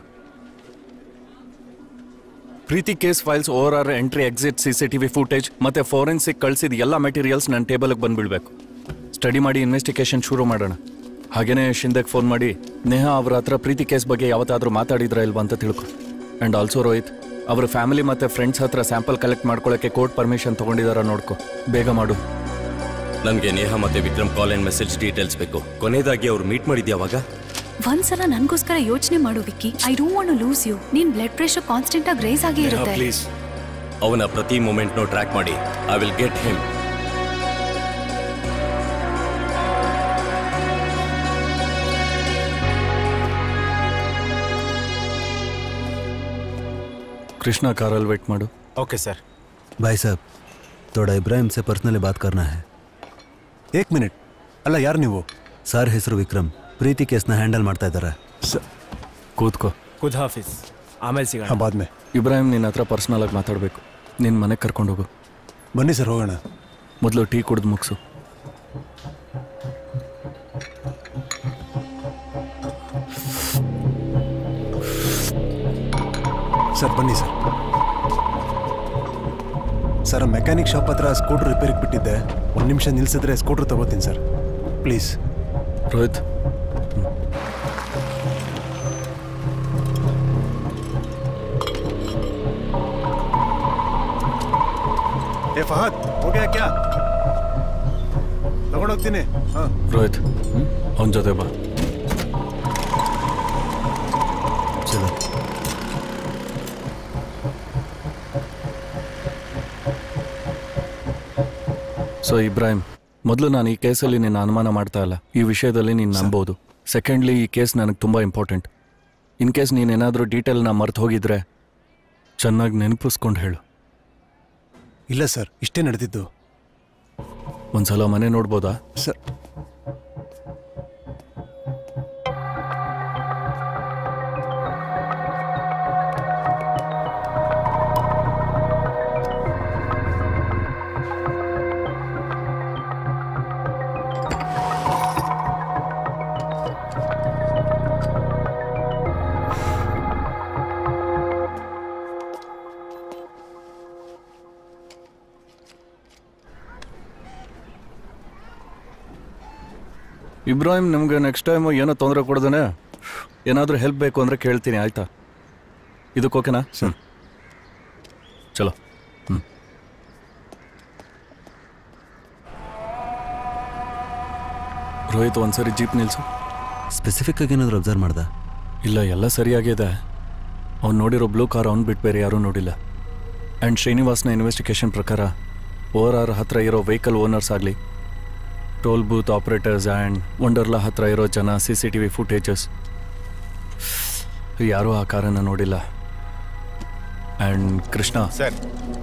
Preethi case files over are entry exit C C T V footage ಮತ್ತೆ ಫೋರೆನ್ಸಿಕ್ ಕಳಿಸಿದ ಎಲ್ಲ ಮೆಟೀರಿಯಲ್ಸ್ ನನ್ನ ಟೇಬಲ್ಗೆ ಬಂದ್ಬಿಡ್ಬೇಕು ಸ್ಟಡಿ ಮಾಡಿ ಇನ್ವೆಸ್ಟಿಗೇಷನ್ ಶುರು ಮಾಡೋಣ ಹಾಗೇನೇ ಶಿಂದೆಗೆ ಫೋನ್ ಮಾಡಿ ನೇಹಾ ಅವರ ಹತ್ರ ಪ್ರೀತಿ ಕೇಸ್ ಬಗ್ಗೆ ಯಾವತ್ತಾದ್ರೂ ಮಾತಾಡಿದ್ರ ಇಲ್ವಾ ಅಂತ ತಿಳ್ಕೊ ಆ್ಯಂಡ್ ಆಲ್ಸೋ ರೋಹಿತ್ ಅವರ ಫ್ಯಾಮಿಲಿ ಮತ್ತೆ ಫ್ರೆಂಡ್ಸ್ ಹತ್ರ ಸ್ಯಾಂಪಲ್ ಕಲೆಕ್ಟ್ ಮಾಡ್ಕೊಳ್ಳೋಕ್ಕೆ ಕೋರ್ಟ್ ಪರ್ಮಿಷನ್ ತಗೊಂಡಿದಾರ ನೋಡ್ಕೊ ಬೇಗ ಮಾಡು ನನಗೆ ನೇಹ ಮತ್ತೆ Vikram call and message details ಬೇಕು ಕೊನೆಯದಾಗಿ ಅವ್ರು ಮೀಟ್ ಮಾಡಿದ್ಯಾವಾಗ ಒಂದ್ಸಲ ನನ್ಗೋಸ್ಕರ ಯೋಚನೆ ಮಾಡು Vicky I don't want lose you ನಿನ್ ಬ್ಲಡ್ ಪ್ರೆಷರ್ ಕಾನ್ಸ್ಟೆಂಟ್ ಆಗಿ ರೇಸ್ ಆಗೇ ಇರುತ್ತೆ ಪ್ಲೀಸ್ ಅವನ ಪ್ರತಿ ಮೂಮೆಂಟ್ನು ಟ್ರ್ಯಾಕ್ ಮಾಡಿ I will get him Krishna ಕಾರಲ್ಲಿ ವೇಟ್ ಮಾಡು ಓಕೆ ಸರ್ भाई साहब थोड़ा इब्राहिम से पर्सनली बात करना है ಏಕ್ ಮಿನಿಟ್ ಅಲ್ಲ ಯಾರು ನೀವು ಸರ್ ಹೆಸರು ವಿಕ್ರಮ್ ಪ್ರೀತಿ ಕೇಸ್ನ ಹ್ಯಾಂಡಲ್ ಮಾಡ್ತಾ ಇದ್ದಾರೆ ಕೂತ್ಕೋ ಖುದ್ ಹಾಫೀಸ್ ಆಮೇಲೆ ಸಿಗೋಣ ಹಾಂ ಬಾದ್ಮೆ ಇಬ್ರಾಹಿಂ ನಿನ್ನ ಹತ್ರ ಪರ್ಸ್ನಲ್ ಆಗಿ ಮಾತಾಡಬೇಕು ನಿನ್ನ ಮನೆಗೆ ಕರ್ಕೊಂಡು ಹೋಗು ಬನ್ನಿ ಸರ್ ಹೋಗೋಣ ಮೊದಲು ಟೀ ಕುಡಿದು ಮುಗಿಸು ಸರ್ ಬನ್ನಿ ಸರ್ ಸರ್ ಮೆಕ್ಯಾನಿಕ್ ಶಾಪ್ ಹತ್ರ ಸ್ಕೂಟ್ರ್ ರಿಪೇರಿಗೆ ಬಿಟ್ಟಿದ್ದೆ ಒಂದು ನಿಮಿಷ ನಿಲ್ಸಿದ್ರೆ ಸ್ಕೂಟ್ರ್ ತಗೋತೀನಿ ಸರ್ ಪ್ಲೀಸ್ ರೋಹಿತ್ ಏ ಫಹದ್ ಹೋಗ್ಯಾ ಕ್ಯಾ ತಗೊಂಡೋಗ್ತೀನಿ ಹಾಂ ರೋಹಿತ್ ಅವನ ಜೊತೆ ಬಾ ಚಲೋ ಸೊ ಇಬ್ರಾಹಿಂ ಮೊದಲು ನಾನು ಈ ಕೇಸಲ್ಲಿ ನಿನ್ನ ಅನುಮಾನ ಮಾಡ್ತಾ ಇಲ್ಲ ಈ ವಿಷಯದಲ್ಲಿ ನೀನು ನಂಬೋದು ಸೆಕೆಂಡ್ಲಿ ಈ ಕೇಸ್ ನನಗೆ ತುಂಬ ಇಂಪಾರ್ಟೆಂಟ್ ಇನ್ ಕೇಸ್ ನೀನೇನಾದರೂ ಡೀಟೇಲ್ನ ಮರ್ತು ಹೋಗಿದ್ರೆ ಚೆನ್ನಾಗಿ ನೆನಪಿಸ್ಕೊಂಡು ಹೇಳು ಇಲ್ಲ ಸರ್ ಇಷ್ಟೇ ನಡೆದಿದ್ದು ಒಂದ್ಸಲ ಮನೆ ನೋಡ್ಬೋದಾ ಸರ್ ಇಬ್ರಾಹಿಂ ನಿಮ್ಗೆ ನೆಕ್ಸ್ಟ್ ಟೈಮು ಏನೋ ತೊಂದರೆ ಕೊಡ್ದೇನೆ ಏನಾದರೂ ಹೆಲ್ಪ್ ಬೇಕು ಅಂದರೆ ಕೇಳ್ತೀನಿ ಆಯ್ತಾ ಇದಕ್ಕೆ ಓಕೆನಾ ಸರ್ ಚಲೋ ಹ್ಞೂ ರೋಹಿತ್ ಒಂದ್ಸರಿ ಜೀಪ್ ನಿಲ್ಸು ಸ್ಪೆಸಿಫಿಕ್ ಆಗಿ ಏನಾದರೂ ಅಬ್ಸರ್ವ್ ಮಾಡ್ದ ಇಲ್ಲ ಎಲ್ಲ ಸರಿಯಾಗಿದೆ ಅವ್ನು ನೋಡಿರೋ ಬ್ಲೂ ಕಾರ್ ಅವ್ನು ಬಿಟ್ಟು ಬೇರೆ ಯಾರೂ ನೋಡಿಲ್ಲ ಆ್ಯಂಡ್ ಶ್ರೀನಿವಾಸ್ನ ಇನ್ವೆಸ್ಟಿಗೇಷನ್ ಪ್ರಕಾರ ಓರ್ ಆರ್ ಹತ್ರ ಇರೋ ವೆಹಿಕಲ್ ಓನರ್ಸ್ ಆಗಲಿ toll booth operators and Wonderla ಹತ್ರ ಇರೋ ಜನ C C T V footages ಯಾರೂ ಆ ಕಾರನ್ನು ನೋಡಿಲ್ಲ ಆ್ಯಂಡ್ ಕೃಷ್ಣ ಸರ್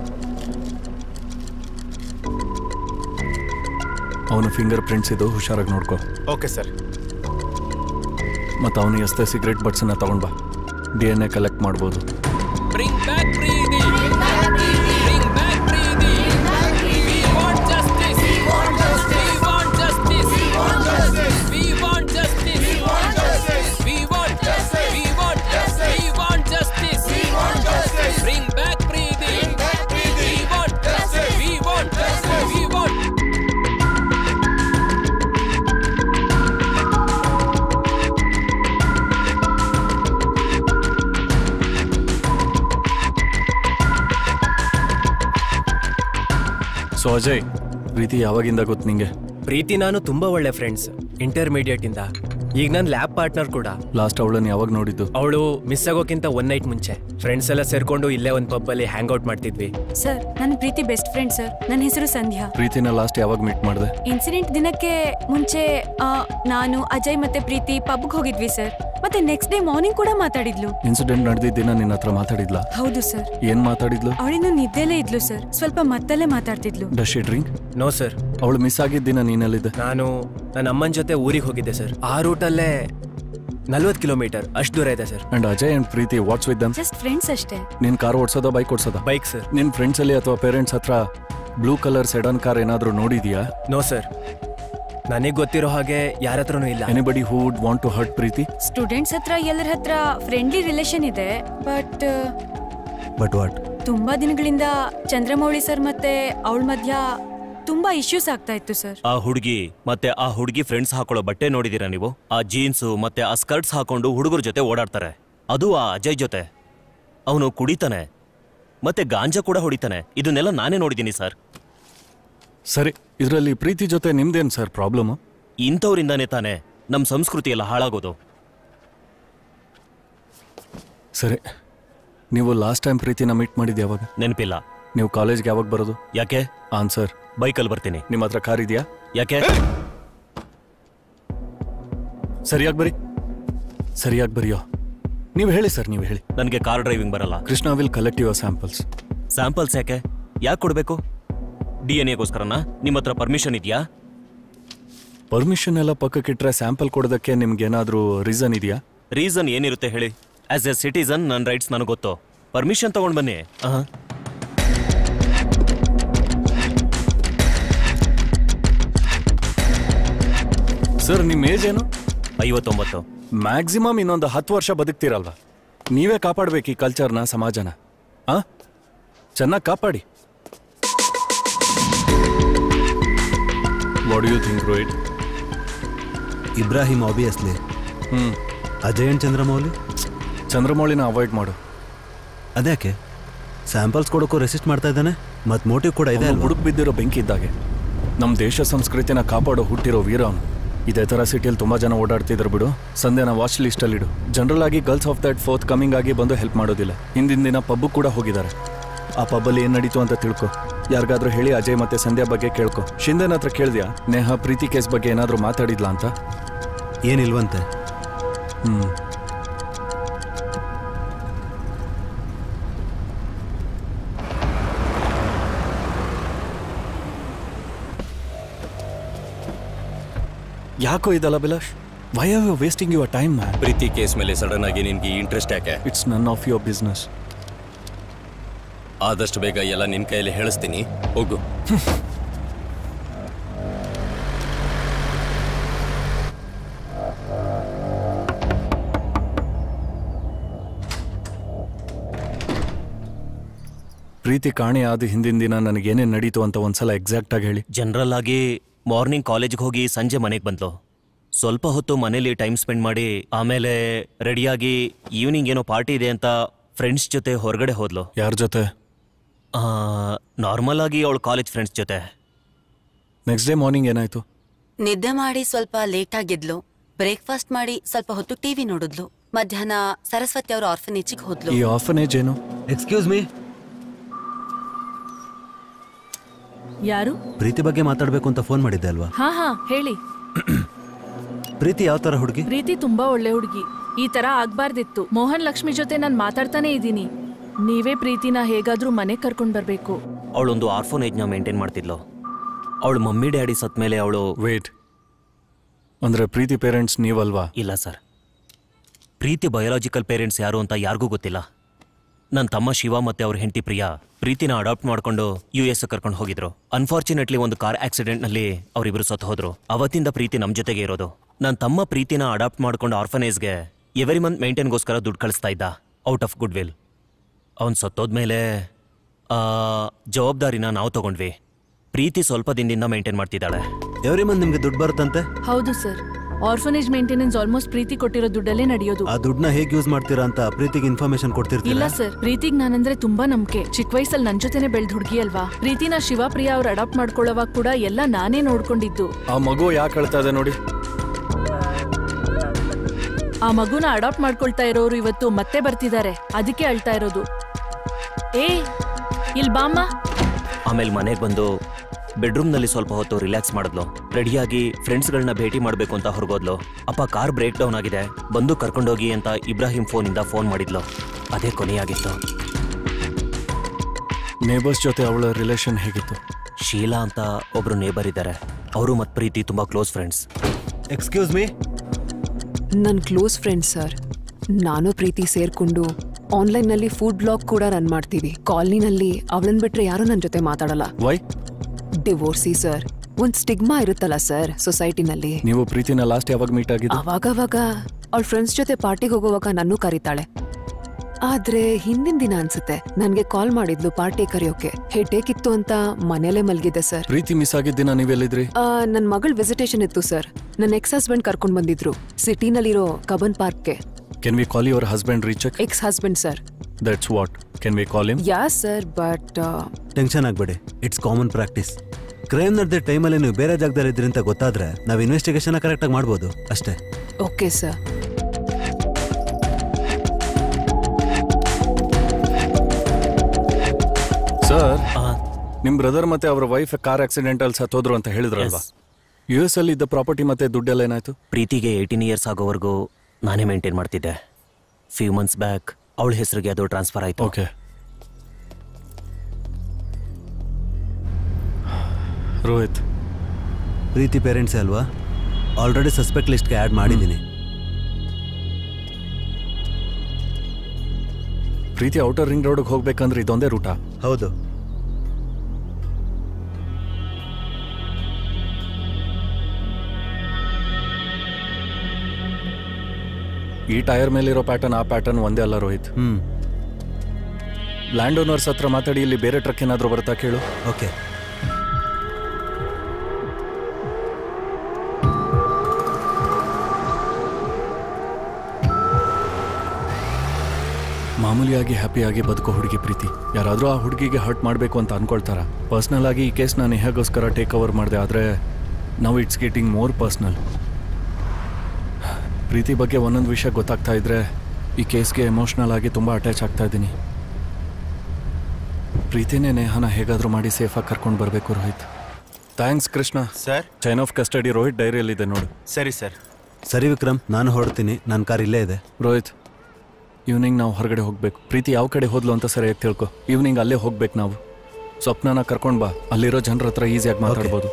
ಅವನ ಫಿಂಗರ್ ಪ್ರಿಂಟ್ಸ್ ಇದು ಹುಷಾರಾಗಿ ನೋಡ್ಕೊ ಓಕೆ ಸರ್ ಮತ್ತು ಅವನು ಎಷ್ಟೇ ಸಿಗರೇಟ್ ಬಟ್ಸನ್ನ ತಗೊಂಡ್ ಬಾ ಡಿ ಎನ್ ಎ ಕಲೆಕ್ಟ್ ಮಾಡ್ಬೋದು Bring back Preeti. Bring back Preeti. Bring back Preeti. We want justice. We want justice. We want justice. We want justice. We want justice. We want justice. We want justice. We want justice. We want justice. We want justice. Bring back Preeti. Bring back Preeti. We want justice. We want justice. We want so Ajay Preethi ಯಾವಾಗಿಂದ ಗೊತ್ತು ನಿಂಗೆ ಪ್ರೀತಿ ನಾನು ತುಂಬಾ ಒಳ್ಳೆ ಫ್ರೆಂಡ್ಸ್ ಇಂಟರ್ಮೀಡಿಯೇಟ್ ಇಂದ ಈಗ ನನ್ನ ಲ್ಯಾಬ್ ಪಾರ್ಟ್ನರ್ ಕೂಡ ಲಾಸ್ಟ್ ಅವಳನ್ನು ಯಾವಾಗ ನೋಡಿದ್ದು ಅವಳು ಮಿಸ್ ಆಗೋಕ್ಕಿಂತ ಒನ್ ನೈಟ್ ಮುಂಚೆ ಫ್ರೆಂಡ್ಸ್ ಎಲ್ಲ ಸೇರ್ಕೊಂಡು ಇಲ್ಲೇ ಒಂದು ಪಬ್ಬಲ್ಲಿ ಹ್ಯಾಂಗ್ ಔಟ್ ಮಾಡ್ತಿದ್ವಿ ಸರ್ ನನ್ನ ಪ್ರೀತಿ ಬೆಸ್ಟ್ ಫ್ರೆಂಡ್ ಸರ್ ನನ್ನ ಹೆಸರು ಸಂಧ್ಯಾ ಪ್ರೀತಿನ ಲಾಸ್ಟ್ ಯಾವಾಗ ಮೀಟ್ ಮಾಡಿದೆ ಇನ್ಸಿಡೆಂಟ್ ದಿನಕ್ಕೆ ಮುಂಚೆ ಆ, ನಾನು ಅಜಯ್ ಮತ್ತೆ ಪ್ರೀತಿ ಪಬ್ಗೆ ಹೋಗಿದ್ವಿ ಸರ್ ಮತ್ತೆ ನೆಕ್ಸ್ಟ್ ಡೇ ಮಾರ್ನಿಂಗ್ ಕೂಡ ಮಾತಾಡಿದ್ಲು ಇನ್ಸಿಡೆಂಟ್ ನಡೆದಿದ್ದ ದಿನ ನಿನ್ನ ಹತ್ರ ಮಾತಾಡಿದ್ಲಾ ಹೌದು ಸರ್ ಏನ್ ಮಾತಾಡಿದ್ಲು ಅವಳಿನ್ನು ನಿದ್ದೆಲೇ ಇದ್ಲು ಸರ್ ಸ್ವಲ್ಪ ಮತ್ತಲ್ಲೇ ಮಾತಾಡ್ತಿದ್ಲು does she drink no sir ಅವಳು ಮಿಸ್ ಆಗಿದ್ದ ದಿನ ನೀನಲ್ಲಿದ್ದೆ ನಾನು ನನ್ನ ಅಮ್ಮನ ಜೊತೆ ಊರಿಗೆ ಹೋಗಿದ್ದೆ ಸರ್ ಆ ರೂಟಲ್ಲೇ ನಲ್ವತ್ತು ಕಿಲೋಮೀಟರ್ ಅಷ್ಟು ದೂರ ಇದೆ sir and Ajay and Preethi what's with them just friends ಅಷ್ಟೇ ನಿನ್ ಕಾರ್ ಓಡಿಸೋದ ಬೈಕ್ ಓಡಿಸೋದ ಬೈಕ್ ಸರ್ ನಿನ್ ಫ್ರೆಂಡ್ಸ್ ಅಲ್ಲಿ ಅಥವಾ ಪೇರೆಂಟ್ಸ್ ಹತ್ರ ಬ್ಲೂ ಕಲರ್ ಸೆಡನ್ ಕಾರ್ ಏನಾದ್ರೂ ನೋಡಿದ್ಯಾ ನೋ ಸರ್ ನನಗೆ ಗೊತ್ತಿರೋ ಹಾಗೆ ಯಾರ ಹತ್ರನೂ ಇಲ್ಲ anybody who would want to hurt Preethi students ಹತ್ರ ಎಲ್ಲರ ಹತ್ರ ಫ್ರೆಂಡ್ಲಿ ರಿಲೇಷನ್ ಇದೆ ಬಟ್ ಬಟ್ ವಾಟ್ ತುಂಬಾ ದಿನಗಳಿಂದ ಚಂದ್ರಮೌಳಿ ಸರ್ ಮತ್ತೆ ಅವಳ ಮಧ್ಯ ತುಂಬಾ ಇಶ್ಯೂಸ್ ಆಗ್ತಾ ಇತ್ತು ಸರ್ ಆ ಹುಡುಗಿ ಮತ್ತೆ ಆ ಹುಡುಗಿ ಫ್ರೆಂಡ್ಸ್ ಹಾಕೊಳ್ಳೋ ಬಟ್ಟೆ ನೋಡಿದೀರಾ ನೀವು ಆ ಜೀನ್ಸು ಮತ್ತೆ ಆ ಸ್ಕರ್ಟ್ಸ್ ಹಾಕೊಂಡು ಹುಡುಗರ ಜೊತೆ ಓಡಾಡ್ತಾರೆ ಅದು ಆ ಅಜಯ್ ಜೊತೆ ಅವನು ಕುಡಿತಾನೆ ಮತ್ತೆ ಗಾಂಜಾ ಕೂಡ ಹೊಡಿತಾನೆ ಇದನ್ನೆಲ್ಲ ನಾನೇ ನೋಡಿದ್ದೀನಿ ಸರ್ ಸರಿ ಇದರಲ್ಲಿ ಪ್ರೀತಿ ಜೊತೆ ನಿಮ್ದೇನ್ ಸರ್ ಪ್ರಾಬ್ಲಮ್ ಇಂಥವ್ರಿಂದಾನೇ ತಾನೇ ನಮ್ಮ ಸಂಸ್ಕೃತಿ ಎಲ್ಲ ಹಾಳಾಗೋದು ಸರಿ ನೀವು ಲಾಸ್ಟ್ ಟೈಮ್ ಪ್ರೀತಿನ ಮೀಟ್ ಮಾಡಿದ್ ಯಾವಾಗ ನೆನಪಿಲ್ಲ ನೀವು ಕಾಲೇಜ್ಗೆ ಯಾವಾಗ ಬರೋದು ಯಾಕೆ ಆನ್ಸರ್ ಬೈಕಲ್ಲಿ ಬರ್ತೀನಿ ನಿಮ್ಮ ಹತ್ರ ಕಾರ್ ಇದೆಯಾ ಯಾಕೆ ಸರಿಯಾಗಿ ಬರಿ ಸರಿಯಾಗಿ ಬರಿಯೋ ನೀವು ಹೇಳಿ ಸರ್ ನೀವು ಹೇಳಿ ನನಗೆ ಕಾರ್ ಡ್ರೈವಿಂಗ್ ಬರಲ್ಲ Krishna will collect your samples samples ಯಾಕೆ ಯಾಕೆ ಕೊಡಬೇಕು ಡಿ ಎನ್ ಎಗೋಸ್ಕರನಾ ನಿಮ್ಮ ಹತ್ರ ಪರ್ಮಿಷನ್ ಇದೆಯಾ ಪರ್ಮಿಷನ್ ಎಲ್ಲ ಪಕ್ಕಕ್ಕಿಟ್ರೆ ಸ್ಯಾಂಪಲ್ ಕೊಡೋದಕ್ಕೆ ನಿಮ್ಗೆ ಏನಾದರೂ ರೀಸನ್ ಇದೆಯಾ ರೀಸನ್ ಏನಿರುತ್ತೆ ಹೇಳಿ ಆಸ್ ಎ ಸಿಟಿಸನ್ ನನ್ನ ರೈಟ್ಸ್ ನನಗೆ ಗೊತ್ತು ಪರ್ಮಿಷನ್ ತಗೊಂಡು ಬನ್ನಿ ಆಹಾ. ಸರ್ ನಿಮ್ಮ ಏಜ್ ಏನು ಐವತ್ತೊಂಬತ್ತು ಮ್ಯಾಕ್ಸಿಮಮ್ ಇನ್ನೊಂದು ಹತ್ತು ವರ್ಷ ಬದುಕ್ತೀರಲ್ವಾ ನೀವೇ ಕಾಪಾಡ್ಬೇಕು ಈ ಕಲ್ಚರ್ನ ಸಮಾಜನ ಆ ಚೆನ್ನಾಗಿ ಕಾಪಾಡಿ what you think Rohit Ibrahim obviously ಹ್ಞೂ ಅಜಯ್ ಅಂಡ್ ಚಂದ್ರಮೌಳಿ ಚಂದ್ರಮೌಳಿನ ಅವಾಯ್ಡ್ ಮಾಡು ಅದ್ಯಾಕೆ ಸ್ಯಾಂಪಲ್ಸ್ ಕೊಡೋಕ್ಕೂ ರೆಸಿಸ್ಟ್ ಮಾಡ್ತಾ ಇದ್ದಾನೆ ಮತ್ತು ಮೋಟಿವ್ ಕೂಡ ಇದೆ ಅಲ್ವಾ ಹುಡುಕ್ ಬಿದ್ದಿರೋ ಬೆಂಕಿ ಇದ್ದಾಗೆ ನಮ್ಮ ದೇಶ ಸಂಸ್ಕೃತಿನ ಕಾಪಾಡೋ ಹುಟ್ಟಿರೋ ವೀರ ಅವನು ಇದೇ ಥರ ಸಿಟಿಯಲ್ಲಿ ತುಂಬ ಜನ ಓಡಾಡ್ತಿದ್ರು ಬಿಡು ಸಂಧ್ಯಾನ ವಾಚ್ ಲಿಸ್ಟಲ್ಲಿ ಇಡು ಜನರಲ್ ಆಗಿ girls of that forthcoming ಆಗಿ ಬಂದು ಹೆಲ್ಪ್ ಮಾಡೋದಿಲ್ಲ ಹಿಂದಿನ ದಿನ ಪಬ್ಬು ಕೂಡ ಹೋಗಿದ್ದಾರೆ ಆ ಪಬ್ಬಲ್ಲಿ ಏನು ನಡೀತು ಅಂತ ತಿಳ್ಕೊ ಯಾರಿಗಾದ್ರೂ ಹೇಳಿ ಅಜಯ್ ಮತ್ತೆ ಸಂಧ್ಯಾ ಬಗ್ಗೆ ಕೇಳ್ಕೊ ಶಿಂದೆನ ಹತ್ರ ಕೇಳಿದ್ಯಾ ನೇಹ ಪ್ರೀತಿ ಕೇಸ್ ಬಗ್ಗೆ ಏನಾದರೂ ಮಾತಾಡಿದ್ಲಾ ಅಂತ ಏನಿಲ್ವಂತೆ ಹ್ಞೂ ಯಾಕೋ ಇದಲ್ಲ Abhilash why are you wasting your time man Preethi case ಮೇಲೆ ಸಡನ್ ಆಗಿ ನಿನ್ಗೆ ಇಂಟ್ರೆಸ್ಟ್ ಯಾಕೆ it's none of your business ಆದಷ್ಟು ಬೇಗ ಎಲ್ಲ ನಿನ್ ಕೈಯಲ್ಲಿ ಹೇಳಿಸ್ತೀನಿ ಹೋಗು ಪ್ರೀತಿ ಕಾಣೆ ಆದ ಹಿಂದಿನ ದಿನ ನನಗೇನೇನು ನಡೀತು ಅಂತ ಒಂದ್ಸಲ ಎಕ್ಸಾಕ್ಟ್ ಆಗಿ ಹೇಳಿ ಜನರಲ್ ಆಗಿ ಮಾರ್ನಿಂಗ್ ಕಾಲೇಜ್ಗೆ ಹೋಗಿ ಸಂಜೆ ಮನೆಗೆ ಬಂದ್ಲು ಸ್ವಲ್ಪ ಹೊತ್ತು ಮನೇಲಿ ಟೈಮ್ ಸ್ಪೆಂಡ್ ಮಾಡಿ ಆಮೇಲೆ ರೆಡಿಯಾಗಿ ಈವ್ನಿಂಗ್ ಏನೋ ಪಾರ್ಟಿ ಇದೆ ಅಂತ ಫ್ರೆಂಡ್ಸ್ ಜೊತೆ ಹೊರಗಡೆ ಹೋದ್ಲು ಯಾರ ಜೊತೆ ನಾರ್ಮಲ್ ಆಗಿ ಅವಳು ಕಾಲೇಜ್ ಫ್ರೆಂಡ್ಸ್ ಜೊತೆ ನೆಕ್ಸ್ಟ್ ಡೇ ಮಾರ್ನಿಂಗ್ ಏನಾಯ್ತು ನಿದ್ದೆ ಮಾಡಿ ಸ್ವಲ್ಪ ಲೇಟ್ ಆಗಿದ್ಲು ಬ್ರೇಕ್ಫಾಸ್ಟ್ ಮಾಡಿ ಸ್ವಲ್ಪ ಹೊತ್ತು ಟಿವಿ ನೋಡಿದ್ಲು ಮಧ್ಯಾಹ್ನ ಸರಸ್ವತಿ ಅವ್ರ ಆರ್ಫನೇಜಿಗೆ ಹೋದ್ಲು ಈ ಆಫನೇಜ್ ಏನು ಎಕ್ಸ್ಕ್ಯೂಸ್ ಮೀ ಯಾರು ಪ್ರೀತಿ ಬಗ್ಗೆ ಮಾತಾಡಬೇಕು ಅಂತ ಫೋನ್ ಮಾಡಿದ್ದೆ ಅಲ್ವಾ ಹಾ ಹಾ ಹೇಳಿ ಪ್ರೀತಿ ಯಾವ ಥರ ಹುಡುಗಿ ಪ್ರೀತಿ ತುಂಬಾ ಒಳ್ಳೆ ಹುಡುಗಿ ಈ ತರ ಆಗ್ಬಾರ್ದಿತ್ತು ಮೋಹನ್ ಲಕ್ಷ್ಮಿ ಜೊತೆ ನಾನ್ ಮಾತಾಡ್ತಾನೆ ಇದ್ದೀನಿ ನೀವೇ ಪ್ರೀತಿನ ಹೇಗಾದ್ರೂ ಮನೆಗ್ ಕರ್ಕೊಂಡ್ ಬರ್ಬೇಕು ಅವಳೊಂದು ಆರ್ಫೋನೇಜ್ನ ಮೇಂಟೈನ್ ಮಾಡ್ತಿದ್ಲು ಅವಳು ಮಮ್ಮಿ ಡ್ಯಾಡಿ ಸತ್ ಮೇಲೆ ಅವಳು ವೇಟ್ ಅಂದ್ರೆ ಪ್ರೀತಿ ಪೇರೆಂಟ್ಸ್ ನೀವಲ್ವಾ ಇಲ್ಲ ಸರ್ ಪ್ರೀತಿ ಬಯೋಲಾಜಿಕಲ್ ಪೇರೆಂಟ್ಸ್ ಯಾರು ಅಂತ ಯಾರಿಗೂ ಗೊತ್ತಿಲ್ಲ ನನ್ನ ತಮ್ಮ ಶಿವ ಮತ್ತೆ ಅವ್ರ ಹೆಂಡತಿ ಪ್ರಿಯಾ ಪ್ರೀತಿನ ಅಡಾಪ್ಟ್ ಮಾಡ್ಕೊಂಡು ಯು ಎಸ್ ಕರ್ಕೊಂಡು ಹೋಗಿದ್ರು ಅನ್ಫಾರ್ಚುನೇಟ್ಲಿ ಒಂದು ಕಾರ್ ಆಕ್ಸಿಡೆಂಟ್ನಲ್ಲಿ ಅವರಿಬ್ರು ಸತ್ತು ಹೋದ್ರು ಅವತ್ತಿಂದ ಪ್ರೀತಿ ನಮ್ಮ ಜೊತೆಗೆ ಇರೋದು ನನ್ನ ತಮ್ಮ ಪ್ರೀತಿನ ಅಡಾಪ್ಟ್ ಮಾಡ್ಕೊಂಡು ಆರ್ಫನೇಜ್ಗೆ ಎವರಿ ಮಂತ್ ಮೇಂಟೈನ್ಗೋಸ್ಕರ ದುಡ್ಡು ಕಳಿಸ್ತಾ ಇದ್ದ ಔಟ್ ಆಫ್ ಗುಡ್ ವಿಲ್ ಅವ್ನು ಸತ್ತೋದ್ಮೇಲೆ ಆ, ಜವಾಬ್ದಾರಿನ ನಾವು ತಗೊಂಡ್ವಿ ಪ್ರೀತಿ ಸ್ವಲ್ಪ ದಿನದಿಂದ ಮೇಂಟೈನ್ ಮಾಡ್ತಿದ್ದಾಳೆ ಎವ್ರಿ ಮಂತ್ ನಿಮ್ಗೆ ದುಡ್ಡು ಬರುತ್ತಂತೆ ಹೌದು sir orphanage maintenance almost Preethi ಕೊಟ್ಟಿರೋ ದುಡ್ಡಲ್ಲೇ ನಡೆಯೋದು ಆ ದುಡ್ಡನ್ನ ಹೇಗೆ ಯೂಸ್ ಮಾಡ್ತೀರಾ ಅಂತ ಪ್ರೀತಿಗೆ ಇನ್ಫಾರ್ಮೇಶನ್ ಇಲ್ಲ ಕೊಡ್ತಿರ್ತೀರಾ ಸರ್ ಪ್ರೀತಿಗ್ ನಾನಂದ್ರೆ ತುಂಬಾ ನಂಬಿಕೆ ಚಿಕ್ಕ ವಯಸ್ಸಲ್ಲಿ ನನ್ ಜೊತೆನೆ ಬೆಳ್ದ್ ಹುಡುಗಿ ಅಲ್ವಾ ಪ್ರೀತಿನ ಶಿವಪ್ರಿಯ ಅವ್ರು ಅಡಾಪ್ಟ್ ಮಾಡ್ಕೊಳ್ಳೋವಾಗ ಕೂಡ ಎಲ್ಲ ನಾನೇ ನೋಡ್ಕೊಂಡಿದ್ದು ಆ ಮಗು ಯಾಕೆ ಅಳ್ತಾ ಇದೆ ನೋಡಿ ಆ ಮಗುನ ಅಡಾಪ್ಟ್ ಮಾಡ್ಕೊಳ್ತಾ ಇರೋರು ಇವತ್ತು ಮತ್ತೆ ಬರ್ತಿದ್ದಾರೆ ಅದಕ್ಕೆ ಅಳ್ತಾ ಇರೋದು ಏ ಇಲ್ ಬಾಮ್ಮ ಆಮೇಲೆ ಮನೆಗೆ ಬಂದು ಬೆಡ್ರೂಮ್ನಲ್ಲಿ ಸ್ವಲ್ಪ ಹೊತ್ತು ರಿಲ್ಯಾಕ್ಸ್ ಮಾಡಿದ್ಲು ರೆಡಿಯಾಗಿ ಫ್ರೆಂಡ್ಸ್ಗಳನ್ನ ಭೇಟಿ ಮಾಡಬೇಕು ಅಂತ ಹೊರಗೋದ್ಲು ಅಪ್ಪ ಕಾರ್ ಬ್ರೇಕ್ ಡೌನ್ ಆಗಿದೆ ಬಂದು ಕರ್ಕೊಂಡೋಗಿ ಅಂತ ಇಬ್ರಾಹಿಂ ಫೋನಿಂದ ಫೋನ್ ಮಾಡಿದ್ಲು ಅದೇ ಕೊನೆಯಾಗಿತ್ತು ನೇಬರ್ಸ್ ಜೊತೆ ಅವಳ ರಿಲೇಷನ್ ಹೇಗಿತ್ತು ಶೀಲಾ ಅಂತ ಒಬ್ರು ನೇಬರ್ ಇದ್ದಾರೆ ಅವರು ಮತ್ತು ಪ್ರೀತಿ ತುಂಬಾ ಕ್ಲೋಸ್ ಫ್ರೆಂಡ್ಸ್ ಎಕ್ಸ್ಕ್ಯೂಸ್ ಮೀ ನನ್ನ ಕ್ಲೋಸ್ ಫ್ರೆಂಡ್ ಸರ್ ನಾನು ಪ್ರೀತಿ ಸೇರ್ಕೊಂಡು ಆನ್ಲೈನ್ನಲ್ಲಿ ಫುಡ್ ಬ್ಲಾಗ್ ಕೂಡ ರನ್ ಮಾಡ್ತೀವಿ ಕಾಲನಿನಲ್ಲಿ ಅವಳನ್ ಬಿಟ್ರೆ ಯಾರು ನನ್ನ ಜೊತೆ ಮಾತಾಡಲ್ಲ ವೈ ಡಿವೋರ್ಸಿ ಸರ್ ಒಂದ್ ಸ್ಟಿಗ್ಮಾ ಇರುತ್ತಲ್ಲ ಸರ್ ಸೊಸೈಟಿನಲ್ಲಿ ನೀವು ಪ್ರೀತಿನ ಲಾಸ್ಟ್ ಯಾವಾಗ ಮೀಟ್ ಆಗಿದ್ದು ಅವಾಗವಾಗ ಅವಳ ಫ್ರೆಂಡ್ಸ್ ಜೊತೆ ಪಾರ್ಟಿಗೆ ಹೋಗುವಾಗ ನನ್ನೂ ಕರೀತಾಳೆ ಆದ್ರೆ ಹಿಂದಿನ ದಿನ ಅನ್ಸುತ್ತೆ ನನ್ಗೆ ಕಾಲ್ ಮಾಡಿದ್ಲು ಪಾರ್ಟಿ ಕರೆಯೋಕೆ ಹೆಡೇಕ್ ಇತ್ತು ಅಂತ ಮನೇಲೆ ಮಲ್ಗಿದ್ದೆ ಸರ್ ಪ್ರೀತಿ ಮಿಸ್ ಆಗಿದ್ದ ದಿನ ನೀವೆಲ್ಲಿದ್ರಿ ಆ, ನನ್ ಮಗಳ್ ವಿಸಿಟೇಷನ್ ಇತ್ತು ಸರ್ ನನ್ನ ಎಕ್ಸ್ ಹಸ್ಬೆಂಡ್ ಕರ್ಕೊಂಡ್ ಬಂದಿದ್ರು ಸಿಟಿನಲ್ಲಿರೋ ಕಬನ್ ಪಾರ್ಕ್ಗೆ can we call your husband ರೀಚಕ್ ex husband sir that's what can we call him yeah sir but tension ಆಗಬೇಡಿ ಇಟ್ಸ್ ಕಾಮನ್ ಪ್ರಾಕ್ಟೀಸ್ ಕ್ರೈಮ್ ನಡೆದ ಟೈಮಲ್ಲಿ ನೀವು ಬೇರೆ ಜಾಗದಲ್ಲಿ ಇದ್ರಿ ಅಂತ ಗೊತ್ತಾದ್ರೆ ನಾವು ಇನ್ವೆಸ್ಟಿಗೇಷನ್ ಕರೆಕ್ಟಾಗಿ ಮಾಡ್ಬೋದು ಅಷ್ಟೇ ಓಕೆ ಸರ್ ಸರ್ ನಿಮ್ ಬ್ರದರ್ ಮತ್ತೆ ಅವರ ವೈಫ್ ಕಾರ್ ಆಕ್ಸಿಡೆಂಟ್ ಅಲ್ಲಿ ಸತ್ತೋದ್ರು ಅಂತ ಹೇಳಿದ್ರಲ್ವಾ ಯು ಎಸ್ ಅಲ್ಲಿ ಇದ್ದ ಪ್ರಾಪರ್ಟಿ ಮತ್ತೆ ದುಡ್ಡೆಲ್ಲ ಏನಾಯ್ತು ಪ್ರೀತಿಗೆ ಏಯ್ಟೀನ್ ಇಯರ್ಸ್ ಆಗೋವರೆಗೂ ನಾನೇ ಮೇಂಟೈನ್ ಮಾಡ್ತಿದ್ದೆ ಫ್ಯೂ ಮಂತ್ಸ್ ಬ್ಯಾಕ್ ಅವಳ ಹೆಸರಿಗೆ ಅದು ಟ್ರಾನ್ಸ್ಫರ್ ಆಯ್ತು ಓಕೆ ರೋಹಿತ್ ಪ್ರೀತಿ ಪೇರೆಂಟ್ಸೇ ಅಲ್ವಾ ಆಲ್ರೆಡಿ ಸಸ್ಪೆಕ್ಟ್ ಲಿಸ್ಟ್ಗೆ ಆ್ಯಡ್ ಮಾಡಿದ್ದೀನಿ ಪ್ರೀತಿ ಔಟರ್ ರಿಂಗ್ ರೋಡ್ಗೆ ಹೋಗ್ಬೇಕಂದ್ರೆ ಇದೊಂದೇ ರೂಟಾ ಹೌದು ಈ ಟೈರ್ ಮೇಲಿರೋ ಪ್ಯಾಟರ್ನ್ ಆ ಪ್ಯಾಟರ್ನ್ ಒಂದೇ ಅಲ್ಲ ರೋಹಿತ್ ಹ್ಮ್ ಲ್ಯಾಂಡ್ ಓನರ್ಸ್ ಹತ್ರ ಮಾತಾಡಿ ಇಲ್ಲಿ ಬೇರೆ ಟ್ರಕ್ ಏನಾದರೂ ಬರುತ್ತಾ ಕೇಳು ಓಕೆ ಮಾಮೂಲಿಯಾಗಿ ಹ್ಯಾಪಿಯಾಗಿ ಬದುಕೋ ಹುಡುಗಿ ಪ್ರೀತಿ ಯಾರಾದರೂ ಆ ಹುಡುಗಿಗೆ ಹರ್ಟ್ ಮಾಡಬೇಕು ಅಂತ ಅನ್ಕೊಳ್ತಾರ ಪರ್ಸ್ನಲ್ ಆಗಿ ಈ ಕೇಸ್ ನಾನು ಹೇಗೋಸ್ಕರ ಟೇಕ್ ಓವರ್ ಮಾಡಿದೆ ಆದರೆ ನಾವು it's getting more personal Preethi ಬಗ್ಗೆ ಒಂದೊಂದು ವಿಷಯ ಗೊತ್ತಾಗ್ತಾ ಇದ್ರೆ ಈ ಕೇಸ್ಗೆ ಎಮೋಷ್ನಲ್ ಆಗಿ ತುಂಬ ಅಟ್ಯಾಚ್ ಆಗ್ತಾ ಇದ್ದೀನಿ ಪ್ರೀತಿನೇ ನೇಹನ ಹೇಗಾದರೂ ಮಾಡಿ ಸೇಫಾಗಿ ಕರ್ಕೊಂಡು ಬರಬೇಕು Rohit thanks Krishna sir chain of custody Rohit ಡೈರಿಯಲ್ಲಿದೆ ನೋಡು ಸರಿ ಸರ್ ಸರಿ ವಿಕ್ರಮ್ ನಾನು ಹೊರಡ್ತೀನಿ ನನ್ನ ಕಾರ್ ಇಲ್ಲೇ ಇದೆ ರೋಹಿತ್ ಈವ್ನಿಂಗ್ ನಾವು ಹೊರಗಡೆ ಹೋಗ್ಬೇಕು ಪ್ರೀತಿ ಯಾವ ಕಡೆ ಹೋದ್ಲು ಅಂತ ಸರಿಯಾಗಿ ತಿಳ್ಕೊ ಈವ್ನಿಂಗ್ ಅಲ್ಲೇ ಹೋಗ್ಬೇಕು ನಾವು ಸ್ವಪ್ನನ ಕರ್ಕೊಂಡು ಬಾ ಅಲ್ಲಿರೋ ಜನರ ಹತ್ರ ಈಸಿಯಾಗಿ ಮಾತಾಡ್ಬೋದು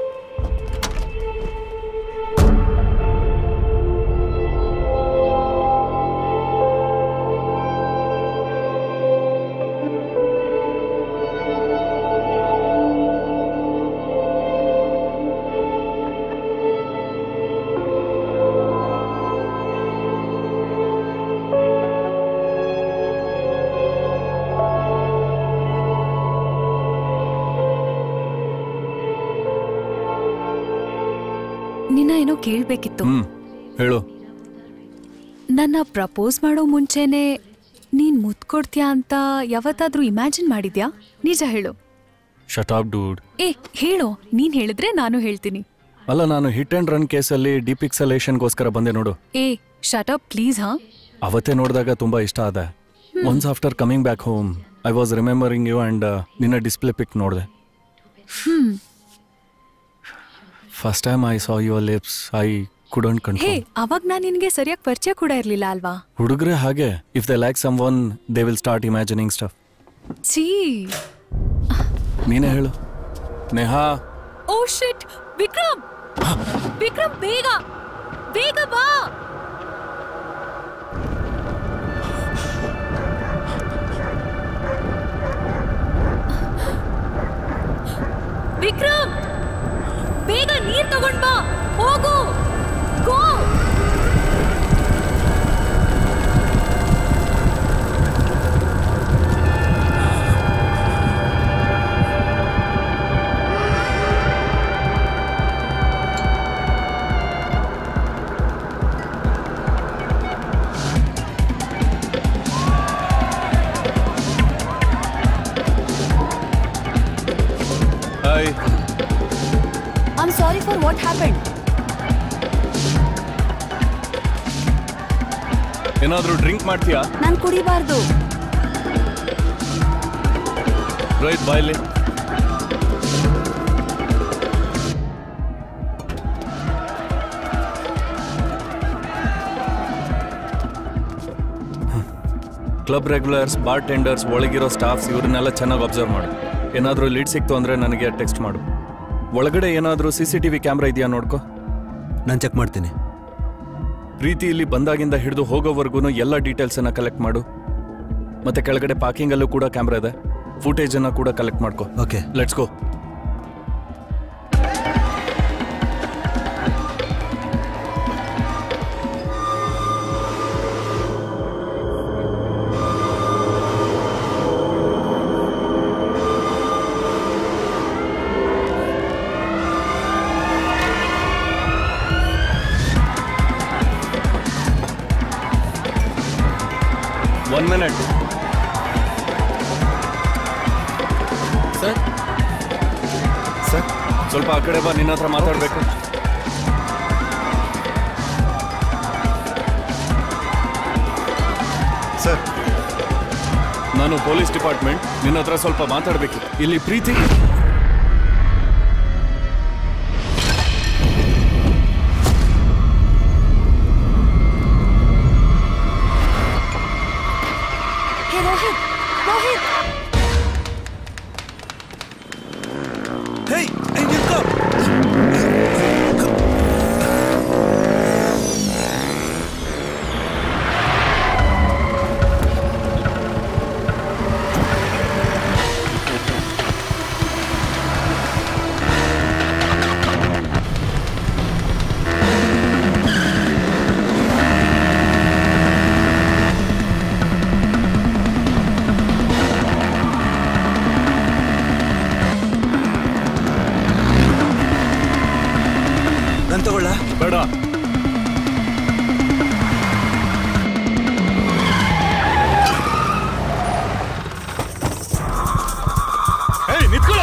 ನಿನ್ನ ಏನೋ ಕೇಳ್ಬೇಕಿತ್ತು ಹ್ಮ್ ಹೇಳು ನನ್ನ ಪ್ರಪೋಸ್ ಮಾಡೋ ಮುಂಚೆನೆ ನೀನ್ ಮುತ್ ಕೊಡ್ತೀಯಾ ಅಂತ ಯಾವತ್ತಾದ್ರೂ ಇಮ್ಯಾಜಿನ್ ಮಾಡಿದ್ಯಾ ನಿಜ ಹೇಳು ಶಟಾಪ್ ಡೂಡ್ ಏ ಹೇಳು ನೀನ್ ಹೇಳಿದ್ರೆ ನಾನು ಹೇಳ್ತೀನಿ ಅಲ್ಲ ನಾನು ಹಿಟ್ ಅಂಡ್ ರನ್ ಕೇಸಲ್ಲಿ ಡಿಪಿಕ್ಸಲೇಷನ್ಗೋಸ್ಕರ ಬಂದೆ ನೋಡು ಏ ಶಟಪ್ ಪ್ಲೀಸ್ ಹಾ ಅವತ್ತೇ ನೋಡಿದಾಗ ತುಂಬಾ ಇಷ್ಟ ಆದ once after coming back home I was remembering you and ನಿನ್ನ ಡಿಸ್ಪ್ಲೇ ಪಿಕ್ ನೋಡಿದೆ hmm first time I saw your lips I couldn't hey control ಅವಾಗ ನಾನು ನಿನಗೆ ಸರಿಯಾಗಿ ಪರಿಚಯ ಕೂಡ ಇರ್ಲಿಲ್ಲ ಅಲ್ವಾ ಹುಡುಗರೆ ಹಾಗೆ if they like someone they will start imagining stuff ಛೀ ನೀನೇ ಹೇಳು ನೇಹಾ ಓ ಶಿಟ್ ವಿಕ್ರಮ್ ವಿಕ್ರಮ್ ಬೇಗ ಬೇಗ ಬಾ ವಿಕ್ರಮ್ ಬೇಗ ನೀರ್ ತಗೊಂಡ್ ಬಾ ಹೋಗು go hi I'm sorry for what happen ಏನಾದರೂ ಡ್ರಿಂಕ್ ಮಾಡ್ತೀಯಾ ನಾನು ಕುಡಿಬಾರ್ದು ರೋಹಿತ್ ಬಾಯ್ಲಿ ಕ್ಲಬ್ ರೆಗ್ಯುಲರ್ಸ್ ಬಾರ್ ಟೆಂಡರ್ಸ್ ಒಳಗಿರೋ ಸ್ಟಾಫ್ಸ್ ಇವ್ರನ್ನೆಲ್ಲ ಚೆನ್ನಾಗಿ ಅಬ್ಸರ್ವ್ ಮಾಡು ಏನಾದರೂ ಲೀಡ್ ಸಿಕ್ತು ಅಂದರೆ ನನಗೆ ಟೆಕ್ಸ್ಟ್ ಮಾಡು ಒಳಗಡೆ ಏನಾದರೂ C C T V camera ಇದೆಯಾ ನೋಡ್ಕೋ ನಾನು ಚೆಕ್ ಮಾಡ್ತೀನಿ ಪ್ರೀತಿ ಇಲ್ಲಿ ಬಂದಾಗಿಂದ ಹಿಡಿದು ಹೋಗೋವರೆಗೂ ಎಲ್ಲ ಡೀಟೇಲ್ಸನ್ನು ಕಲೆಕ್ಟ್ ಮಾಡು ಮತ್ತೆ ಕೆಳಗಡೆ ಪಾರ್ಕಿಂಗಲ್ಲೂ ಕೂಡ ಕ್ಯಾಮ್ರಾ ಇದೆ ಫುಟೇಜನ್ನು ಕೂಡ ಕಲೆಕ್ಟ್ ಮಾಡ್ಕೋ okay let's go one minute sir sir ಸ್ವಲ್ಪ ಆ ಕಡೆ ಬಾ ನಿನ್ನ ಹತ್ರ ಮಾತಾಡಬೇಕು ಸರ್ ನಾನು ಪೊಲೀಸ್ ಡಿಪಾರ್ಟ್ಮೆಂಟ್ ನಿನ್ನ ಹತ್ರ ಸ್ವಲ್ಪ ಮಾತಾಡಬೇಕು ಇಲ್ಲಿ ಪ್ರೀತಿ ಹೇ ರೋಹಿತ್ ರೋಹಿತ್ ಹೇಯ್ ನಿಂತ್ಕೋ ನಾನು ತಗೊಳ್ಳ ಬೇಡ ಏಯ್ ನಿಂತ್ಕೊಳ್ಳೋ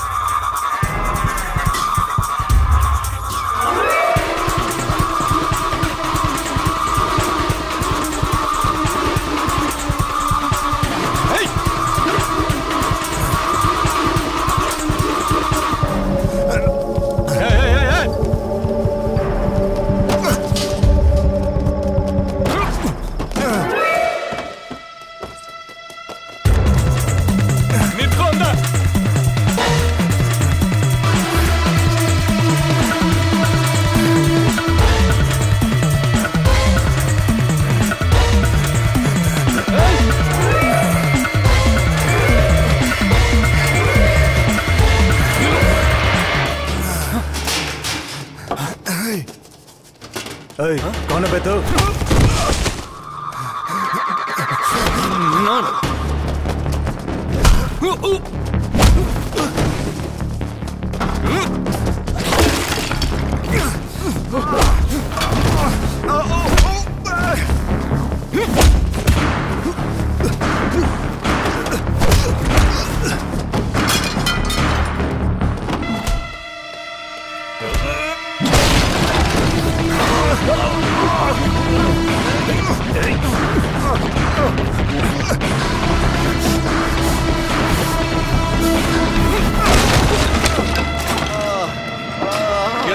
ನಿಂತ್ಕೊಂಡ ಏಯ್ ಕೌನ ಬೇತು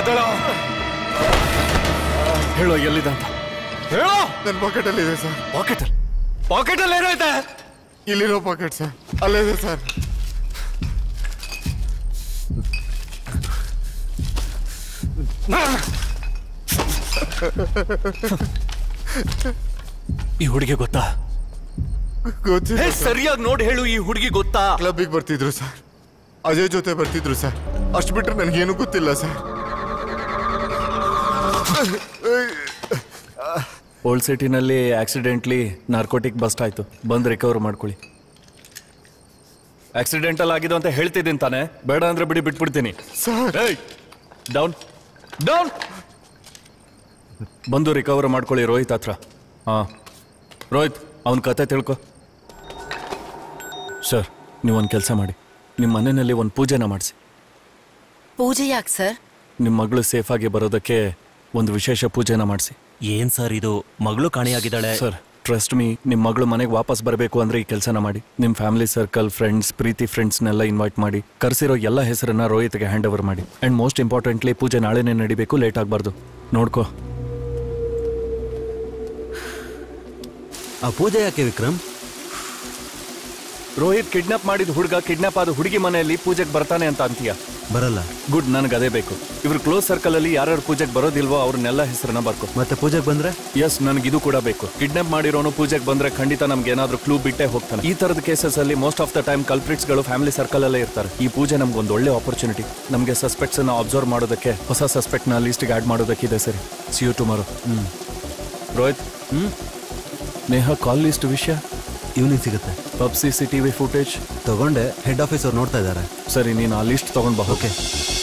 ಮಾತಾಡೋ ಹೇಳೋ ಎಲ್ಲಿದೆ ಅಂತ ಹೇಳೋ ನನ್ನ ಪಾಕೆಟ್ ಅಲ್ಲಿ ಇದೆ ಸರ್ ಪಾಕೆಟ್ ಅಲ್ಲಿ ಪಾಕೆಟ್ ಅಲ್ಲಿ ಏನೈತೆ ಇಲ್ಲಿರೋ ಪಾಕೆಟ್ ಸರ್ ಅಲ್ಲಿದೆ ಸರ್ ಈ ಹುಡುಗಿ ಗೊತ್ತಾ ಗೊತ್ತಿಲ್ಲ ಹೇ, ಸರ್. ಸರಿಯಾಗಿ ನೋಡಿ ಹೇಳು ಈ ಹುಡುಗಿ ಗೊತ್ತಾ ಕ್ಲಬ್ಬಿಗೆ ಬರ್ತಿದ್ರು ಸರ್ ಅಜಯ್ ಜೊತೆ ಬರ್ತಿದ್ರು ಸರ್ ಅಷ್ಟು ಬಿಟ್ರೆ ನನಗೇನು ಗೊತ್ತಿಲ್ಲ ಸರ್ ಓಲ್ಡ್ ಸಿಟಿನಲ್ಲಿ ಆಕ್ಸಿಡೆಂಟ್ಲಿ ನಾರ್ಕೋಟಿಕ್ ಬಸ್ಟ್ ಆಯ್ತು ಬಂದು ರಿಕವರ್ ಮಾಡ್ಕೊಳ್ಳಿ ಆಕ್ಸಿಡೆಂಟಲ್ ಆಗಿದ್ದು ಅಂತ ಹೇಳ್ತಿದ್ದೀನಿ ತಾನೆ ಬೇಡ ಅಂದ್ರೆ ಬಿಡಿ ಬಿಟ್ಬಿಡ್ತೀನಿ ಡೌನ್ ಡೌನ್ ಬಂದು ರಿಕವರ್ ಮಾಡ್ಕೊಳ್ಳಿ ರೋಹಿತ್ ಹತ್ರ ಹಾ ರೋಹಿತ್ ಅವನ ಕತೆ ತಿಳ್ಕೊ ಸರ್ ನೀವೊಂದು ಕೆಲಸ ಮಾಡಿ ನಿಮ್ಮ ಮನೆಯಲ್ಲಿ ಒಂದು ಪೂಜೆನ ಮಾಡಿಸಿ ಪೂಜೆ ಯಾಕೆ ಸರ್ ನಿಮ್ಮ ಮಗಳು ಸೇಫಾಗಿ ಬರೋದಕ್ಕೆ ಒಂದು ವಿಶೇಷ ಪೂಜೆನ ಮಾಡಿಸಿ ಏನ್ ಸರ್ ಇದು ಮಗಳು ಕಾಣೆಯಾಗಿದ್ದಾಳೆ ಸರ್ ಟ್ರಸ್ಟ್ ಮೀ ನಿಮ್ಮ ಮಗಳು ಮನೆಗೆ ವಾಪಸ್ ಬರಬೇಕು ಅಂದ್ರೆ ಈ ಕೆಲಸನ ಮಾಡಿ ನಿಮ್ಮ ಫ್ಯಾಮಿಲಿ ಸರ್ಕಲ್ ಫ್ರೆಂಡ್ಸ್ ಪ್ರೀತಿ ಫ್ರೆಂಡ್ಸ್ನೆಲ್ಲ ಇನ್ವೈಟ್ ಮಾಡಿ ಕರೆಸಿರೋ ಎಲ್ಲ ಹೆಸರನ್ನ ರೋಹಿತ್ಗೆ ಹ್ಯಾಂಡ್ ಓವರ್ ಮಾಡಿ ಅಂಡ್ ಮೋಸ್ಟ್ ಇಂಪಾರ್ಟೆಂಟ್ಲಿ ಪೂಜೆ ನಾಳೆನೇ ನಡಿಬೇಕು ಲೇಟ್ ಆಗಬಾರ್ದು ನೋಡ್ಕೋ ಆ ಪೂಜೆ ಯಾಕೆ ವಿಕ್ರಮ್ ರೋಹಿತ್ ಕಿಡ್ನಾಪ್ ಮಾಡಿದ ಹುಡುಗ ಕಿಡ್ನಾಪ್ ಆದ ಹುಡುಗಿ ಮನೆಯಲ್ಲಿ ಪೂಜೆಗೆ ಬರ್ತಾನೆ ಅಂತ ಅಂತೀಯ ಬರಲ್ಲ ಗುಡ್ ನನಗೆ ಅದೇ ಬೇಕು ಇವ್ರ ಕ್ಲೋಸ್ ಸರ್ಕಲ್ ಅಲ್ಲಿ ಯಾರ್ಯಾರು ಪೂಜೆಗೆ ಬರೋದಿಲ್ವೋ ಅವ್ರನ್ನೆಲ್ಲ ಹೆಸರನ್ನ ಬರ್ಕೋ ಮತ್ತೆ ಪೂಜೆಗೆ ಬಂದ್ರೆ ಎಸ್ ನನಗೆ ಇದು ಕೂಡ ಬೇಕು ಕಿಡ್ನಾಪ್ ಮಾಡಿರೋನು ಪೂಜೆಗೆ ಬಂದ್ರೆ ಖಂಡಿತ ನಮ್ಗೆ ಏನಾದ್ರೂ ಕ್ಲೂ ಬಿಟ್ಟೆ ಹೋಗ್ತಾನೆ ಈ ತರದ ಕೇಸಸ್ ಅಲ್ಲಿ most of the time culprits ಗಳು ಫ್ಯಾಮಿಲಿ ಸರ್ಕಲ್ ಅಲ್ಲೇ ಇರ್ತಾರೆ ಈ ಪೂಜೆ ನಮ್ಗೆ ಒಂದು ಒಳ್ಳೆ ಆಪರ್ಚುನಿಟಿ ನಮಗೆ ಸಸ್ಪೆಕ್ಟ್ಸ್ ಅನ್ನ ಅಬ್ಸರ್ವ್ ಮಾಡೋದಕ್ಕೆ ಹೊಸ ಸಸ್ಪೆಕ್ಟ್ ನ ಲಿಸ್ಟ್ಗೆ ಆಡ್ ಮಾಡೋದಕ್ಕೆ ಇದೆ ಸರಿ see you tomorrow hmm Rohit hmm Neha call list ವಿಷಯ ಈವ್ನಿಂಗ್ ಸಿಗುತ್ತೆ pub C C TV footage ತಗೊಂಡೆ ಹೆಡ್ ಆಫೀಸ್ ಅವ್ರು ನೋಡ್ತಾ ಇದ್ದಾರೆ ಸರಿ ನೀನು ಆ ಲಿಸ್ಟ್ ತಗೊಂಡ್ ಬಾ ಓಕೆ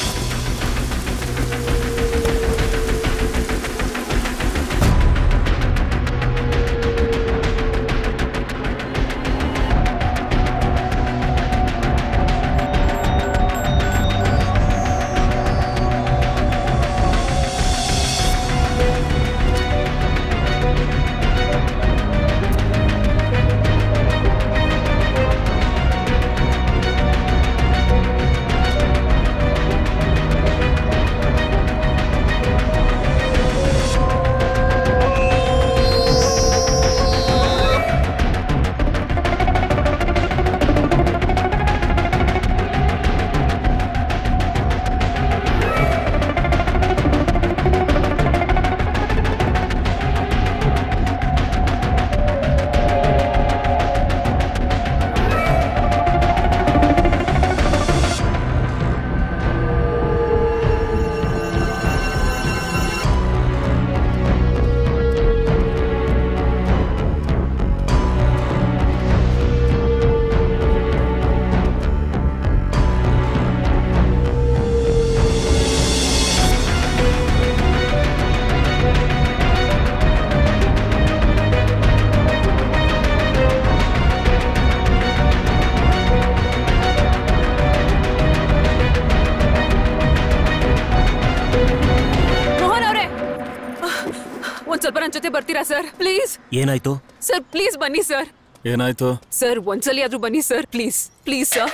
ಮೋಹನ್ ಅವರೇ ಒಂದ್ ಸ್ವಲ್ಪ ನನ್ನ ಜೊತೆ ಬರ್ತೀರಾ ಸರ್ ಪ್ಲೀಸ್ ಏನಾಯ್ತು ಸರ್ ಪ್ಲೀಸ್ ಬನ್ನಿ ಸರ್ ಏನಾಯ್ತು ಸರ್ ಒಂದ್ಸಲಿ ಆದ್ರೂ ಬನ್ನಿ sir please please sir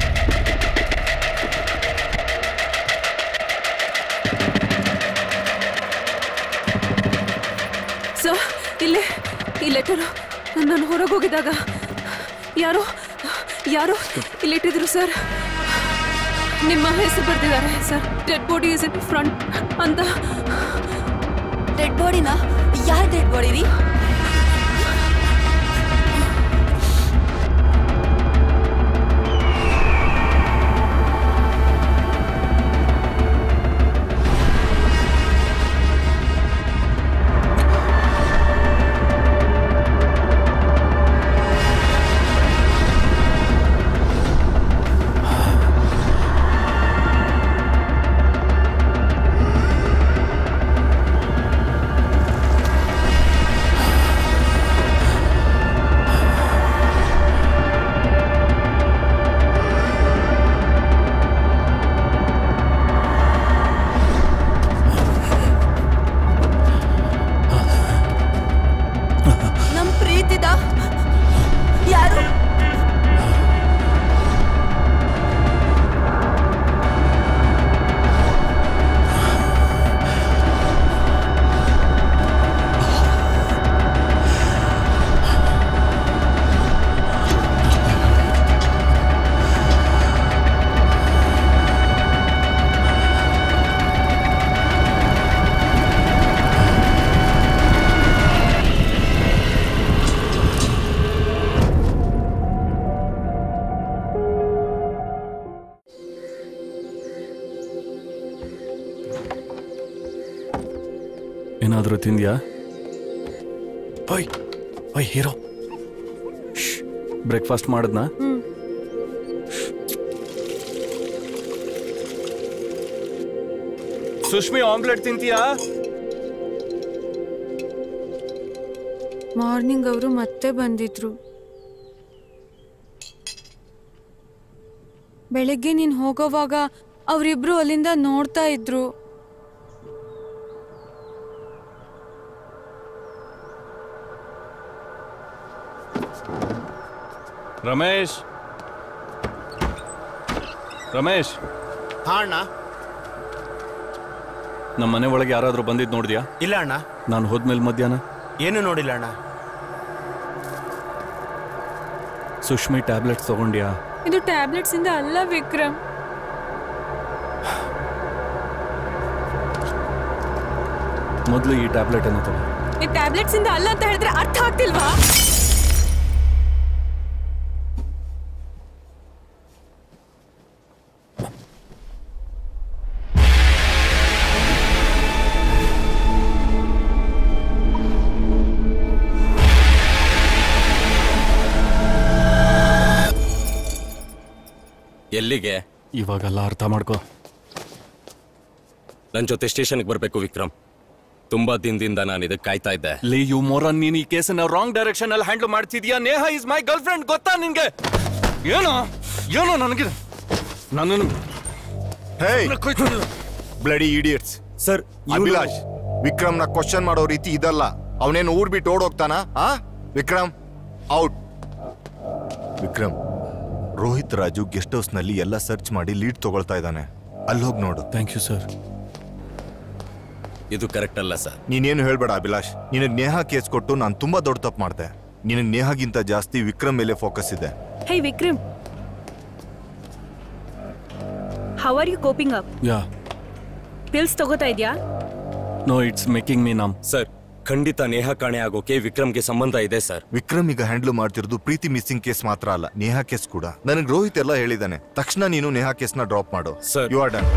sir ಇಲ್ಲೇ ಈ ಲೆಟರು ನಾನು ಹೊರಗೆ ಹೋಗಿದಾಗ ಯಾರೋ ಯಾರೋ ಇಲ್ಲಿಟ್ಟಿದ್ರು ಸರ್ ನಿಮ್ಮ ಹೆಸರು ಬರ್ದಿದ್ದಾರೆ sir dead body is in front ಅಂತ ಡೆಡ್ ಬಾಡಿನಾ ಯಾರ್ ಡೆಡ್ ಬಾಡಿ ರೀ ಆ ಏನಾದರೂ ತಿಂದ್ಯಾ ಓಯ್ ಓಯ್ ಹೀರೋ ಬ್ರೇಕ್ಫಾಸ್ಟ್ ಮಾಡಿದ್ನಾ ಸುಷ್ಮಿ ಆಮ್ಲೆಟ್ ತಿಂತೀಯಾ ಮಾರ್ನಿಂಗ್ ಅವರು ಮತ್ತೆ ಬಂದಿದ್ರು ಬೆಳಗ್ಗೆ ನೀನ್ ಹೋಗೋವಾಗ ಅವರಿಬ್ರು ಅಲ್ಲಿಂದ ನೋಡ್ತಾ ಇದ್ರು ರಮೇಶ್ ರಮೇಶ್ ಹಾ ಅಣ್ಣ ನಮ್ಮ ಮನೆ ಒಳಗೆ ಯಾರಾದರೂ ಬಂದಿದ್ದು ನೋಡಿದ್ಯಾ ಇಲ್ಲ ಅಣ್ಣ ನಾನು ಹೋದ್ಮೇಲೆ ಮಧ್ಯಾಹ್ನ ಏನು ನೋಡಿಲ್ಲ ಅಣ್ಣ ಸುಷ್ಮಿ ಟ್ಯಾಬ್ಲೆಟ್ಸ್ ತಗೊಂಡ್ಯಾ ಇದು ಟ್ಯಾಬ್ಲೆಟ್ಸ್ ಇಂದ ಅಲ್ಲ ವಿಕ್ರಮ್ ಮೊದಲು ಈ ಟ್ಯಾಬ್ಲೆಟ್ ಅನ್ನು ತಗೋ ಈ ಟ್ಯಾಬ್ಲೆಟ್ಸ್ ಇಂದ ಅಲ್ಲ ಅಂತ ಹೇಳಿದ್ರೆ ಅರ್ಥ ಆಗ್ತಿಲ್ವಾ ಎಲ್ಲಿಗೆ ಇವಾಗೆಲ್ಲ ಅರ್ಥ ಮಾಡ್ಕೋ ನನ್ನ ಜೊತೆ ಸ್ಟೇಷನ್ಗೆ ಬರಬೇಕು ವಿಕ್ರಮ್ ತುಂಬಾ ದಿನದಿಂದ ನಾನು ಇದಕ್ಕೆ ಕಾಯ್ತಾ ಇದ್ದೆ ಲೇ ಯು ಮೋರನ್ ನೀನ್ ಈ ಕೇಸನ್ನ ರಾಂಗ್ ಡೈರೆಕ್ಷನ್ ಅಲ್ಲಿ ಹ್ಯಾಂಡಲ್ ಮಾಡ್ತಿದ್ಯಾ Neha is my girlfriend ಗೊತ್ತಾ ನಿನ್ಗೆ ಏನೋ ಏನೋ ನನಗೆ ನನ್ನನ್ನು hey bloody idiots sir Abhilash ವಿಕ್ರಮ್ನ ಕ್ವಶನ್ ಮಾಡೋ ರೀತಿ ಇದಲ್ಲ ಅವನೇನು ಊರ್ ಬಿಟ್ಟು ಓಡೋಗ್ತಾನ ಆ Vikram out Vikram Rohit Raju guest house ನಲ್ಲಿ ಎಲ್ಲ ಸರ್ಚ್ ಮಾಡಿ ಲೀಡ್ ತಗೊಳ್ತಾ ಇದ್ದಾನೆ ಅಲ್ಲಿ ಹೋಗಿ ನೋಡು ಥ್ಯಾಂಕ್ ಯು ಸರ್ ಇದು ಕರೆಕ್ಟ್ ಅಲ್ಲ ಸರ್ ನೀನೇನು ಹೇಳ್ಬೇಡ ಅಭಿಲಾಷ್ ನಿನಗೆ ನೇಹ ಕೇಸ್ ಕೊಟ್ಟು ನಾನು ತುಂಬಾ ದೊಡ್ಡ ತಪ್ಪು ಮಾಡಿದೆ ನಿನಗೆ ನೇಹಗಿಂತ ಜಾಸ್ತಿ ವಿಕ್ರಮ್ ಮೇಲೆ ಫೋಕಸ್ ಇದೆ hey Vikram how are you coping up yeah pills ತಗೋತಾ ಇದ್ಯಾ no it's making me numb sir ಖಂಡಿತ ನೇಹ ಕಾಣೆ ಆಗೋಕೆ ವಿಕ್ರಮ್ಗೆ ಸಂಬಂಧ ಇದೆ ಸರ್ ವಿಕ್ರಮ್ ಈಗ ಹ್ಯಾಂಡಲ್ ಮಾಡ್ತಿರೋದು ಪ್ರೀತಿ ಮಿಸ್ಸಿಂಗ್ ಕೇಸ್ ಮಾತ್ರ ಅಲ್ಲ ನೇಹಾ ಕೇಸ್ ಕೂಡ ನನಗೆ ರೋಹಿತ್ ಎಲ್ಲ ಹೇಳಿದಾನೆ ತಕ್ಷಣ ನೀನು ನೇಹಾ ಕೇಸ್ನ ಡ್ರಾಪ್ ಮಾಡು ಸರ್ ಯು ಆರ್ ಡನ್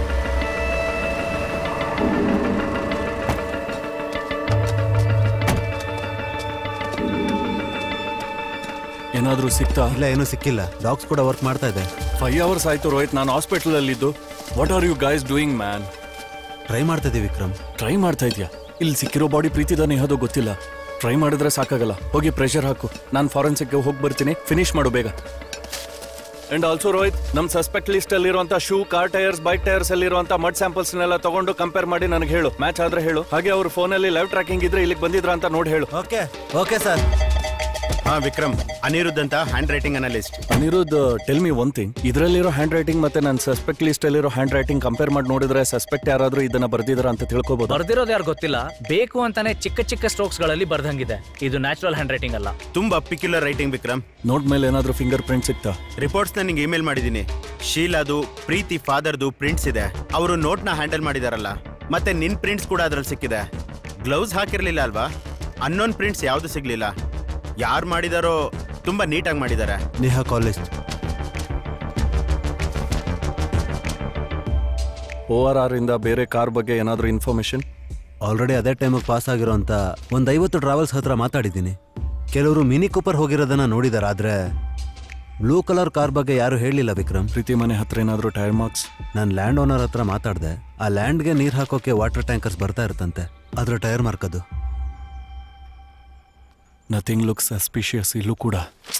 ಏನಾದ್ರೂ ಸಿಕ್ತಾ ಇಲ್ಲ ಏನೂ ಸಿಕ್ಕಿಲ್ಲ ಡಾಗ್ಸ್ ಕೂಡ ವರ್ಕ್ ಮಾಡ್ತಾ ಇದೆ ಫೈವ್ ಅವರ್ಸ್ ಆಯ್ತು ರೋಹಿತ್ ನಾನು ಹಾಸ್ಪಿಟಲ್ ಅಲ್ಲಿದ್ದು what are you guys doing man try ಮಾಡ್ತಾ ಇದೀವಿ ವಿಕ್ರಮ್ ಟ್ರೈ ಮಾಡ್ತಾ ಇದ್ಯಾ ಇಲ್ಲಿ ಸಿಕ್ಕಿರೋ ಬಾಡಿ ಪ್ರೀತಿದಾನೆ ಅದು ಗೊತ್ತಿಲ್ಲ ಟ್ರೈ ಮಾಡಿದ್ರೆ ಸಾಕಾಗಲ್ಲ ಹೋಗಿ ಪ್ರೆಷರ್ ಹಾಕು ನಾನು ಫಾರೆನ್ಸಿಕ್ಗೆ ಹೋಗಿ ಬರ್ತೀನಿ ಫಿನಿಶ್ ಮಾಡು ಬೇಗ ಅಂಡ್ ಆಲ್ಸೋ ರೋಹಿತ್ ನಮ್ಮ ಸಸ್ಪೆಕ್ಟ್ ಲಿಸ್ಟ್ ಅಲ್ಲಿರುವಂತ shoe car tyres bike tyres ಅಲ್ಲಿರುವಂತ ಮಡ್ ಸ್ಯಾಂಪಲ್ಸ್ ನೆಲ್ಲ ತಗೊಂಡು ಕಂಪೇರ್ ಮಾಡಿ ನನಗೆ ಹೇಳು ಮ್ಯಾಚ್ ಆದ್ರೆ ಹೇಳು ಹಾಗೆ ಅವ್ರ ಫೋನಲ್ಲಿ ಲೈವ್ ಟ್ರ್ಯಾಕಿಂಗ್ ಇದ್ರೆ ಇಲ್ಲಿಗೆ ಬಂದಿದ್ರ ಅಂತ ನೋಡಿ ಹೇಳು ಓಕೆ ಓಕೆ ಸರ್ ಹಾ ವಿಕ್ರಮ್ ಅನಿರುದ್ಧ್ ಅಂತ handwriting analyst Aniruddh tell me one thing ಇದರಲ್ಲಿರೋ ಹ್ಯಾಂಡ್ ರೈಟಿಂಗ್ ಮತ್ತೆ ನನ್ನ ಸಸ್ಪೆಕ್ಟ್ ಲಿಸ್ಟ್ ಅಲ್ಲಿರೋ ಹ್ಯಾಂಡ್ ರೈಟಿಂಗ್ ಕಂಪೇರ್ ಮಾಡಿ ನೋಡಿದ್ರೆ ಸಸ್ಪೆಕ್ಟ್ ಯಾರಾದ್ರೂ ಇದನ್ನ ಬರ್ದಿದಾರ ಅಂತ ತಿಳ್ಕೊಬಹುದು ಬರ್ದಿರೋದು ಯಾರು ಗೊತ್ತಿಲ್ಲ ಬೇಕು ಅಂತಾನೆ ಚಿಕ್ಕ ಚಿಕ್ಕ ಸ್ಟ್ರೋಕ್ಸ್ ಗಳಲ್ಲಿ ಬರ್ದಂಗಿದೆ ಇದು ನ್ಯಾಚುರಲ್ ಹ್ಯಾಂಡ್ ರೈಟಿಂಗ್ ಅಲ್ಲ ತುಂಬಾ ಪಿಕ್ಯುಲರ್ ರೈಟಿಂಗ್ ವಿಕ್ರಮ್ ನೋಟ್ ಮೇಲೆ ಏನಾದ್ರೂ ಫಿಂಗರ್ ಪ್ರಿಂಟ್ ಸಿಗ್ತಾ ರಿಪೋರ್ಟ್ಸ್ ನಿಂಗೆ ಇಮೇಲ್ ಮಾಡಿದ್ದೀನಿ ಶೀಲಾದು ಪ್ರೀತಿ ಫಾದರ್ದು ಪ್ರಿಂಟ್ಸ್ ಇದೆ ಅವರು ನೋಟ್ನ ಹ್ಯಾಂಡಲ್ ಮಾಡಿದಾರಲ್ಲ ಮತ್ತೆ ನಿನ್ ಪ್ರಿಂಟ್ಸ್ ಕೂಡ ಅದ್ರಲ್ಲಿ ಸಿಕ್ಕಿದೆ ಗ್ಲೌಸ್ ಹಾಕಿರ್ಲಿಲ್ಲ ಅಲ್ವಾ ಅನ್ನೋನ್ ಪ್ರಿಂಟ್ಸ್ ಯಾವ್ದು ಸಿಗ್ಲಿಲ್ಲ ಯಾರು ಮಾಡಿದಾರೋ ತುಂಬಾ ನೀಟಾಗಿ ಮಾಡಿದ್ದಾರೆ Neha college O R R ಇಂದ ಬೇರೆ ಕಾರ್ ಬಗ್ಗೆ ಏನಾದ್ರೂ ಇನ್ಫಾರ್ಮೇಶನ್ ಆಲ್ರೆಡಿ ಅದೇ ಟೈಮಿಗೆ ಪಾಸ್ ಆಗಿರೋಂಥ ಒಂದು ಐವತ್ತು ಟ್ರಾವೆಲ್ಸ್ ಹತ್ರ ಮಾತಾಡಿದ್ದೀನಿ ಕೆಲವರು ಮಿನಿ ಕೂಪರ್ ಹೋಗಿರೋದನ್ನ ನೋಡಿದಾರೆ ಆದರೆ ಬ್ಲೂ ಕಲರ್ ಕಾರ್ ಬಗ್ಗೆ ಯಾರು ಹೇಳಲಿಲ್ಲ ವಿಕ್ರಮ್ ಪ್ರೀತಿ ಮನೆ ಹತ್ರ ಏನಾದರೂ ಟೈರ್ ಮಾರ್ಕ್ಸ್ ನಾನು ಲ್ಯಾಂಡ್ ಓನರ್ ಹತ್ರ ಮಾತಾಡಿದೆ ಆ ಲ್ಯಾಂಡ್ಗೆ ನೀರು ಹಾಕೋಕೆ ವಾಟರ್ ಟ್ಯಾಂಕರ್ಸ್ ಬರ್ತಾ ಇರ್ತಂತೆ ಅದ್ರ ಟೈರ್ ಮಾರ್ಕ್ ಅದು ನಥಿಂಗ್ ಲುಕ್ ಸಸ್ಪಿಷಿಯಸ್ ಇಲ್ಲೂ ಕೂಡ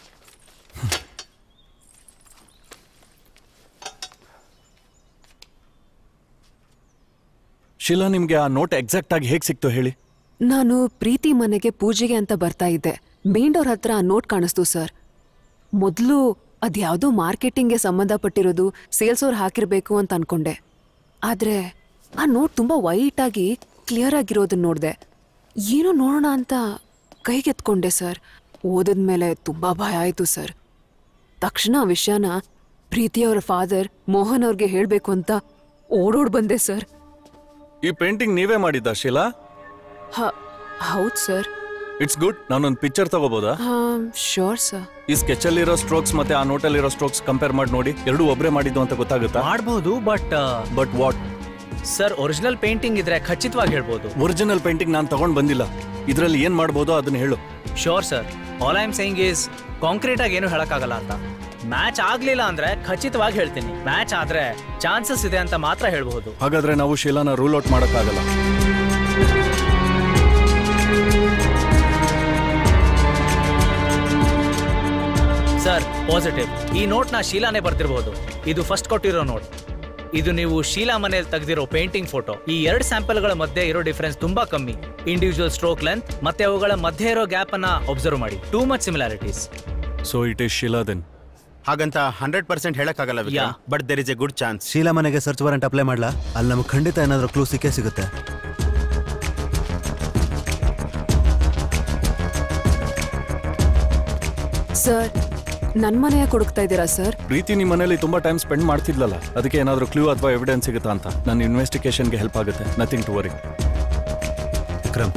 ಶಿಲಾ ನಿಮ್ಗೆ ಆ ನೋಟ್ ಎಕ್ಸಾಕ್ಟ್ ಆಗಿ ಹೇಗೆ ಸಿಕ್ತು ಹೇಳಿ ನಾನು ಪ್ರೀತಿ ಮನೆಗೆ ಪೂಜೆಗೆ ಅಂತ ಬರ್ತಾ ಇದ್ದೆ ಮೇಂಡೋರ್ ಹತ್ರ ಆ ನೋಟ್ ಕಾಣಿಸ್ತು ಸರ್ ಮೊದಲು ಅದ್ಯಾವುದೋ ಮಾರ್ಕೆಟಿಂಗ್ಗೆ ಸಂಬಂಧಪಟ್ಟಿರೋದು ಸೇಲ್ಸ್ ಅವ್ರು ಹಾಕಿರ್ಬೇಕು ಅಂತ ಅನ್ಕೊಂಡೆ ಆದ್ರೆ ಆ ನೋಟ್ ತುಂಬಾ ವೈಟ್ ಆಗಿ ಕ್ಲಿಯರ್ ಆಗಿರೋದನ್ನ ನೋಡಿದೆ ಏನೋ ನೋಡೋಣ ಅಂತ ಕೈಗೆತ್ಕೊಂಡೆ ಸರ್ ಓದಿದ್ಮೇಲೆ ತುಂಬಾ ಭಯ ಆಯ್ತು ಸರ್ ತಕ್ಷಣ ಆ ವಿಷಯನ ಪ್ರೀತಿಯವರ ಫಾದರ್ ಮೋಹನ್ ಅವ್ರಿಗೆ ಹೇಳ್ಬೇಕು ಅಂತ ಓಡೋಡ್ ಬಂದೆ ಸರ್ ಈ ಪೇಂಟಿಂಗ್ ನೀವೇ ಮಾಡಿದ್ದ ಶಿಲಾ ಹೌದು ಸರ್ ಇಟ್ಸ್ ಗುಡ್ ನಾನೊಂದು ಪಿಕ್ಚರ್ ತಗೋಬೋದಾ ಶೋರ್ ಸರ್ ಈ ಸ್ಕೆಚ್ ಅಲ್ಲಿರೋ ಸ್ಟ್ರೋಕ್ಸ್ ಮತ್ತೆ ಆ ನೋಟಲ್ಲಿರೋ ಸ್ಟ್ರೋಕ್ಸ್ ಕಂಪೇರ್ ಮಾಡಿ ನೋಡಿ ಎರಡು ಒಬ್ರೇ ಮಾಡಿದ್ದು ಅಂತ ಗೊತ್ತಾಗುತ್ತಾ ಮಾಡ್ಬೋದು but but what sir original painting ಇದ್ರೆ ಖಚಿತವಾಗಿ ಹೇಳ್ಬೋದು ಒರಿಜಿನಲ್ ಪೇಂಟಿಂಗ್ ನಾನು ತಗೊಂಡ್ ಬಂದಿಲ್ಲ ಇದರಲ್ಲಿ ಏನ್ ಮಾಡ್ಬೋದೋ ಅದನ್ನ ಹೇಳು sure sir all I am saying is concrete ಆಗಿ ಏನು ಹೇಳಕ್ಕಾಗಲ್ಲ ಅಂತ ಮ್ಯಾಚ್ ಆಗ್ಲಿಲ್ಲ ಅಂದ್ರೆ ಖಚಿತವಾಗಿ ಹೇಳ್ತೀನಿ ಮ್ಯಾಚ್ ಆದ್ರೆ ಚಾನ್ಸಸ್ ಇದೆ ಅಂತ ಮಾತ್ರ ಹೇಳ್ಬಹುದು ಹಾಗಾದ್ರೆ ನಾವು ಶೀಲಾನ ರೂಲ್ ಔಟ್ ಮಾಡೋಕ್ಕಾಗಲ್ಲ ಸರ್ ಪಾಸಿಟಿವ್ ಈ ನೋಟ್ನ ಶೀಲಾನೇ ಬರ್ತಿರಬಹುದು ಇದು ಫಸ್ಟ್ ಕೊಟ್ಟಿರೋ ನೋಟ್ ಇದು ನೀವು ಶೀಲಾ ಮನೇಲಿ ತೆಗೆದಿರೋ ಪೇಂಟಿಂಗ್ ಫೋಟೋ ಈ ಎರಡು ಸ್ಯಾಂಪಲ್ಗಳ ಮಧ್ಯೆ ಇರೋ ಡಿಫರೆನ್ಸ್ ತುಂಬಾ ಕಮ್ಮಿ ಇಂಡಿವಿಜುವಲ್ ಸ್ಟ್ರೋಕ್ ಲೆಂತ್ ಮತ್ತೆ ಅವುಗಳ ಮಧ್ಯೆ ಇರೋ ಗ್ಯಾಪ್ ಅನ್ನ ಒಬ್ಸರ್ವ್ ಮಾಡಿ too much similarities so it is Sheela then ಹಾಗಂತ ಹಂಡ್ರೆಡ್ ಪರ್ಸೆಂಟ್ ಹೇಳಕ್ಕಾಗಲ್ಲ Vikram but there is a good chance Sheela ಮನೆಗೆ ಸರ್ಚ್ ವಾರೆಂಟ್ ಅಪ್ಲೈ ಮಾಡ್ಲಾ ಅಲ್ಲಿ ನಮಗೆ ಖಂಡಿತ ಏನಾದರೂ ಕ್ಲೂ ಸಿಕ್ಕೇ ಸಿಗುತ್ತೆ ಸರ್ ನನ್ನ ಮನೆ ಯಾಕೆ ಹುಡುಕ್ತಾ ಇದ್ದೀರಾ ಸರ್ ಪ್ರೀತಿ ನಿಮ್ಮ ಮನೇಲಿ ತುಂಬಾ ಟೈಮ್ ಸ್ಪೆಂಡ್ ಮಾಡ್ತಿದ್ಲಲ್ಲ ಅದಕ್ಕೆ ಏನಾದರೂ ಕ್ಲೂ ಅಥವಾ ಎವಿಡೆನ್ಸ್ ಸಿಗುತ್ತಾ ಅಂತ ನನ್ನ ಇನ್ವೆಸ್ಟಿಗೇಷನ್ಗೆ ಹೆಲ್ಪ್ ಆಗುತ್ತೆ nothing to worry Vikram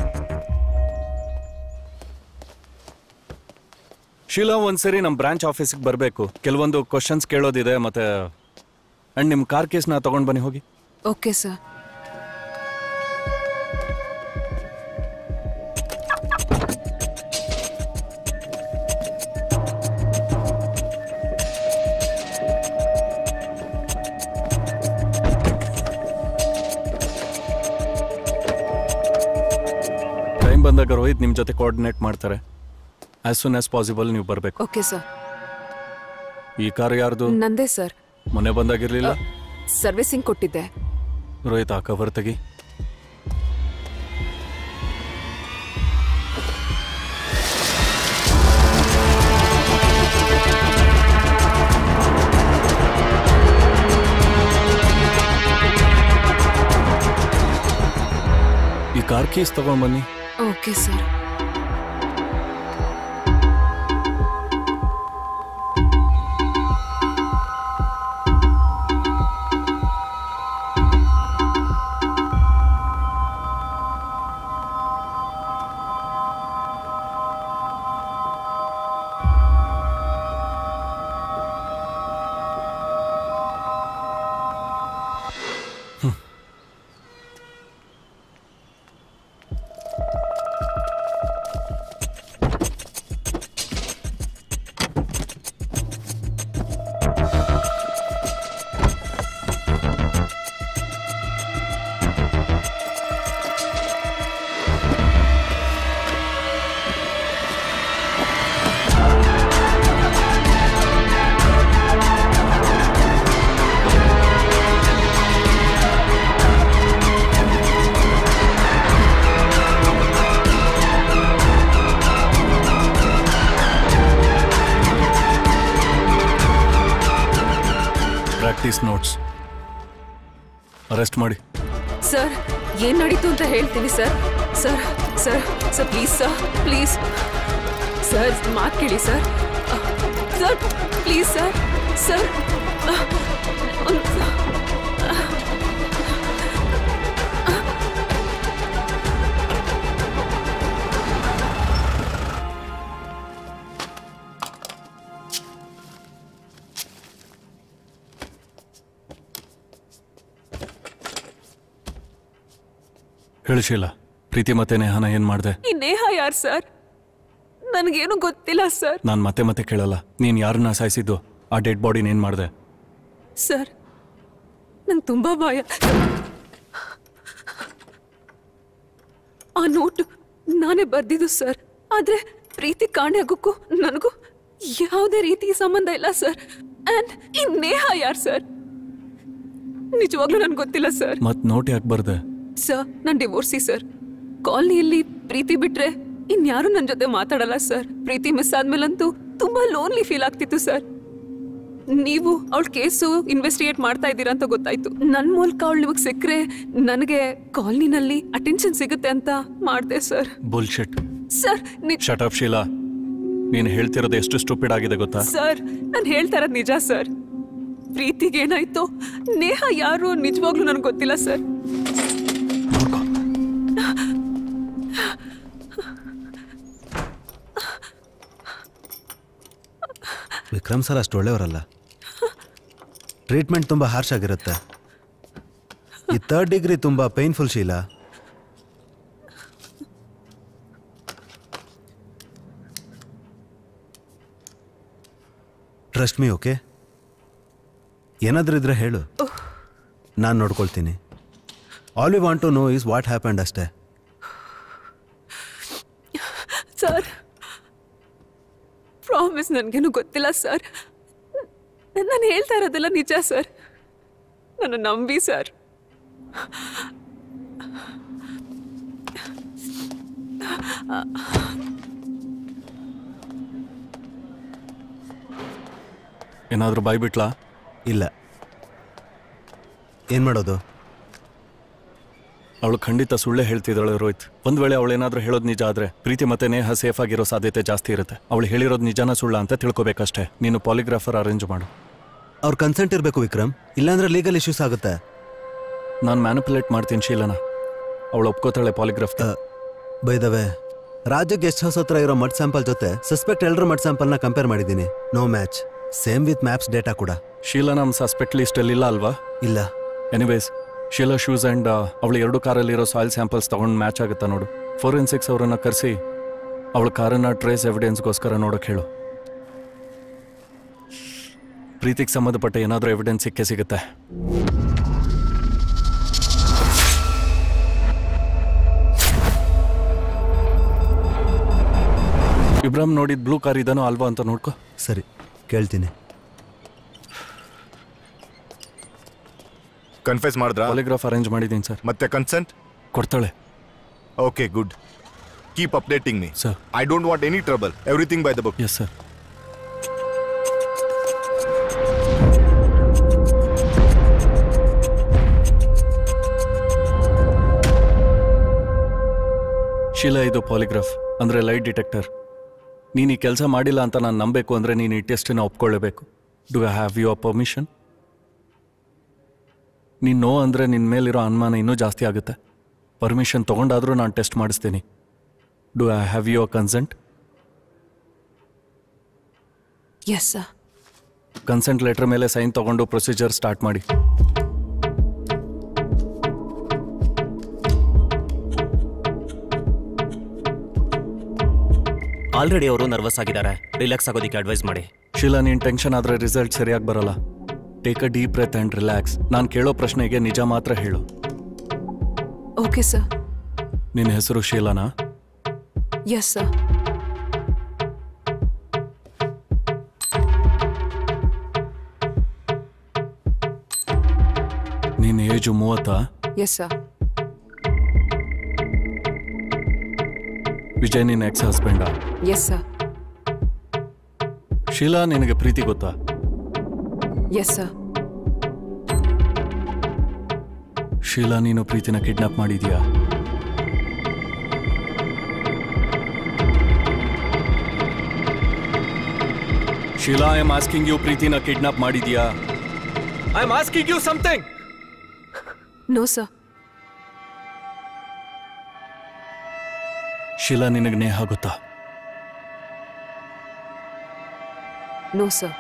Sheela ಒಂದ್ಸರಿ ನಮ್ಮ ಬ್ರಾಂಚ್ ಆಫೀಸಿಗೆ ಬರಬೇಕು ಕೆಲವೊಂದು ಕ್ವಶನ್ಸ್ ಕೇಳೋದಿದೆ ಮತ್ತೆ ಅಂಡ್ ನಿಮ್ಮ ಕಾರ್ ಕೇಸ್ನ ತಗೊಂಡು ಬನ್ನಿ ಹೋಗಿ ಓಕೆ ಸರ್ ಟೈಮ್ ಬಂದಾಗ ರೋಹಿತ್ ನಿಮ್ಮ ಜೊತೆ ಕೋಆರ್ಡಿನೇಟ್ ಮಾಡ್ತಾರೆ ಆಸ್ ಸೂನ್ ಆಸ್ ಪಾಸಿಬಲ್ ನೀವು ಬರಬೇಕು ಓಕೆ ಸರ್ ಈ ಕಾರ್ ಯಾರ್ದು ನಂದೇ ಸರ್ ಮೊನ್ನೆ ಬಂದಾಗಿರ್ಲಿಲ್ಲ ಸರ್ವಿಸಿಂಗ್ ಕೊಟ್ಟಿದ್ದೆ ರೋಹಿತ್ ಆ ಕವರ್ ತೆಗಿ ಈ ಕಾರ್ ಕೀಸ್ ತಗೊಂಡ್ ಬನ್ನಿ okay sir practice notes arrest ಮಾಡಿ ಸರ್ ಏನ್ ನಡೀತು ಅಂತ ಹೇಳ್ತೀನಿ sir sir sir sir please sir please sir ಮಾತು ಕೇಳಿ sir sir please sir sir ಹೇಳು ಶೀಲಾ ಪ್ರೀತಿ ಮತ್ತೆ ನೇಹನ ಏನ್ ಮಾಡ್ದೆ ಈ ನೇಹ ಯಾರು ಸರ್ ನನಗೇನು ಗೊತ್ತಿಲ್ಲ ಸರ್ ನಾನ್ ಮತ್ತೆ ಮತ್ತೆ ಕೇಳಲ್ಲ ನೀನ್ ಯಾರನ್ನ ಸಾಯಿಸಿದ್ದು ಆ ಡೆಡ್ ಬಾಡಿನ ಏನ್ ಮಾಡ್ದೆ ಸರ್ ನಂಗೆ ತುಂಬಾ ಭಯ ಆ ನೋಟು ನಾನೇ ಬರ್ದಿದ್ದು ಸರ್ ಆದ್ರೆ ಪ್ರೀತಿ ಕಾಣೆ ಆಗೋಕ್ಕೂ ನನಗೂ ಯಾವುದೇ ರೀತಿ ಸಂಬಂಧ ಇಲ್ಲ ಸರ್ ಅಂಡ್ ಈ ನೇಹ ಯಾರು ಸರ್ ನಿಜವಾಗ್ಲೂ ನನ್ಗೆ ಗೊತ್ತಿಲ್ಲ ಸರ್ ಮತ್ ನೋಟ್ ಯಾಕೆ ಬರ್ದೆ ಸರ್ ನಾನು ಡಿವೋರ್ಸಿ ಸರ್ ಕಾಲನಿಯಲ್ಲಿ ಪ್ರೀತಿ ಬಿಟ್ರೆ ಇನ್ಯಾರು ನನ್ನ ಜೊತೆ ಮಾತಾಡಲ್ಲ ಸರ್ ಪ್ರೀತಿ ಮಿಸ್ ಆದ್ಮೇಲಂತೂ ತುಂಬಾ ಲೋನ್ಲಿ ಫೀಲ್ ಆಗ್ತಿತ್ತು ಸರ್ ನೀವು ಅವಳ ಕೇಸು ಇನ್ವೆಸ್ಟಿಗೇಟ್ ಮಾಡ್ತಾ ಇದ್ದೀರಾ ಅಂತ ಗೊತ್ತಾಯ್ತು ನನ್ನ ಮೂಲಕ ಅವಳು ನಿಮಗೆ ಸಿಕ್ಕರೆ ನನಗೆ ಕಾಲನಿನಲ್ಲಿ ಅಟೆನ್ಷನ್ ಸಿಗುತ್ತೆ ಅಂತ ಮಾಡಿದೆ ಸರ್ ಬುಲ್ಶೆಟ್ ಸರ್ ನಿ- ಶಟ್ ಅಪ್ ಶೀಲಾ ನೀನ್ ಹೇಳ್ತಿರೋದು ಎಷ್ಟು ಸ್ಟುಪಿಡ್ ಆಗಿದೆ ಗೊತ್ತಾ ಸರ್ ನಾನು ಹೇಳ್ತಾ ಇರೋದು ನಿಜ ಸರ್ ಪ್ರೀತಿಗೆ ಏನಾಯ್ತು ನೇಹ ಯಾರು ನಿಜವಾಗ್ಲೂ ನನಗೆ ಗೊತ್ತಿಲ್ಲ ಸರ್ ವಿಕ್ರಮ್ ಸರ್ ಅಷ್ಟು ಒಳ್ಳೆಯವರಲ್ಲ ಟ್ರೀಟ್ಮೆಂಟ್ ತುಂಬ ಹಾರ್ಶ್ ಆಗಿರುತ್ತೆ ಈ ಥರ್ಡ್ ಡಿಗ್ರಿ ತುಂಬಾ painful Sheela trust me okay ಏನಾದ್ರೂ ಇದ್ರೆ ಹೇಳು ನಾನು ನೋಡ್ಕೊಳ್ತೀನಿ all we want to know is what happened ಅಷ್ಟೇ ಸರ್ ಪ್ರಾಮಿಸ್ ನನಗೇನು ಗೊತ್ತಿಲ್ಲ ಸರ್ ನಾನು ಹೇಳ್ತಾ ಇರೋದೆಲ್ಲ ನಿಜ ಸರ್ ನನ್ನ ನಂಬಿ ಸರ್ ಏನಾದರೂ ಬಾಯ್ಬಿಟ್ಲಾ ಇಲ್ಲ ಏನು ಮಾಡೋದು ಅವಳು ಖಂಡಿತ ಸುಳ್ಳೇ ಹೇಳ್ತಿದ್ದಾಳೆ ರೋಹಿತ್ ಒಂದ್ ವೇಳೆ ಅವಳು ಏನಾದ್ರೂ ಹೇಳೋದು ನಿಜ ಆದ್ರೆ ಪ್ರೀತಿ ಮತ್ತೆ ನೇಹ ಸೇಫ್ ಆಗಿರೋ ಸಾಧ್ಯತೆ ಜಾಸ್ತಿ ಇರುತ್ತೆ ಅವಳು ಹೇಳಿರೋದು ನಿಜಾನ ಸುಳ್ಳ ಅಂತ ತಿಳ್ಕೊಬೇಕಷ್ಟೇ ನೀನು ಪಾಲಿಗ್ರಾಫರ್ ಅರೇಂಜ್ ಮಾಡು ಅವ್ರ ಕನ್ಸೆಂಟ್ ಇರಬೇಕು ವಿಕ್ರಮ್ ಇಲ್ಲಾಂದ್ರೆ ಲೀಗಲ್ ಇಶ್ಯೂಸ್ ಆಗುತ್ತೆ ನಾನು ಮ್ಯಾನಿಪುಲೇಟ್ ಮಾಡ್ತೀನಿ ಶೀಲನ ಅವಳು ಒಪ್ಕೋತಾಳೆ ಪಾಲಿಗ್ರಾಫ್ ಬೈದವೆ ರಾಜ್ಯ ಗೆಸ್ಟ್ ಹೌಸ್ ಹತ್ರ ಇರೋ ಮಡ್ ಸ್ಯಾಂಪಲ್ ಜೊತೆ ಸಸ್ಪೆಕ್ಟ್ ಎಲ್ಲರ ಮಡ್ ಸ್ಯಾಂಪಲ್ನ ಕಂಪೇರ್ ಮಾಡಿದ್ದೀನಿ no match same with maps data ಕೂಡ ಶೀಲಾ ನಮ್ಮ ಸಸ್ಪೆಕ್ಟ್ ಲಿಸ್ಟಲ್ಲಿ ಇಲ್ಲ ಅಲ್ವಾ ಇಲ್ಲ ಎನಿವೇಸ್ ಶೀಲಾ ಶೂಸ್ ಆ್ಯಂಡ್ ಅವಳು ಎರಡು ಕಾರಲ್ಲಿರೋ ಸಾಯಿಲ್ ಸ್ಯಾಂಪಲ್ಸ್ ತಗೊಂಡು ಮ್ಯಾಚ್ ಆಗುತ್ತಾ ನೋಡು ಫೋರೆನ್ಸಿಕ್ಸ್ ಅವರನ್ನು ಕರೆಸಿ ಅವಳ ಕಾರನ್ನ ಟ್ರೇಸ್ ಎವಿಡೆನ್ಸ್ಗೋಸ್ಕರ ನೋಡೋಕೆ ಹೇಳು ಪ್ರೀತಿಗೆ ಸಂಬಂಧಪಟ್ಟ ಏನಾದರೂ ಎವಿಡೆನ್ಸ್ ಸಿಕ್ಕೇ ಸಿಗುತ್ತೆ ಇಬ್ರಾಹಿಂ ನೋಡಿದ ಬ್ಲೂ ಕಾರ್ ಇದನೋ ಅಲ್ವಾ ಅಂತ ನೋಡ್ಕೊ ಸರಿ ಕೇಳ್ತೀನಿ ಕನ್ಫ್ಯೂಸ್ ಮಾಡಿದ್ರಾ ಪಾಲಿಗ್ರಾಫ್ ಅರೇಂಜ್ ಮಾಡಿದ್ದೀನಿ ಸರ್ ಮತ್ತೆ ಕನ್ಸೆಂಟ್ ಕೊಡ್ತಾಳೆ okay good keep updating me sir I don't want any trouble everything by the book yes sir Sheela ಇದು ಪಾಲಿಗ್ರಾಫ್ ಅಂದ್ರೆ ಲೈಟ್ ಡಿಟೆಕ್ಟರ್ ನೀನು ಈ ಕೆಲಸ ಮಾಡಿಲ್ಲ ಅಂತ ನಾನು ನಂಬೇಕು ಅಂದ್ರೆ ನೀನು ಈ ಟೆಸ್ಟನ್ನ ಒಪ್ಕೊಳ್ಳೇಬೇಕು do I have your permission ನೀನು ನೋ ಅಂದರೆ ನಿನ್ನ ಮೇಲಿರೋ ಅನುಮಾನ ಇನ್ನೂ ಜಾಸ್ತಿ ಆಗುತ್ತೆ ಪರ್ಮಿಷನ್ ತೊಗೊಂಡಾದರೂ ನಾನು ಟೆಸ್ಟ್ ಮಾಡಿಸ್ತೀನಿ do I have your consent yes sir consent letter ಮೇಲೆ ಸೈನ್ ತಗೊಂಡು ಪ್ರೊಸೀಜರ್ ಸ್ಟಾರ್ಟ್ ಮಾಡಿ ಆಲ್ರೆಡಿ ಅವರು ನರ್ವಸ್ ಆಗಿದ್ದಾರೆ ರಿಲ್ಯಾಕ್ಸ್ ಆಗೋದಕ್ಕೆ ಅಡ್ವೈಸ್ ಮಾಡಿ ಶೀಲಾ ನೀನು ಟೆನ್ಷನ್ ಆದರೆ ರಿಸಲ್ಟ್ ಸರಿಯಾಗಿ ಬರಲ್ಲ take a deep breath and relax ನಾನು ಕೇಳೋ ಪ್ರಶ್ನೆಗೆ ನಿಜ ಮಾತ್ರ ಹೇಳು ಓಕೆ ಸರ್ ನಿನ್ನ ಹೆಸರು ಶೀಲಾನಾ ಎಸ್ ಸರ್ ನಿನ್ನ ಏಜು ಮೂವತ್ತಾ ಎಸ್ ಸರ್ ವಿಜಯ್ ನಿನ್ನ ಎಕ್ಸ್ ಹಸ್ಬೆಂಡಾ ಎಸ್ ಸರ್ ಶೀಲಾ ನಿನಗೆ ಪ್ರೀತಿ ಗೊತ್ತಾ ಎಸ್ ಸರ್ ಶೀಲಾ ನೀನು ಪ್ರೀತಿನ ಕಿಡ್ನಾಪ್ ಮಾಡಿದ್ಯಾ Sheela I am asking you ಪ್ರೀತಿನ ಕಿಡ್ನಾಪ್ ಮಾಡಿದ್ಯಾ I am asking you something no sir Sheela ನಿನಗೆ ನೇಹ ಗೊತ್ತಾ ನೋ ಸರ್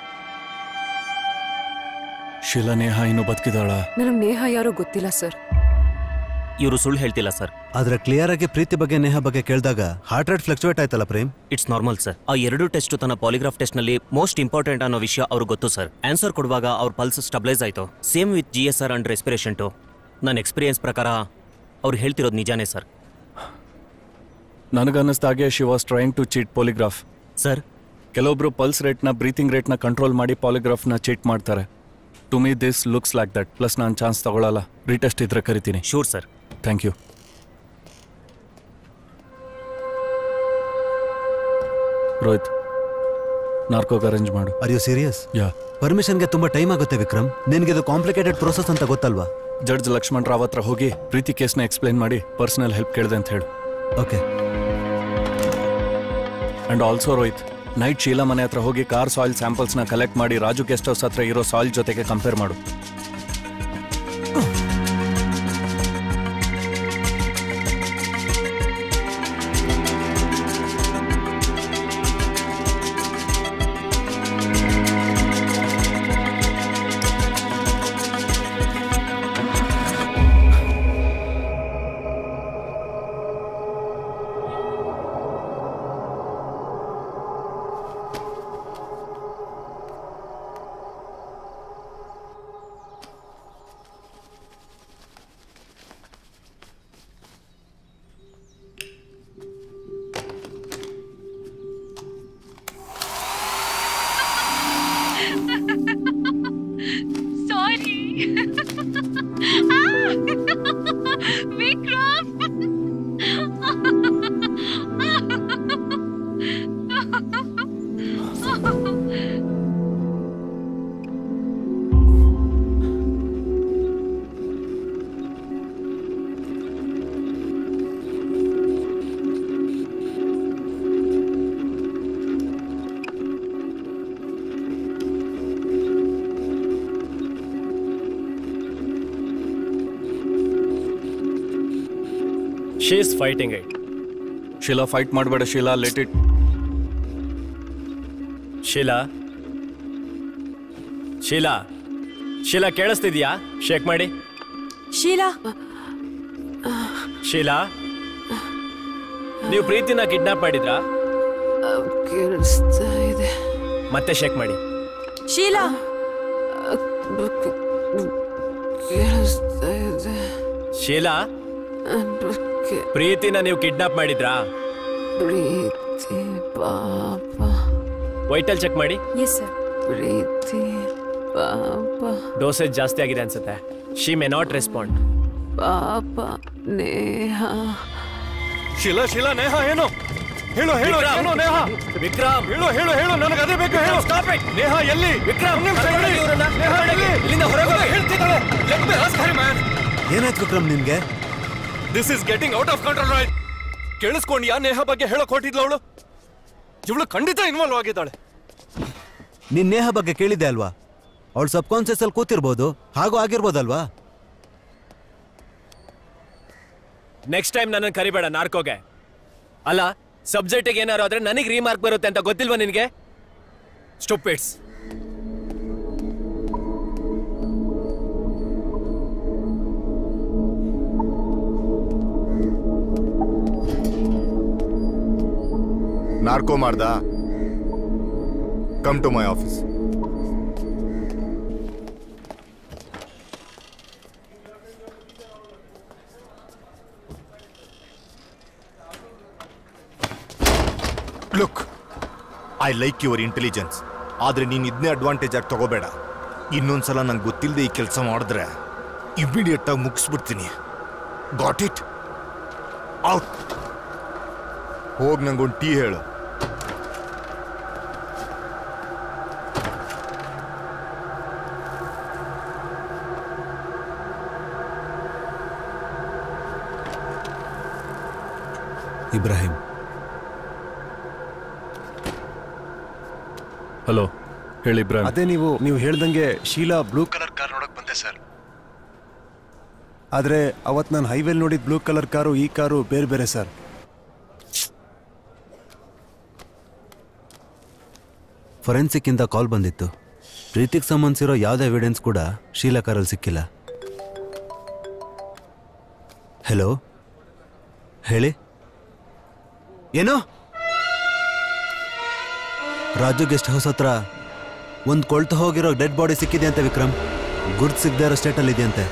ಶೀಲಾ ನೇಹ ಇನ್ನು ಬದುಕಿದಾಳ ನನಗೆ ನೇಹ ಯಾರೋ ಗೊತ್ತಿಲ್ಲ ಸರ್ ಇವರು ಸುಳ್ಳು ಹೇಳ್ತಿಲ್ಲ ಸರ್ ಆದ್ರೆ ಕ್ಲಿಯರ್ ಆಗಿ ಪ್ರೀತಿ ಬಗ್ಗೆ ನೇಹ ಬಗ್ಗೆ ಕೇಳಿದಾಗ ಹಾರ್ಟ್ ರೇಟ್ ಫ್ಲಕ್ಚುಯೇಟ್ ಆಯ್ತಲ್ಲ ಪ್ರೇಮ್ ಇಟ್ಸ್ ನಾರ್ಮಲ್ ಸರ್ ಆ ಎರಡು ಟೆಸ್ಟ್ ತನ್ನ ಪಾಲಿಗ್ರಾಫ್ ಟೆಸ್ಟ್ ನಲ್ಲಿ ಮೋಸ್ಟ್ ಇಂಪಾರ್ಟೆಂಟ್ ಅನ್ನೋ ವಿಷಯ ಅವ್ರಿಗೆ ಗೊತ್ತು ಸರ್ ಆನ್ಸರ್ ಕೊಡುವಾಗ ಅವ್ರ ಪಲ್ಸ್ ಸ್ಟಬ್ಲೈಸ್ ಆಯ್ತು same with G S R and respiration too ನನ್ನ ಎಕ್ಸ್ಪೀರಿಯನ್ಸ್ ಪ್ರಕಾರ ಅವ್ರು ಹೇಳ್ತಿರೋದು ನಿಜಾನೇ ಸರ್ ನನಗನ್ನಿಸ್ದಾಗೆ she was trying to cheat polygraph sir ಕೆಲವೊಬ್ರು ಪಲ್ಸ್ ರೇಟ್ನ ಬ್ರೀತಿಂಗ್ ರೇಟ್ನ ಕಂಟ್ರೋಲ್ ಮಾಡಿ ಪಾಲಿಗ್ರಾಫ್ನ ಚೀಟ್ ಮಾಡ್ತಾರೆ to me this looks like that plus ನಾನು ಚಾನ್ಸ್ ತಗೊಳ್ಳಲ್ಲ ರೀಟೆಸ್ಟ್ ಇದ್ರೆ ಕರಿತೀನಿ sure sir thank you Rohit ನಾರ್ಕೋಗ್ ಅರೇಂಜ್ ಮಾಡು ಆರ್ ಯು ಸೀರಿಯಸ್ ಯಾ ಪರ್ಮಿಷನ್ಗೆ ತುಂಬಾ ಟೈಮ್ ಆಗುತ್ತೆ ವಿಕ್ರಮ್ ನಿನಗೆ ಇದು ಕಾಂಪ್ಲಿಕೇಟೆಡ್ ಪ್ರೋಸೆಸ್ ಅಂತ ಗೊತ್ತಲ್ವಾ ಜಡ್ಜ್ ಲಕ್ಷ್ಮಣ್ ರಾವ್ ಹತ್ರ ಹೋಗಿ ಪ್ರೀತಿ ಕೇಸ್ನ ಎಕ್ಸ್ಪ್ಲೈನ್ ಮಾಡಿ ಪರ್ಸನಲ್ ಹೆಲ್ಪ್ ಕೇಳಿದೆ ಅಂತ ಹೇಳು okay and also Rohit night Sheela ಮನೆ ಹತ್ರ ಹೋಗಿ ಕಾರ್ ಸಾಯಿಲ್ ಸ್ಯಾಂಪಲ್ಸ್ನ ಕಲೆಕ್ಟ್ ಮಾಡಿ ರಾಜು ಗೆಸ್ಟ್ ಹೌಸ್ ಹತ್ರ ಇರೋ ಸಾಯಿಲ್ ಜೊತೆಗೆ ಕಂಪೇರ್ ಮಾಡು she's fighting it Sheela fight ಮಾಡಬೇಡ ಶೀಲಾ ಲೆಟ್ ಇಟ್ ಶೀಲಾ ಶೀಲಾ ಶೀಲಾ ಕೇಳಿಸ್ತಿದ್ಯಾ ಶೇಕ್ ಮಾಡಿ ಶೀಲಾ ಶೀಲಾ ನೀವು ಪ್ರೀತಿನ ಕಿಡ್ನಾಪ್ ಮಾಡಿದ್ರಾ ಕೇಳಿಸ್ತಾ ಇದೆ ಮತ್ತೆ ಶೇಕ್ ಮಾಡಿ ಶೀಲಾ ಕೇಳಿಸ್ತಾ ಇದೆ ಶೀಲಾ ಪ್ರೀತಿನ ನೀವು ಕಿಡ್ನಾಪ್ ಮಾಡಿದ್ರಾ ಪ್ರೀತಿ ಪಾಪ ವೈಟಲ್ ಚೆಕ್ ಮಾಡಿ ಎಸ್ ಸರ್ ಪ್ರೀತಿ ಪಾಪ ಡೋಸೇಜ್ ಜಾಸ್ತಿ ಆಗಿದೆ ಅನ್ಸುತ್ತೆ ಶಿ ಮೆ ನಾಟ್ ರೆಸ್ಪಾಂಡ್ ಪಾಪ ನೇಹ ಶೀಲಾ ಶೀಲಾ ನೇಹ ಏನು ಹೇಳು ಹೇಳು ವಿಕ್ರಮ್! ಏನು ನೇಹ ವಿಕ್ರಮ್ ಹೇಳು ಹೇಳು ಹೇಳು ನನಗೆ ಅದೇ ಬೇಕು ಹೇಳು ಸ್ಟಾಪ್ ಇಟ್ ನೇಹ ಎಲ್ಲಿ ವಿಕ್ರಮ್ ಒಂದ್ ನಿಮಿಷ ಕರ್ಕೊಂಡು ಹೇಳಿ. ಹೋಗಿ ಇವ್ರನ್ನ. ನೇಹ ಕರ್ಕೊಂಡು ಹೋಗಿ. ಎಲ್ಲಿ? ಇಲ್ಲಿಂದ ಹೊರಗೆ ಹೋಗಿ. ಹೇಳ್ತಿದ್ದಾಳೆ let me ask her man ಏನಾಯ್ತು ವಿಕ್ರಮ್ ನಿನ್ಗೆ this is getting out of control right ಕೇಳಿಸ್ಕೊಂಡ್ಯಾ ನೇಹ ಬಗ್ಗೆ ಹೇಳಕ್ ಹೊಟ್ಟಿದ್ಲು ಅವಳು ಇವಳು ಖಂಡಿತ ಇನ್ವಾಲ್ವ್ ಆಗಿದ್ದಾಳೆ ನಿನ್ ನೇಹ ಬಗ್ಗೆ ಕೇಳಿದ್ದೆ ಅಲ್ವಾ ಅವಳು ಸಬ್ ಕಾನ್ಸಿಯಸ್ ಅಲ್ಲಿ ಕೂತಿರ್ಬೋದು ಹಾಗೂ ಆಗಿರ್ಬೋದಲ್ವಾ ನೆಕ್ಸ್ಟ್ ಟೈಮ್ ನನ್ನ ಕರಿಬೇಡ ನಾರ್ಕೋಗೆ ಅಲ್ಲ ಸಬ್ಜೆಕ್ಟಿಗೆ ಏನಾರು ಆದ್ರೆ ನನಗೆ ರೀಮಾರ್ಕ್ ಬರುತ್ತೆ ಅಂತ ಗೊತ್ತಿಲ್ವಾ ನಿನಗೆ ಸ್ಟುಪಿಡ್ಸ್ ನಾರ್ಕೋ ಮಾಡ್ದ come to my office look I like your intelligence ಆದ್ರೆ ನೀನ್ ಇದನ್ನೇ ಅಡ್ವಾಂಟೇಜ್ ಆಗಿ ತಗೋಬೇಡ ಇನ್ನೊಂದ್ಸಲ ನಂಗೆ ಗೊತ್ತಿಲ್ಲದೆ ಈ ಕೆಲಸ ಮಾಡಿದ್ರೆ ಇಮಿಡಿಯೇಟ್ ಆಗಿ ಮುಗಿಸ್ಬಿಡ್ತೀನಿ ಗಾಟ್ ಇಟ್ ಔಟ್ ಹೋಗ್ ನಂಗೊಂದು ಟೀ ಹೇಳು ಇಬ್ರಾಹಿಂ ಹಲೋ ಹೇಳಿ ಇಬ್ರಾಹಿಂ ಅದೇ ನೀವು ನೀವು ಹೇಳ್ದಂಗೆ ಶೀಲಾ ಬ್ಲೂ ಕಲರ್ ಕಾರ್ ನೋಡಕ್ ಬಂದೆ ಸರ್ ಆದ್ರೆ ಅವತ್ ನಾನು ಹೈವೇಲ್ ನೋಡಿದ ಬ್ಲೂ ಕಲರ್ ಕಾರು ಈ ಕಾರು ಬೇರೆ ಬೇರೆ ಸರ್ ಫೊರೆನ್ಸಿಕ್ ಇಂದ ಕಾಲ್ ಬಂದಿತ್ತು ಪ್ರೀತಿಗೆ ಸಂಬಂಧಿಸಿರೋ ಯಾವುದೇ ಎವಿಡೆನ್ಸ್ ಕೂಡ ಶೀಲಾ ಕಾರಲ್ಲಿ ಸಿಕ್ಕಿಲ್ಲ ಹೆಲೋ ಹೇಳಿ ಏನು ರಾಜು ಗೆಸ್ಟ್ ಹೌಸ್ ಹತ್ರ ಒಂದು ಕೊಳ್ತು ಹೋಗಿರೋ ಡೆಡ್ ಬಾಡಿ ಸಿಕ್ಕಿದೆ ಅಂತೆ ವಿಕ್ರಮ್ ಗುರ್ತು ಸಿಗದೆ ಇರೋ ಸ್ಟೇಟಲ್ಲಿ ಇದೆಯಂತೆ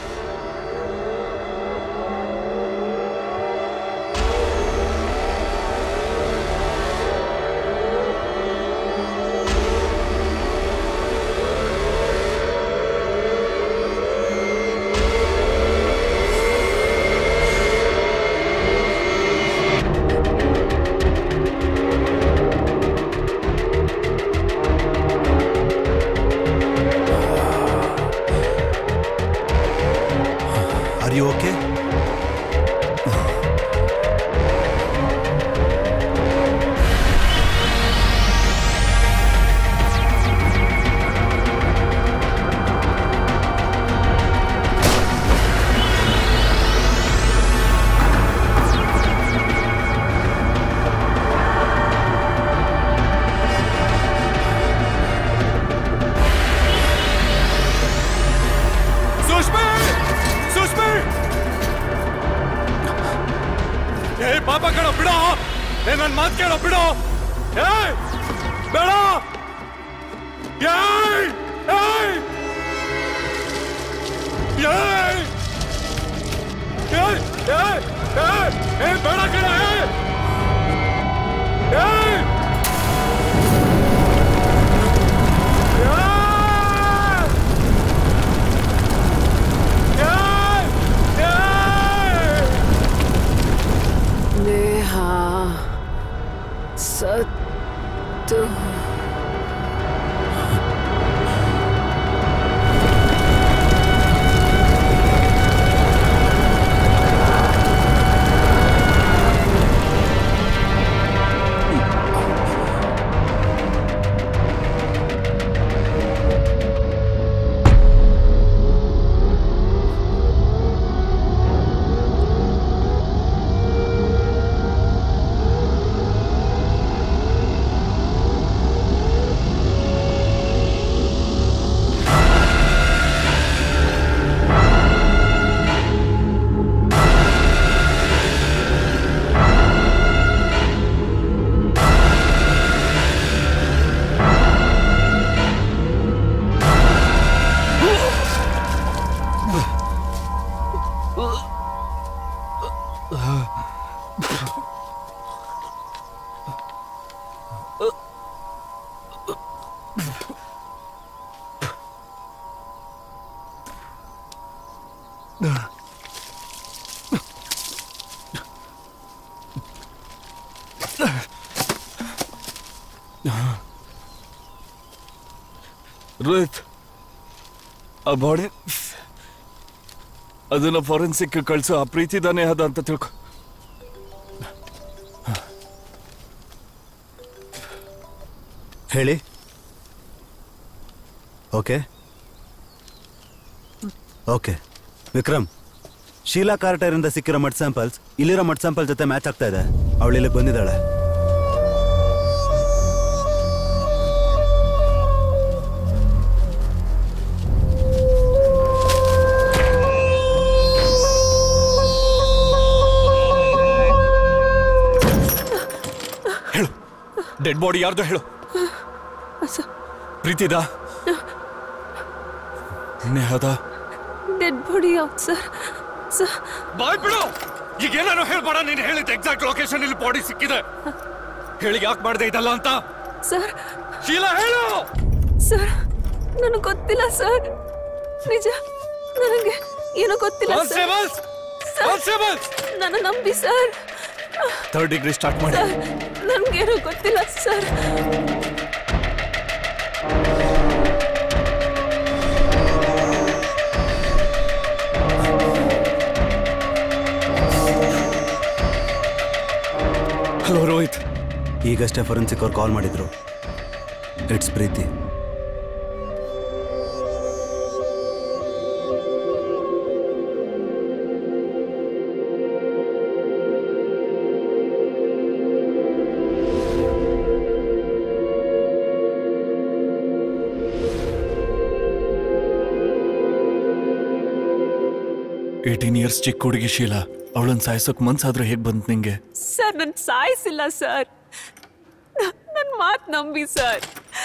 are you okay Sushmi Sushmi ಏ ಪಾಪ ಕಣೋ ಬಿಡೋ ಏ ನನ್ ಮಾತು ಕೇಳೋ ಬಿಡೋ ಏ ಬೇಡ ಏಯ್ ಏಯ್ ಏಯ್ ಏಯ್ ಏಯ್ ಏಯ್ ಏ ಬೇಡ ಕಣ ಏಯ್ ಏಯ್ ಏಯ್ ಏನಾಯ್ತು ರೋಹಿತ್ ಆ ಬಾಡಿ ಅದನ್ನ ಫಾರೆನ್ಸಿಕ್ ಕಳ್ಸು ಆ ಪ್ರೀತಿದಾನೆ ಅದ ಅಂತ ತಿಳ್ಕೊ ಹೇಳಿ ಓಕೆ ಓಕೆ ವಿಕ್ರಮ್ ಶೀಲಾ ಕಾರ್ಟರಿಂದ ಸಿಕ್ಕಿರೋ ಮಡ್ ಸ್ಯಾಂಪಲ್ಸ್ ಇಲ್ಲಿರೋ ಮಡ್ ಸ್ಯಾಂಪಲ್ ಜೊತೆ ಮ್ಯಾಚ್ ಆಗ್ತಾ ಇದೆ ಅವಳು ಇಲ್ಲಿಗೆ ಬಂದಿದ್ದಾಳೆ ಹೇಳು ಡೆಡ್ ಬಾಡಿ ಯಾರ್ದು ಹೇಳು ಪ್ರೀತಿದ ನೇಹದ ಡೆಡ್ ಬಾಡಿ ಯಾವ್ದು ಸರ್ ಸರ್ ಬಾಯ್ ಬಿಡು ಈಗ ಏನಾರು ಹೇಳ್ಬೇಡ ನೀನು ಹೇಳಿದ ಎಕ್ಸಾಕ್ಟ್ ಲೊಕೇಶನ್ ಇಲ್ಲಿ ಬಾಡಿ ಸಿಕ್ಕಿದೆ ಹೇಳಿ ಯಾಕೆ ಮಾಡಿದೆ ಇದಲ್ಲ ಅಂತ ಸರ್ ಶೀಲಾ ಹೇಳು ಸರ್ ನನಗೆ ಗೊತ್ತಿಲ್ಲ ಸರ್ ನಿಜ ನನಗೆ ಏನೂ ಗೊತ್ತಿಲ್ಲ ಸರ್ Constables! Constables! ನನ್ನ ನಂಬಿ ಸರ್ ಥರ್ಡ್ ಡಿಗ್ರಿ ಸ್ಟಾರ್ಟ್ ಮಾಡಿ ಸರ್ ನನಗೇನು ಗೊತ್ತಿಲ್ಲ ಸರ್ ಹಲೋ ರೋಹಿತ್ ಈಗಷ್ಟೇ ಫೊರೆನ್ಸಿಕ್ ಅವ್ರು ಕಾಲ್ ಮಾಡಿದ್ರು ಇಟ್ಸ್ ಪ್ರೀತಿ ಏಯ್ಟೀನ್ ಇಯರ್ಸ್ ಚಿಕ್ಕ ಹುಡುಗಿ ಶೀಲಾ ಅವಳನ್ನ ಸಾಯಿಸೋಕ್ ಮನ್ಸಾದ್ರೆ ಹೇಗ್ ಬಂತ್ ನಿಂಗೆ ಸರ್ ನನ್ ಸಾಯಿಸಿಲ್ಲ ಸರ್ ನನ್ನ ಮಾತು ನಂಬಿ ಸರ್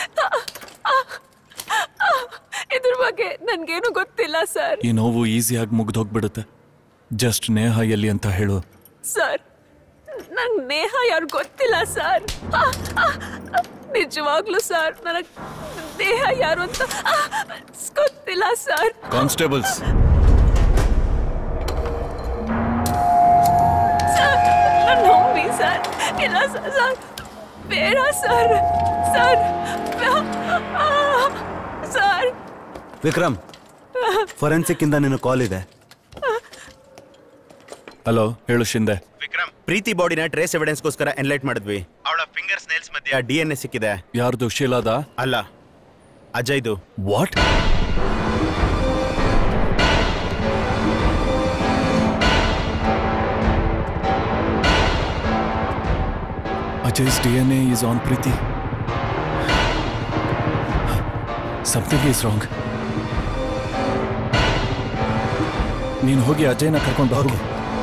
ಇದ್ರ ಬಗ್ಗೆ ನನ್ಗೇನು ಗೊತ್ತಿಲ್ಲ ಸರ್ ಈ ನೋವು ಈಸಿಯಾಗಿ ಮುಗ್ದೋಗ್ಬಿಡುತ್ತೆ ಜಸ್ಟ್ ನೇಹ ಎಲ್ಲಿ ಅಂತ ಹೇಳು ಸರ್ ನಂಗೆ ನೇಹ ಯಾರು ಗೊತ್ತಿಲ್ಲ ಸರ್ ನಿಜವಾಗ್ಲೂ ಸರ್ ನನಗೆ ನೇಹ ಯಾರು ಅಂತ ಗೊತ್ತಿಲ್ಲ ಸರ್ ಕಾನ್ಸ್ಟೇಬಲ್ಸ್ ಸರ್ ನನ್ನ ನಂಬಿ ಸರ್ ಇಲ್ಲ ಸರ್ ಸರ್ ಬೇಡ ಸರ್ ಸರ್ ಆ, ಸರ್ ವಿಕ್ರಮ್ ಫೊರೆನ್ಸಿಕ್ ಇಂದ ನಿನ್ನ ಕಾಲ್ ಇದೆ ಹಲೋ ಹೇಳು ಶಿಂದೆ ವಿಕ್ರಮ್ ಪ್ರೀತಿ ಬಾಡಿನ ಟ್ರೇಸ್ ಎವಿಡೆನ್ಸ್ಗೋಸ್ಕರ ಎನ್ಲೈಟ್ ಮಾಡಿದ್ವಿ ಅವಳ ಫಿಂಗರ್ಸ್ ನೇಲ್ಸ್ ಮಧ್ಯೆ ಡಿ ಎನ್ ಎ ಸಿಕ್ಕಿದೆ ಯಾರ್ದು ಶೀಲಾದ ಅಲ್ಲ ಅಜಯ್ದು what Ajay's DNA is on Preeti. Something is wrong. ನೀನು ಹೋಗಿ ಅಜಯ್ನ ಕರ್ಕೊಂಡು ಹೋಗು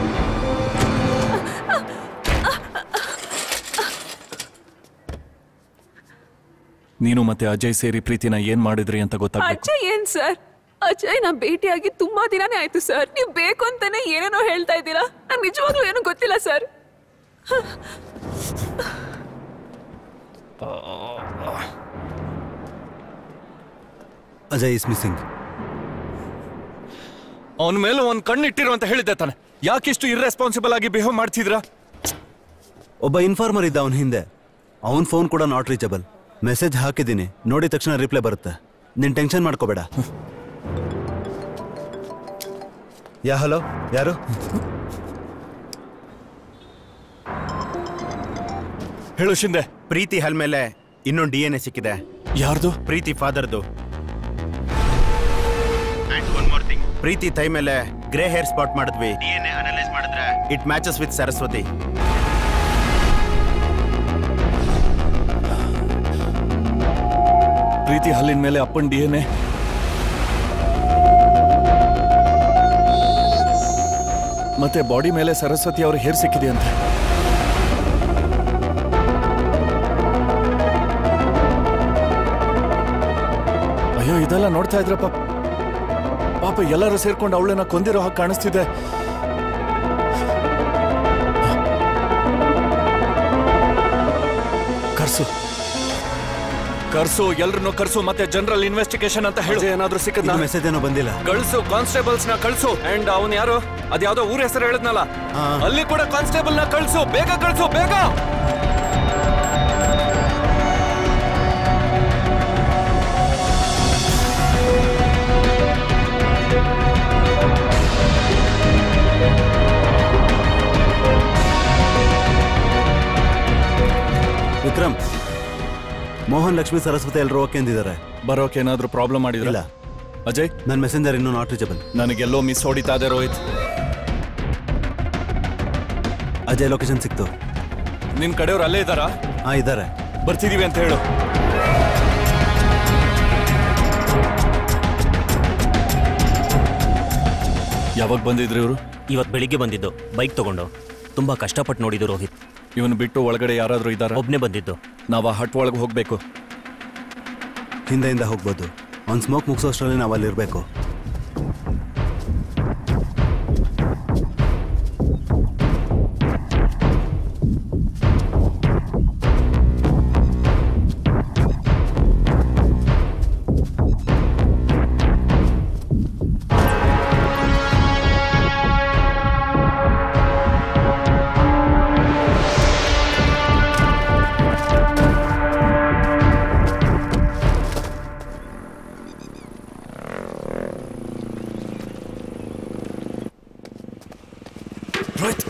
ನೀನು ಮತ್ತೆ ಅಜಯ್ ಸೇರಿ ಪ್ರೀತಿನ ಏನ್ ಮಾಡಿದ್ರಿ ಅಂತ ಗೊತ್ತಾಗ್ಬೇಕು ಅಜಯ್ ಏನ್ ಸರ್ ಅಜಯ್ ನಾ ಭೇಟಿಯಾಗಿ ತುಂಬಾ ದಿನಾನೇ ಆಯ್ತು ಸರ್ ನೀವು ಬೇಕು ಅಂತಾನೆ ಏನೇನೋ ಹೇಳ್ತಾ ಇದ್ದೀರಾ ನಂಗೆ ನಿಜವಾಗ್ಲೂ ಏನೂ ಗೊತ್ತಿಲ್ಲ ಸರ್ ಅಜಯ್ ಇಸ್ ಮಿಸ್ಸಿಂಗ್ ಅವನ ಮೇಲೆ ಒಂದ್ ಕಣ್ಣಿಟ್ಟಿರು ಅಂತ ಹೇಳಿದ್ದೆ ತಾನೆ ಯಾಕಿಷ್ಟು ಇರ್ರೆಸ್ಪಾನ್ಸಿಬಲ್ ಆಗಿ ಬಿಹೇವ್ ಮಾಡ್ತಿದ್ರಾ ಒಬ್ಬ ಇನ್ಫಾರ್ಮರ್ ಇದ್ದ ಅವನ ಹಿಂದೆ ಅವನ ಫೋನ್ ಕೂಡ ನಾಟ್ ರೀಚಬಲ್ ಮೆಸೇಜ್ ಹಾಕಿದ್ದೀನಿ ನೋಡಿದ ತಕ್ಷಣ ರಿಪ್ಲೈ ಬರುತ್ತೆ ನೀನ್ ಟೆನ್ಷನ್ ಮಾಡ್ಕೋಬೇಡ ಯಾ ಹಲೋ ಯಾರು ಹೇಳು ಶಿಂದೆ ಪ್ರೀತಿ ಹಲ್ ಮೇಲೆ ಇನ್ನೊಂದು ಡಿ ಎನ್ ಎ ಸಿಕ್ಕಿದೆ ಯಾರ್ದು ಪ್ರೀತಿ ಫಾದರ್ದು ಪ್ರೀತಿ ತೈ ಮೇಲೆ ಗ್ರೇ ಹೇರ್ ಸ್ಪಾಟ್ ಮಾಡಿದ್ವಿ ಡಿ ಎನ್ ಎ ಅನಲೈಸ್ ಮಾಡಿದ್ರೆ it matches with Saraswathi Preethi ಹಲ್ಲಿನ ಮೇಲೆ ಅಪ್ಪನ್ ಡಿ ಎನ್ ಎ ಮತ್ತೆ ಬಾಡಿ ಮೇಲೆ ಸರಸ್ವತಿ ಅವ್ರ ಹೇರ್ ಸಿಕ್ಕಿದೆಯಂತೆ ಅಯ್ಯೋ ಇದೆಲ್ಲ ನೋಡ್ತಾ ಇದ್ರೆ ಪಾಪ ಪಾಪ ಎಲ್ಲರೂ ಸೇರ್ಕೊಂಡು ಅವಳನ್ನ ಕೊಂದಿರೋ ಹಾಗೆ ಕಾಣಿಸ್ತಿದೆ ಕರ್ಸು ಕರ್ಸು ಎಲ್ರನ್ನೂ ಕರ್ಸು ಮತ್ತೆ ಜನರಲ್ ಇನ್ವೆಸ್ಟಿಗೇಷನ್ ಅಂತ ಹೇಳಿ ಏನಾದ್ರೂ ಸಿಕ್ಕದ ಮೆಸೇಜ್ ಏನೋ ಬಂದಿಲ್ಲ ಕಳ್ಸು ಕಾನ್ಸ್ಟೇಬಲ್ಸ್ ನ ಕಳ್ಸು ಅಂಡ್ ಅವನ್ ಯಾರು ಅದ್ಯಾವ್ದೋ ಊರ ಹೆಸರು ಹೇಳಿದ್ನಲ್ಲ ಅಲ್ಲಿ ಕೂಡ ಕಾನ್ಸ್ಟೇಬಲ್ ನ ಕಳ್ಸು ಬೇಗ ಕಳ್ಸು ಬೇಗ ವಿಕ್ರಮ್ ಮೋಹನ್ ಲಕ್ಷ್ಮಿ ಸರಸ್ವತಿ ಎಲ್ಲರೂ ಓಕೆ ಅಂದಿದ್ದಾರೆ ಬರೋಕೆ ಏನಾದ್ರೂ ಪ್ರಾಬ್ಲಮ್ ಮಾಡಿದ್ರಲ್ಲ ಅಜಯ್ ನನ್ನ ಮೆಸೆಂಜರ್ ಇನ್ನೂ ನಾಟ್ ರೀಚಬಲ್ ನನಗೆಲ್ಲೋ ಮಿಸ್ ಹೊಡಿತಾ ಇದೆ ರೋಹಿತ್ ಅಜಯ್ ಲೊಕೇಶನ್ ಸಿಕ್ತು ನಿನ್ ಕಡೆಯವ್ರು ಅಲ್ಲೇ ಇದ್ದಾರಾ ಹಾ ಇದ್ದಾರೆ ಬರ್ತಿದೀವಿ ಅಂತ ಹೇಳು ಯಾವಾಗ ಬಂದಿದ್ರು ಇವರು ಇವತ್ತು ಬೆಳಿಗ್ಗೆ ಬಂದಿದ್ದು ಬೈಕ್ ತಗೊಂಡು ತುಂಬಾ ಕಷ್ಟಪಟ್ಟು ನೋಡಿದ್ದು ರೋಹಿತ್ ಇವನು ಬಿಟ್ಟು ಒಳಗಡೆ ಯಾರಾದ್ರೂ ಇದ್ದಾರಾ ಒಬ್ನೇ ಬಂದಿದ್ದು ನಾವು ಆ ಹಟ್ ಒಳಗೆ ಹೋಗ್ಬೇಕು ಹಿಂದೆಯಿಂದ ಹೋಗ್ಬೋದು ಅವ್ನು ಸ್ಮೋಕ್ ಮುಗಿಸೋಷ್ಟರಲ್ಲಿ ನಾವು ಅಲ್ಲಿರ್ಬೇಕು ರೋಹಿತ್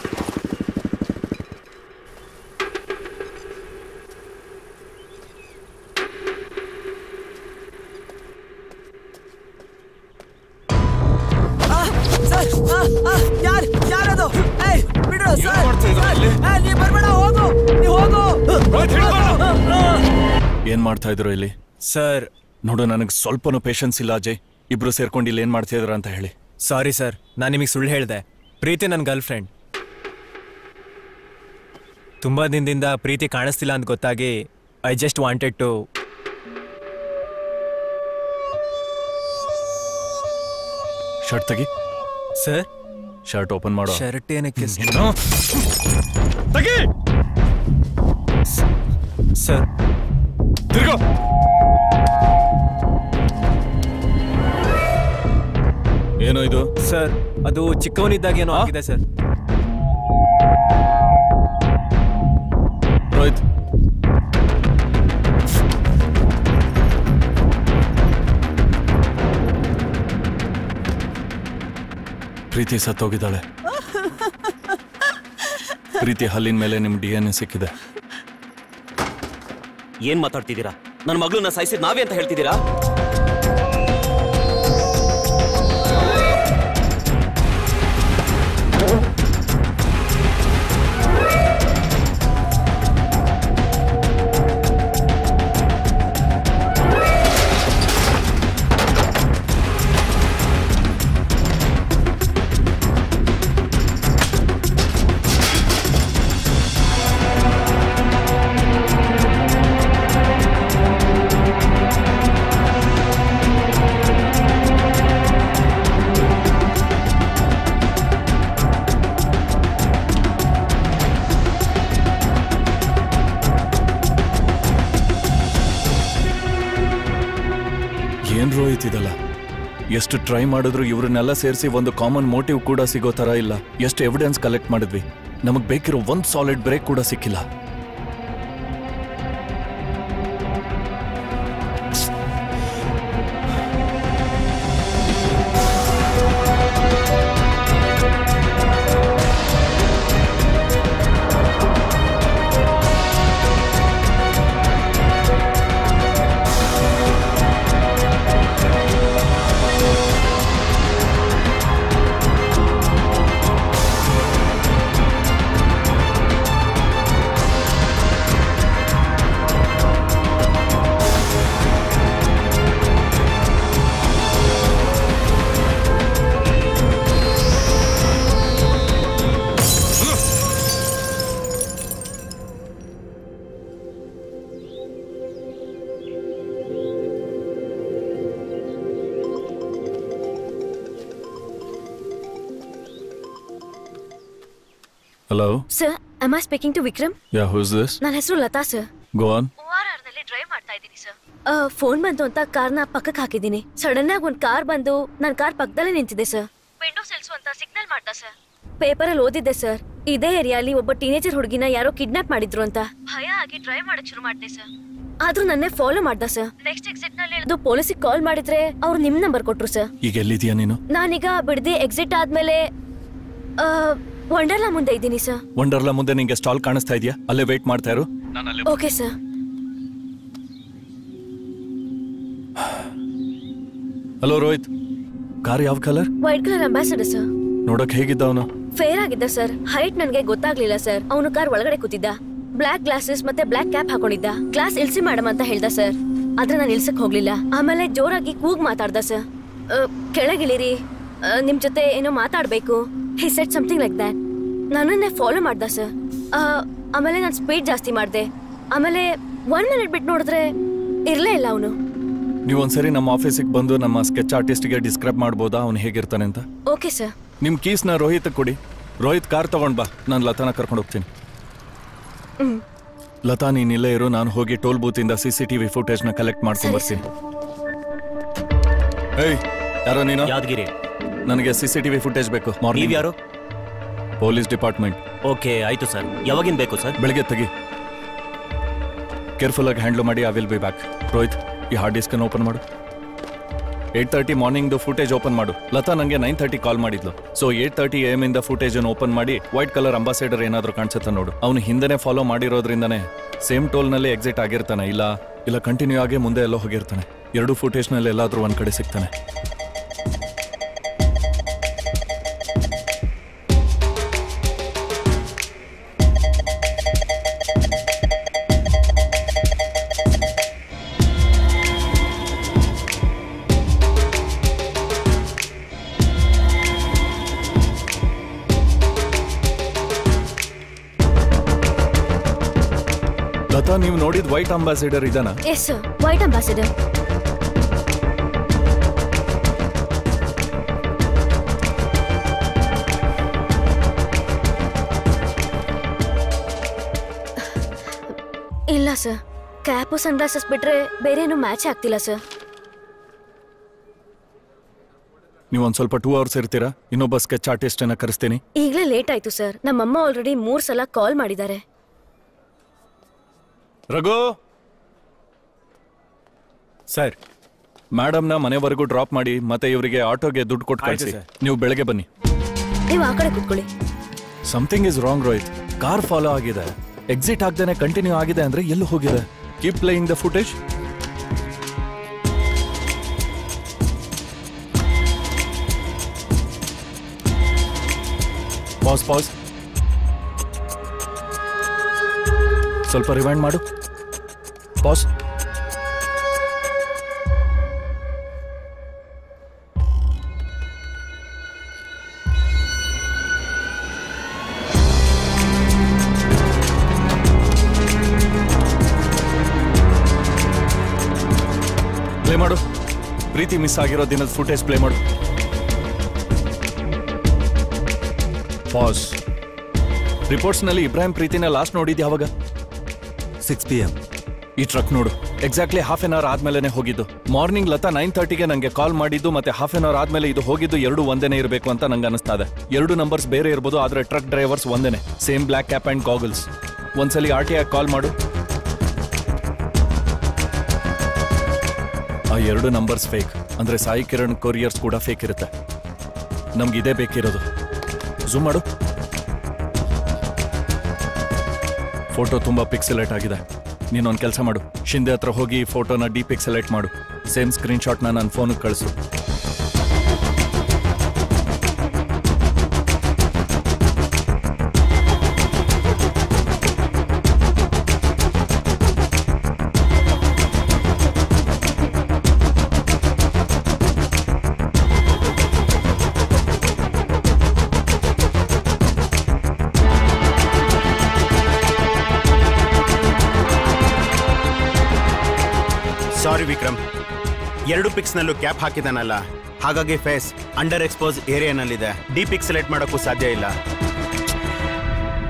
ಯಾರ್ ಯಾರದು ಏಯ್ ಬಿಡು ಏನ್ ಮಾಡ್ತಾ ಇದ್ದೀರಾ ಇಲ್ಲಿ? ನೀ ಬರ್ಬೇಡ ಹೋಗು ನೀ ಹೋಗು ಏನ್ ಮಾಡ್ತಾ ಇದ್ರು ಇಲ್ಲಿ ಸರ್ ನೋಡು ನನಗೆ ಸ್ವಲ್ಪನೂ ಪೇಷನ್ಸ್ ಇಲ್ಲ ಅಜಯ್ ಇಬ್ರು ಸೇರ್ಕೊಂಡು ಇಲ್ಲಿ ಏನ್ ಮಾಡ್ತಾ ಇದ್ರ ಅಂತ ಹೇಳಿ ಸಾರಿ ಸರ್ ನಾನು ನಿಮಗೆ ಸುಳ್ಳು ಹೇಳಿದೆ ಪ್ರೀತಿ ನನ್ನ ಗರ್ಲ್ ಫ್ರೆಂಡ್ ತುಂಬ ದಿನದಿಂದ ಪ್ರೀತಿ ಕಾಣಿಸ್ತಿಲ್ಲ ಅಂತ ಗೊತ್ತಾಗಿ I just wanted to shirt ತೆಗಿ ಸರ್ ಶರ್ಟ್ ಓಪನ್ ಮಾಡೋ ಶರ್ಟ್ ಏನಕ್ಕೆ ಏನು? ತೆಗಿ ಸರ್ ತಿರ್ಗೋ ಏನೋ ಇದು ಸರ್ ಅದು ಚಿಕ್ಕವನಿದ್ದಾಗ ಏನೋ ಆಗಿದೆ ಸರ್ ರೋಹಿತ್ ಪ್ರೀತಿ ಸತ್ತೋಗಿದ್ದಾಳೆ ಪ್ರೀತಿ ಹಲ್ಲಿನ ಮೇಲೆ ನಿಮ್ ಡಿ ಎನ್ ಎ ಸಿಕ್ಕಿದೆ ಏನ್ ಮಾತಾಡ್ತಿದ್ದೀರಾ ನನ್ನ ಮಗಳನ್ನ ಸಾಯಿಸಿದ್ ನಾವೇ ಅಂತ ಹೇಳ್ತಿದ್ದೀರಾ ಏನ್ ರೋಹಿತ್ ಇದಲ್ಲ ಎಷ್ಟು ಟ್ರೈ ಮಾಡಿದ್ರು ಇವ್ರನ್ನೆಲ್ಲ ಸೇರಿಸಿ ಒಂದು ಕಾಮನ್ ಮೋಟಿವ್ ಕೂಡ ಸಿಗೋ ತರ ಇಲ್ಲ ಎಷ್ಟು ಎವಿಡೆನ್ಸ್ ಕಲೆಕ್ಟ್ ಮಾಡಿದ್ವಿ ನಮಗ್ ಬೇಕಿರೋ ಒಂದ್ ಸಾಲಿಡ್ ಬ್ರೇಕ್ ಕೂಡ ಸಿಕ್ಕಿಲ್ಲ hello sir am I speaking to Vikram yeah who's this ನನ್ನ ಹೆಸರು Latha sir go on drive ಮಾಡ್ತಾ ಇದ್ದೀನಿ ಸರ್ ಫೋನ್ ಬಂತು ಅಂತ ಕಾರ್ನ ಪಕ್ಕಕ್ಕೆ ಹಾಕಿದ್ದೀನಿ ಸಡನ್ ಆಗಿ ಒಂದು ಕಾರ್ ಬಂದು ನನ್ನ ಕಾರ್ ಪಕ್ಕದಲ್ಲೇ ನಿಂತಿದೆ ಸರ್ ವಿಂಡೋ ಸೆಲ್ಸು ಅಂತ ಸಿಗ್ನಲ್ ಮಾಡ್ದ ಸರ್ ಪೇಪರಲ್ಲಿ ಓದಿದ್ದೆ ಸರ್ ಇದೇ ಏರಿಯಾಲಿ ಒಬ್ಬ ಟೀನೇಜರ್ ಹುಡುಗಿನ ಯಾರೋ ಕಿಡ್ನಾಪ್ ಮಾಡಿದ್ರು ಅಂತ ಭಯ ಆಗಿ ಡ್ರೈವ್ ಮಾಡಕ್ ಶುರು ಮಾಡಿದೆ ಸರ್ ಆದ್ರೂ ನನ್ನೇ ಫಾಲೋ ಮಾಡ್ದ ಸರ್ ನೆಕ್ಸ್ಟ್ ಎಕ್ಸಿಟ್ ನಲ್ಲಿ ಇಳಿದು ಪೊಲೀಸಿಗೆ ಕಾಲ್ ಮಾಡಿದ್ರೆ ಅವ್ರು ನಿಮ್ ನಂಬರ್ ಕೊಟ್ರು ಸರ್ ಈಗ ಎಲ್ಲಿದ್ಯಾ ನೀನು ನಾನೀಗ ಬಿಡದಿ ಎಕ್ಸಿಟ್ ಆದ್ಮೇಲೆ ವಂಡರ್ಲಾ ಮುಂದೆ ಇದ್ದೀನಿ ಸರ್ ವಂಡರ್ಲಾ ಮುಂದೆ ನಿಂಗೆ ಸ್ಟಾಲ್ ಕಾಣಿಸ್ತಾ ಇದೆಯಾ ಅಲ್ಲೇ ವೇಟ್ ಮಾಡ್ತಾ ಇರು okay sir hello Rohit car ಯಾವ colour white colour Ambassador sir ನೋಡಕ್ ಹೇಗಿದ್ದ ಅವನು ಫೇರ್ ಆಗಿದ್ದ ಸರ್ ಹೈಟ್ ನನ್ಗೆ ಗೊತ್ತಾಗ್ಲಿಲ್ಲ ಸರ್ ಅವನು ಕಾರ್ ಒಳಗಡೆ ಕೂತಿದ್ದ ಬ್ಲಾಕ್ ಗ್ಲಾಸಸ್ ಮತ್ತೆ ಬ್ಲಾಕ್ ಕ್ಯಾಪ್ ಹಾಕೊಂಡಿದ್ದ ಕ್ಲಾಸ್ ಇಲ್ಸಿ ಮೇಡಮ್ ಅಂತ ಹೇಳ್ದ ಸರ್ ಆದ್ರೆ ನಾನು ಇಲ್ಸಕ್ ಹೋಗ್ಲಿಲ್ಲ ಆಮೇಲೆ ಜೋರಾಗಿ ಕೂಗ್ ಮಾತಾಡ್ದ ಸರ್ ಕೆಳಗಿಳಿರಿ ಆ, ನಿಮ್ ಜೊತೆ ಏನೋ ಮಾತಾಡ್ಬೇಕು he said something like that ನನ್ನನ್ನೇ ಫಾಲೋ ಮಾಡ್ದ ಸರ್ ಆಮೇಲೆ ನಾನು ಸ್ಪೀಡ್ ಜಾಸ್ತಿ ಮಾಡ್ದೆ ಆಮೇಲೆ ಒನ್ ಮಿನಿಟ್ ಬಿಟ್ಟು ನೋಡಿದ್ರೆ ಇರ್ಲೇ ಇಲ್ಲ ಅವನು ನೀವು ಒಂದ್ಸರಿ ನಮ್ಮ ಆಫೀಸಿಗೆ ಬಂದು ನಮ್ಮ ಸ್ಕೆಚ್ ಆರ್ಟಿಸ್ಟ್ಗೆ ಡಿಸ್ಕ್ರೈಬ್ ಮಾಡ್ಬೋದಾ ಅವ್ನು ಹೇಗಿರ್ತಾನೆ ಅಂತ ಓಕೆ ಸರ್ ನಿಮ್ ಕೀಸ್ನ ರೋಹಿತ್ ಕೊಡಿ ರೋಹಿತ್ ಕಾರ್ ತಗೊಂಡ್ ಬಾ ನಾನು ಲತಾನ ಕರ್ಕೊಂಡು ಹೋಗ್ತೀನಿ ಹ್ಮ್ ಲತಾ ನೀನ್ ಇಲ್ಲೇ ಇರು ನಾನು ಹೋಗಿ ಟೋಲ್ ಬೂತ್ ಇಂದ ಸಿ ಸಿ ಟಿವಿ ಫುಟೇಜ್ ನ ಕಲೆಕ್ಟ್ ಮಾಡ್ಕೊಂಡ್ ಬರ್ತೀನಿ ಏಯ್ ಯಾರೋ ನೀನು ಯಾದಗಿರಿ ನನಗೆ ಸಿ ಸಿ ಟಿವಿ ಫುಟೇಜ್ ಬೇಕು ನೀವ್ ಯಾರು ಪೊಲೀಸ್ ಡಿಪಾರ್ಟ್ಮೆಂಟ್ ಓಕೆ ಆಯ್ತು ಸರ್ ಯಾವಾಗಿನ್ ಬೇಕು ಸರ್ ಬೆಳಗ್ಗೆ ತೆಗಿ ಕೇರ್ಫುಲ್ ಆಗಿ ಹ್ಯಾಂಡ್ಲ್ ಮಾಡಿ I will be back Rohit ಈ ಹಾರ್ಡ್ ಡಿಸ್ಕ್ ಓಪನ್ ಮಾಡು ಏಟ್ ತರ್ಟಿ ಮಾರ್ನಿಂಗ್ದು ಫುಟೇಜ್ ಓಪನ್ ಮಾಡು ಲತಾ ನನಗೆ ನೈನ್ ತರ್ಟಿ ಕಾಲ್ ಮಾಡಿದ್ಲು ಸೊ ಏಟ್ ತರ್ಟಿ ಎಮ್ ಇಂದ ಫುಟೇಜ್ ಓಪನ್ ಮಾಡಿ ವೈಟ್ ಕಲರ್ ಅಂಬಾಸಿಡರ್ ಏನಾದರೂ ಕಾಣಿಸುತ್ತೆ ನೋಡು ಅವನು ಹಿಂದೆನೆ ಫಾಲೋ ಮಾಡಿರೋದ್ರಿಂದನೇ ಸೇಮ್ ಟೋಲ್ನಲ್ಲಿ ಎಕ್ಸಿಟ್ ಆಗಿರ್ತಾನೆ ಇಲ್ಲ ಇಲ್ಲ ಕಂಟಿನ್ಯೂ ಆಗಿ ಮುಂದೆ ಎಲ್ಲೋ ಹೋಗಿರ್ತಾನೆ ಎರಡು ಫುಟೇಜ್ನಲ್ಲಿ ಎಲ್ಲಾದ್ರೂ ಒಂದ್ ಕಡೆ ಸಿಗ್ತಾನೆ ಲತಾ ನೀವು ನೋಡಿದ ವೈಟ್ ಅಂಬಾಸಿಡರ್ ಇದನ ಎಸ್ ಸರ್ ವೈಟ್ ಅಂಬಾಸಿಡರ್ ಇಲ್ಲ ಸರ್ ಕ್ಯಾಪು ಸನ್ಗ್ಲಾಸಸ್ ಬಿಟ್ರೆ ಬೇರೆ ಏನು ಮ್ಯಾಚ್ ಆಗ್ತಿಲ್ಲ ಸರ್ ನೀವು ಒಂದ್ ಸ್ವಲ್ಪ ಟೂ ಅವರ್ಸ್ ಇರ್ತೀರಾ ಇನ್ನೊಬ್ಬ ಸ್ಕೆಚ್ ಆರ್ಟಿಸ್ಟ್ ಅನ್ನ ಕರೆಸ್ತೀನಿ ಈಗಲೇ ಲೇಟ್ ಆಯ್ತು ಸರ್ ನಮ್ಮಮ್ಮ ಆಲ್ರೆಡಿ ಮೂರ್ ಸಲ ಕಾಲ್ ಮಾಡಿದ್ದಾರೆ ರಘು ಸರ್ ಮೇಡಮ್ನ ಮನೆವರೆಗೂ ಡ್ರಾಪ್ ಮಾಡಿ ಮತ್ತೆ ಇವರಿಗೆ ಆಟೋಗೆ ದುಡ್ಡು ಕೊಟ್ಟು ಆಯ್ತು ಕಳಿಸಿ ಸರ್. ನೀವು ಬೆಳಗ್ಗೆ ಬನ್ನಿ ನೀವು ಆ ಕಡೆ ಕೂತ್ಕೊಳ್ಳಿ something is wrong Rohit car follow ಆಗಿದೆ ಎಕ್ಸಿಟ್ ಆಗ್ದೇನೆ ಕಂಟಿನ್ಯೂ ಆಗಿದೆ ಅಂದ್ರೆ ಎಲ್ಲಿ ಹೋಗಿದೆ keep playing the footage pause pause ಸ್ವಲ್ಪ ರಿವೈಂಡ್ ಮಾಡು ಪಾಸ್ ಪ್ಲೇ ಮಾಡು ಪ್ರೀತಿ ಮಿಸ್ ಆಗಿರೋ ದಿನದ ಫುಟೇಜ್ ಪ್ಲೇ ಮಾಡು ಪಾಸ್ ರಿಪೋರ್ಟ್ಸ್ನಲ್ಲಿ ಇಬ್ರಾಹಿಂ ಪ್ರೀತಿನ ಲಾಸ್ಟ್ ನೋಡಿದ್ ಯಾವಾಗ ಸಿಕ್ಸ್ ಪಿ ಎಂ ಈ ಟ್ರಕ್ ನೋಡು ಎಕ್ಸಾಕ್ಟ್ಲಿ ಹಾಫ್ ಎನ್ ಅವರ್ ಆದ್ಮೇಲೆ ಹೋಗಿದ್ದು ಮಾರ್ನಿಂಗ್ ಲತಾ ನೈನ್ ತರ್ಟಿಗೆ ನಂಗೆ ಕಾಲ್ ಮಾಡಿದ್ದು ಮತ್ತೆ ಹಾಫ್ ಎನ್ ಅವರ್ ಆದ್ಮೇಲೆ ಇದು ಹೋಗಿದ್ದು ಎರಡು ಒಂದೇನೆ ಇರಬೇಕು ಅಂತ ನಂಗೆ ಅನಿಸ್ತಾ ಇದೆ ಎರಡು ನಂಬರ್ಸ್ ಬೇರೆ ಇರ್ಬೋದು ಆದ್ರೆ ಟ್ರಕ್ ಡ್ರೈವರ್ಸ್ ಒಂದೇನೆ same black cap and goggles ಒಂದ್ಸಲಿ ಆರ್ ಟಿ ಆಗಿ ಕಾಲ್ ಮಾಡು ಆ ಎರಡು ನಂಬರ್ಸ್ ಫೇಕ್ ಅಂದ್ರೆ ಸಾಯಿ ಕಿರಣ್ ಕೊರಿಯರ್ಸ್ ಕೂಡ ಫೇಕ್ ಇರುತ್ತೆ ನಮ್ಗೆ ಇದೇ ಬೇಕಿರೋದು ಝೂಮ್ ಮಾಡು ಫೋಟೋ ತುಂಬಾ ಪಿಕ್ಸೆಲೇಟ್ ಆಗಿದೆ ನೀನೊಂದು ಕೆಲಸ ಮಾಡು ಶಿಂದೆ ಹತ್ರ ಹೋಗಿ ಈ ಫೋಟೋನ ಡಿ ಪಿಕ್ಸೆಲೇಟ್ ಮಾಡು ಸೇಮ್ ಸ್ಕ್ರೀನ್ ಶಾಟ್ನ ನನ್ನ ಫೋನಿಗೆ ಕಳಿಸು ಸಾರಿ ವಿಕ್ರಮ್ ಎರಡು ಪಿಕ್ಸ್ನಲ್ಲೂ ಕ್ಯಾಪ್ ಹಾಕಿದಾನಲ್ಲ ಹಾಗಾಗಿ ಫೇಸ್ ಅಂಡರ್ ಎಕ್ಸ್ಪೋಸ್ ಏರಿಯಾನಲ್ಲಿದೆ ಡಿ ಪಿಕ್ ಸೆಲೆಕ್ಟ್ ಮಾಡೋಕ್ಕೂ ಸಾಧ್ಯ ಇಲ್ಲ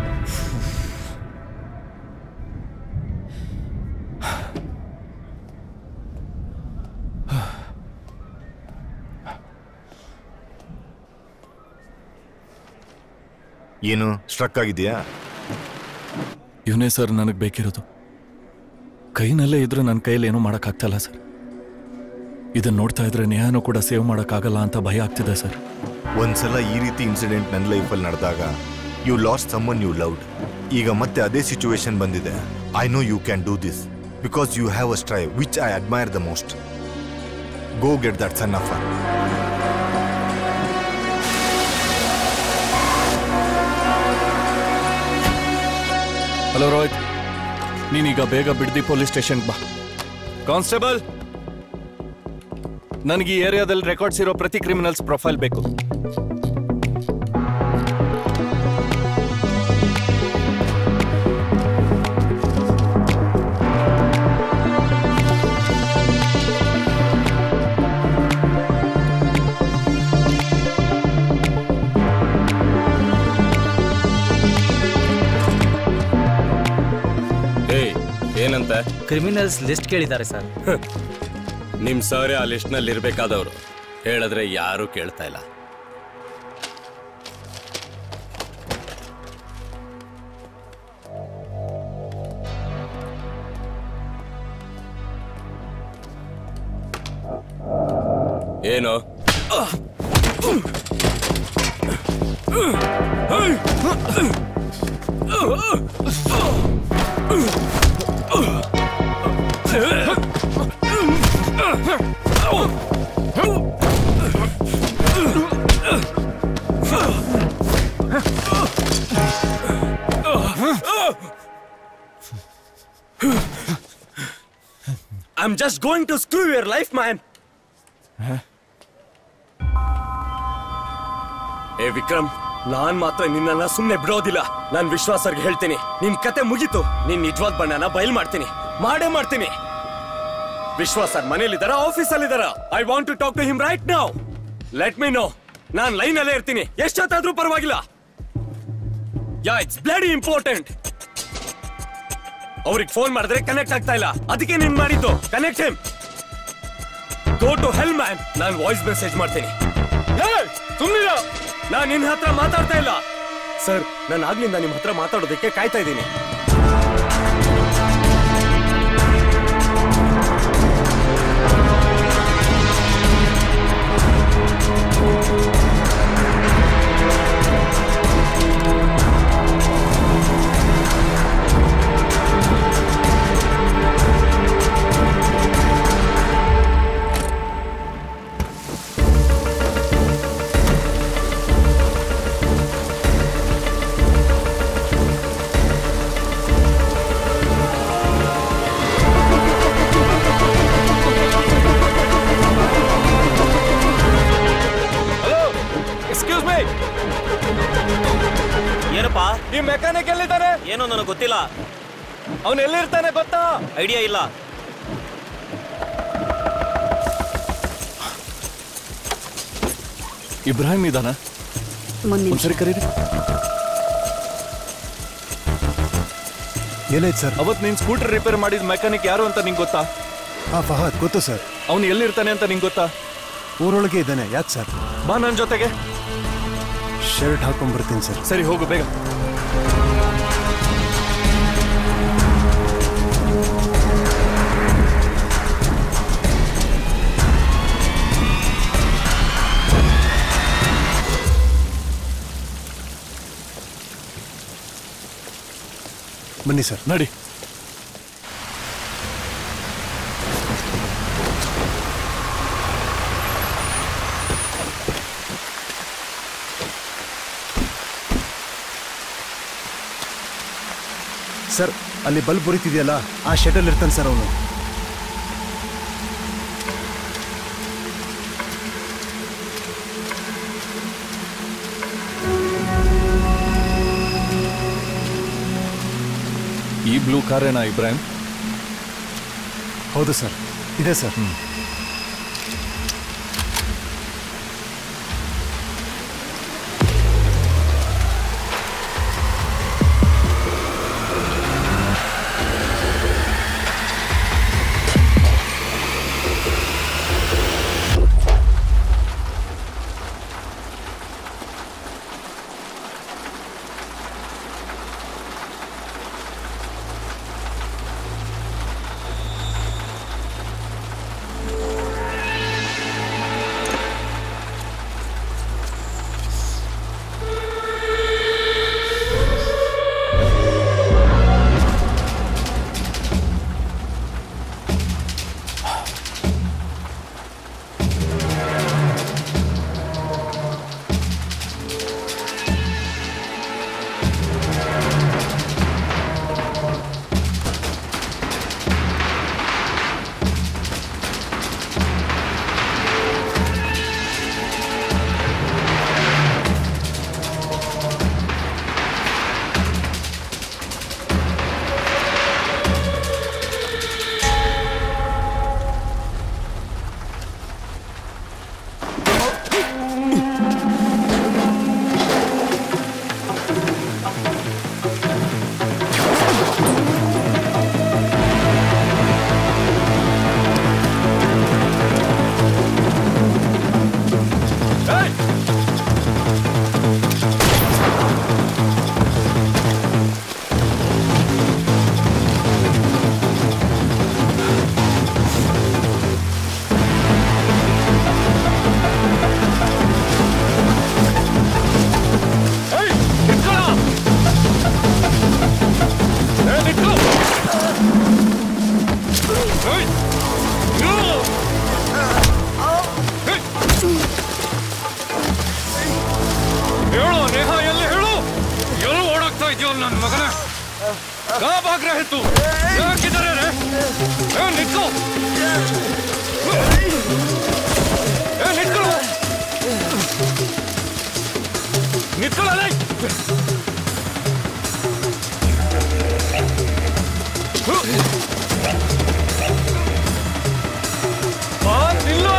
ಏನು ಸ್ಟ್ರಕ್ ಆಗಿದೆಯಾ ಇವನೇ ಸರ್ ನನಗೆ ಬೇಕಿರೋದು ಕೈನಲ್ಲೇ ಇದ್ರೂ ನನ್ನ ಕೈಯಲ್ಲಿ ಏನೂ ಮಾಡೋಕ್ಕಾಗ್ತಲ್ಲ ಸರ್ ಇದನ್ನ ನೋಡ್ತಾ ಇದ್ರೆ ನೇಹಾನು ಕೂಡ ಸೇವ್ ಮಾಡೋಕ್ಕಾಗಲ್ಲ ಅಂತ ಭಯ ಆಗ್ತಿದೆ ಸರ್ ಒಂದ್ಸಲ ಈ ರೀತಿ ಇನ್ಸಿಡೆಂಟ್ ನನ್ನ ಲೈಫಲ್ಲಿ ನಡೆದಾಗ you lost someone you loved ಈಗ ಮತ್ತೆ ಅದೇ ಸಿಚುವೇಶನ್ ಬಂದಿದೆ I know you can do this because you have a strive which I admire the most go get that son of hello Rohit ನೀನೀಗ ಬೇಗ ಬಿಡ್ದಿ ಪೊಲೀಸ್ ಸ್ಟೇಷನ್ಗೆ ಬಾ ಕಾನ್ಸ್ಟೇಬಲ್ ನನಗೆ ಈ ಏರಿಯಾದಲ್ಲಿ ರೆಕಾರ್ಡ್ಸ್ ಇರೋ ಪ್ರತಿ ಕ್ರಿಮಿನಲ್ಸ್ ಪ್ರೊಫೈಲ್ ಬೇಕು ಏಯ್ ಏನಂತ ಕ್ರಿಮಿನಲ್ಸ್ ಲಿಸ್ಟ್ ಕೇಳಿದ್ದಾರೆ ಸರ್ ನಿಮ್ ಸರ್ ಆ ಲಿಸ್ಟ್ ನಲ್ಲಿ ಇರ್ಬೇಕಾದವ್ರು ಹೇಳಿದ್ರೆ ಯಾರು ಕೇಳ್ತಾ ಇಲ್ಲ ಏನು I'm just going to screw your life, man. ಏ ವಿಕ್ರಮ್ ನಾನ್ ಮಾತ್ರ ನಿನ್ನನ್ನ ಸುಮ್ನೆ ಬಿಡೋದಿಲ್ಲ ನಾನ್ ವಿಶ್ವಾಸರ್ಗೆ ಹೇಳ್ತೀನಿ ನಿನ್ ಕತೆ ಮುಗೀತು ನೀನ್ ನಿಜವಾದ ಬಣ್ಣನ ಬಯಲ್ ಮಾಡ್ತೀನಿ ಮಾಡೇ ಮಾಡ್ತೀನಿ ವಿಶ್ವಾಸ್ ಸರ್ ಮನೇಲಿದ್ದಾರ ಆಫೀಸಲ್ಲಿದ್ದಾರ I want to talk to him right now let me know ನಾನ್ ಲೈನ್ ಅಲ್ಲೇ ಇರ್ತೀನಿ ಎಷ್ಟೊತ್ತಾದ್ರೂ ಪರವಾಗಿಲ್ಲ ಯಾ ಇಟ್ಸ್ ಬ್ಲಡಿ ಇಂಪಾರ್ಟೆಂಟ್ ಅವ್ರಿಗೆ ಫೋನ್ ಮಾಡಿದ್ರೆ ಕನೆಕ್ಟ್ ಆಗ್ತಾ ಇಲ್ಲ ಅದಕ್ಕೆ ನೀನ್ ಮಾಡಿದ್ದು connect him go to hell man ನಾನು ವಾಯ್ಸ್ ಮೆಸೇಜ್ ಮಾಡ್ತೀನಿ ಸುಮ್ಮನಿರ ನಾನ್ ನಿನ್ನ ಹತ್ರ ಮಾತಾಡ್ತಾ ಇಲ್ಲ ಸರ್ ನಾನು ಆಗ್ಲಿಂದ ನಿಮ್ ಹತ್ರ ಮಾತಾಡೋದಕ್ಕೆ ಕಾಯ್ತಾ ಇದ್ದೀನಿ ಹಲೋ ಎಕ್ಸ್ಕ್ಯೂಸ್ ಮೀ ಏನಪ್ಪಾ ಈ ಮೆಕ್ಯಾನಿಕ್ ಎಲ್ಲಿದ್ದಾನೆ ಏನೋ ನನಗೆ ಗೊತ್ತಿಲ್ಲ ಅವನು ಎಲ್ಲಿರ್ತಾನೆ ಗೊತ್ತಾ ಐಡಿಯಾ ಇಲ್ಲ ಇಬ್ರಾಹಿಂ ಇದಾನ ಒಂದ್ಸರಿ ಕರೀರಿ ಏನಾಯ್ತು ಸರ್ ಅವತ್ ನೀನ್ ಸ್ಕೂಟರ್ ರಿಪೇರ್ ಮಾಡಿದ ಮೆಕ್ಯಾನಿಕ್ ಯಾರು ಅಂತ ನಿಂಗೆ ಗೊತ್ತಾ ಹಾ ಫಹದ್ ಗೊತ್ತು ಸರ್ ಅವನು ಎಲ್ಲಿರ್ತಾನೆ ಅಂತ ನಿಂಗೆ ಗೊತ್ತಾ ಊರೊಳಗೆ ಇದ್ದಾನೆ ಯಾಕೆ ಸರ್ ಬಾ ನನ್ನ ಜೊತೆಗೆ ಶರ್ಟ್ ಹಾಕೊಂಡ್ಬರ್ತೀನಿ ಸರ್ ಸರಿ ಹೋಗು ಬೇಗ ಬನ್ನಿ ಸರ್ ನಡಿ ಸರ್ ಅಲ್ಲಿ ಬಲ್ಬ್ ಉರಿತಿದೆಯಲ್ಲ ಆ ಶೆಡಲ್ಲಿ ಇರ್ತಾನೆ ಸರ್ ಅವನು ಈ ಬ್ಲೂ ಕಾರೇನಾ ಇಬ್ರಾಹಿಂ ಹೌದು ಸರ್ ಇದೆ ಸರ್ मगन कहाँ भाग रहे तू यहाँ किधर है रे ए, निकलो ए, निकलो निकलो नहीं बाहर निकलो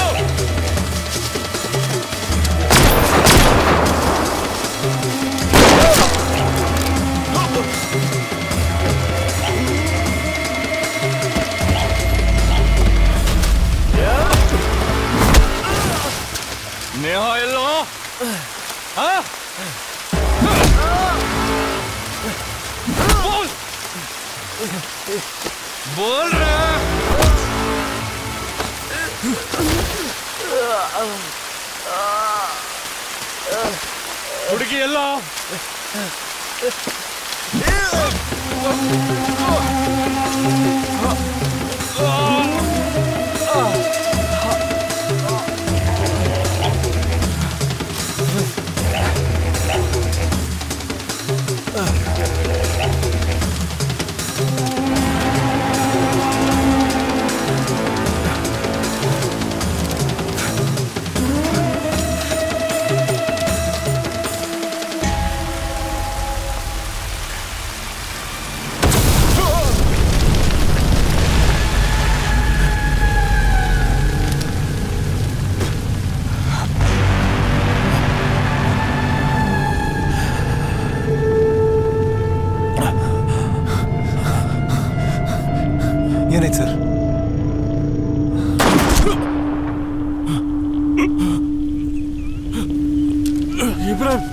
नेहा ಎಲ್ಲೋ ಹಾ बोल बोल रहे ಹುಡುಗಿ ಎಲ್ಲೋ ಏನಾಯ್ತು ಸರ್ ಇಬ್ರಾಹಿಂ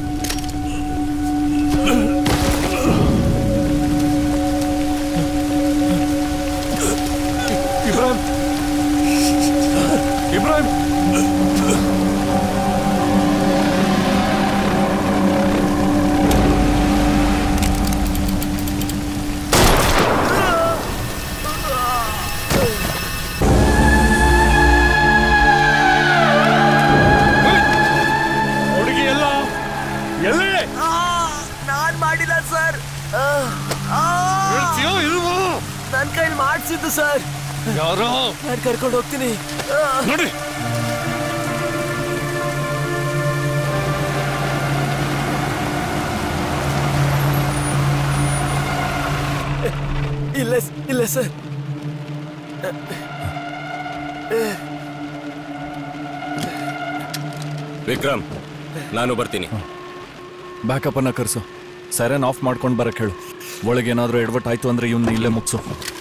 ಇಬ್ರಾಹಿಂ ಇಬ್ರಾಹಿಂ ಹುಡುಗಿ ಎಲ್ಲೋ ಎಲ್ಲಿ ನಾನ್ ಮಾಡಿಲ್ಲ ಸರ್ ಹೇಳ್ತೀಯೋ ಇಲ್ವೋ ನನ್ ಕೈಲಿ ಮಾಡ್ಸಿದ್ದು ಸರ್ ಯಾರೋ ನಾನು ಕರ್ಕೊಂಡು ಹೋಗ್ತೀನಿ ನೋಡಿ ಇಲ್ಲ ಇಲ್ಲ ಸರ್ ವಿಕ್ರಮ್ ನಾನು ಬರ್ತೀನಿ ಬ್ಯಾಕಪ್ ಅನ್ನ ಕರ್ಸು ಸೈರನ್ ಆಫ್ ಮಾಡ್ಕೊಂಡು ಬರಕ್ ಹೇಳು ಒಳಗೆ ಏನಾದರೂ ಎಡ್ವರ್ಟ್ ಆಯ್ತು ಅಂದ್ರೆ ಇವ್ನ ಇಲ್ಲೇ ಮುಗಿಸು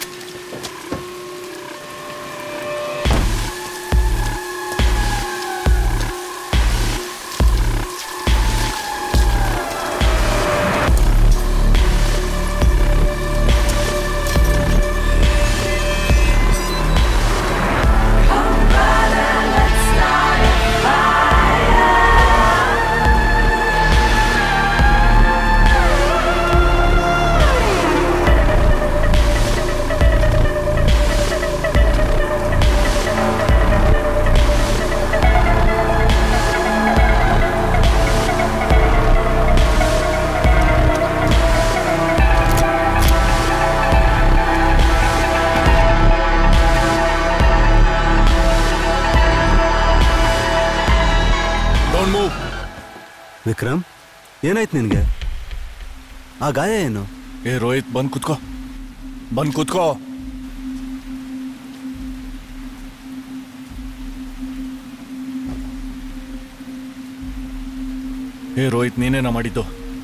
ಡೋಂಟ್ ಮೂವ್ ವಿಕ್ರಮ್ ಏನಾಯ್ತು ನಿನಗೆ ಆ ಗಾಯ ಏನು ಏ ರೋಹಿತ್ ಬಂದ್ ಕುತ್ಕೋ ಬಂದ್ ಕುತ್ಕೋ ಏ ರೋಹಿತ್ ನೀನೇನ ಮಾಡಿದ್ದು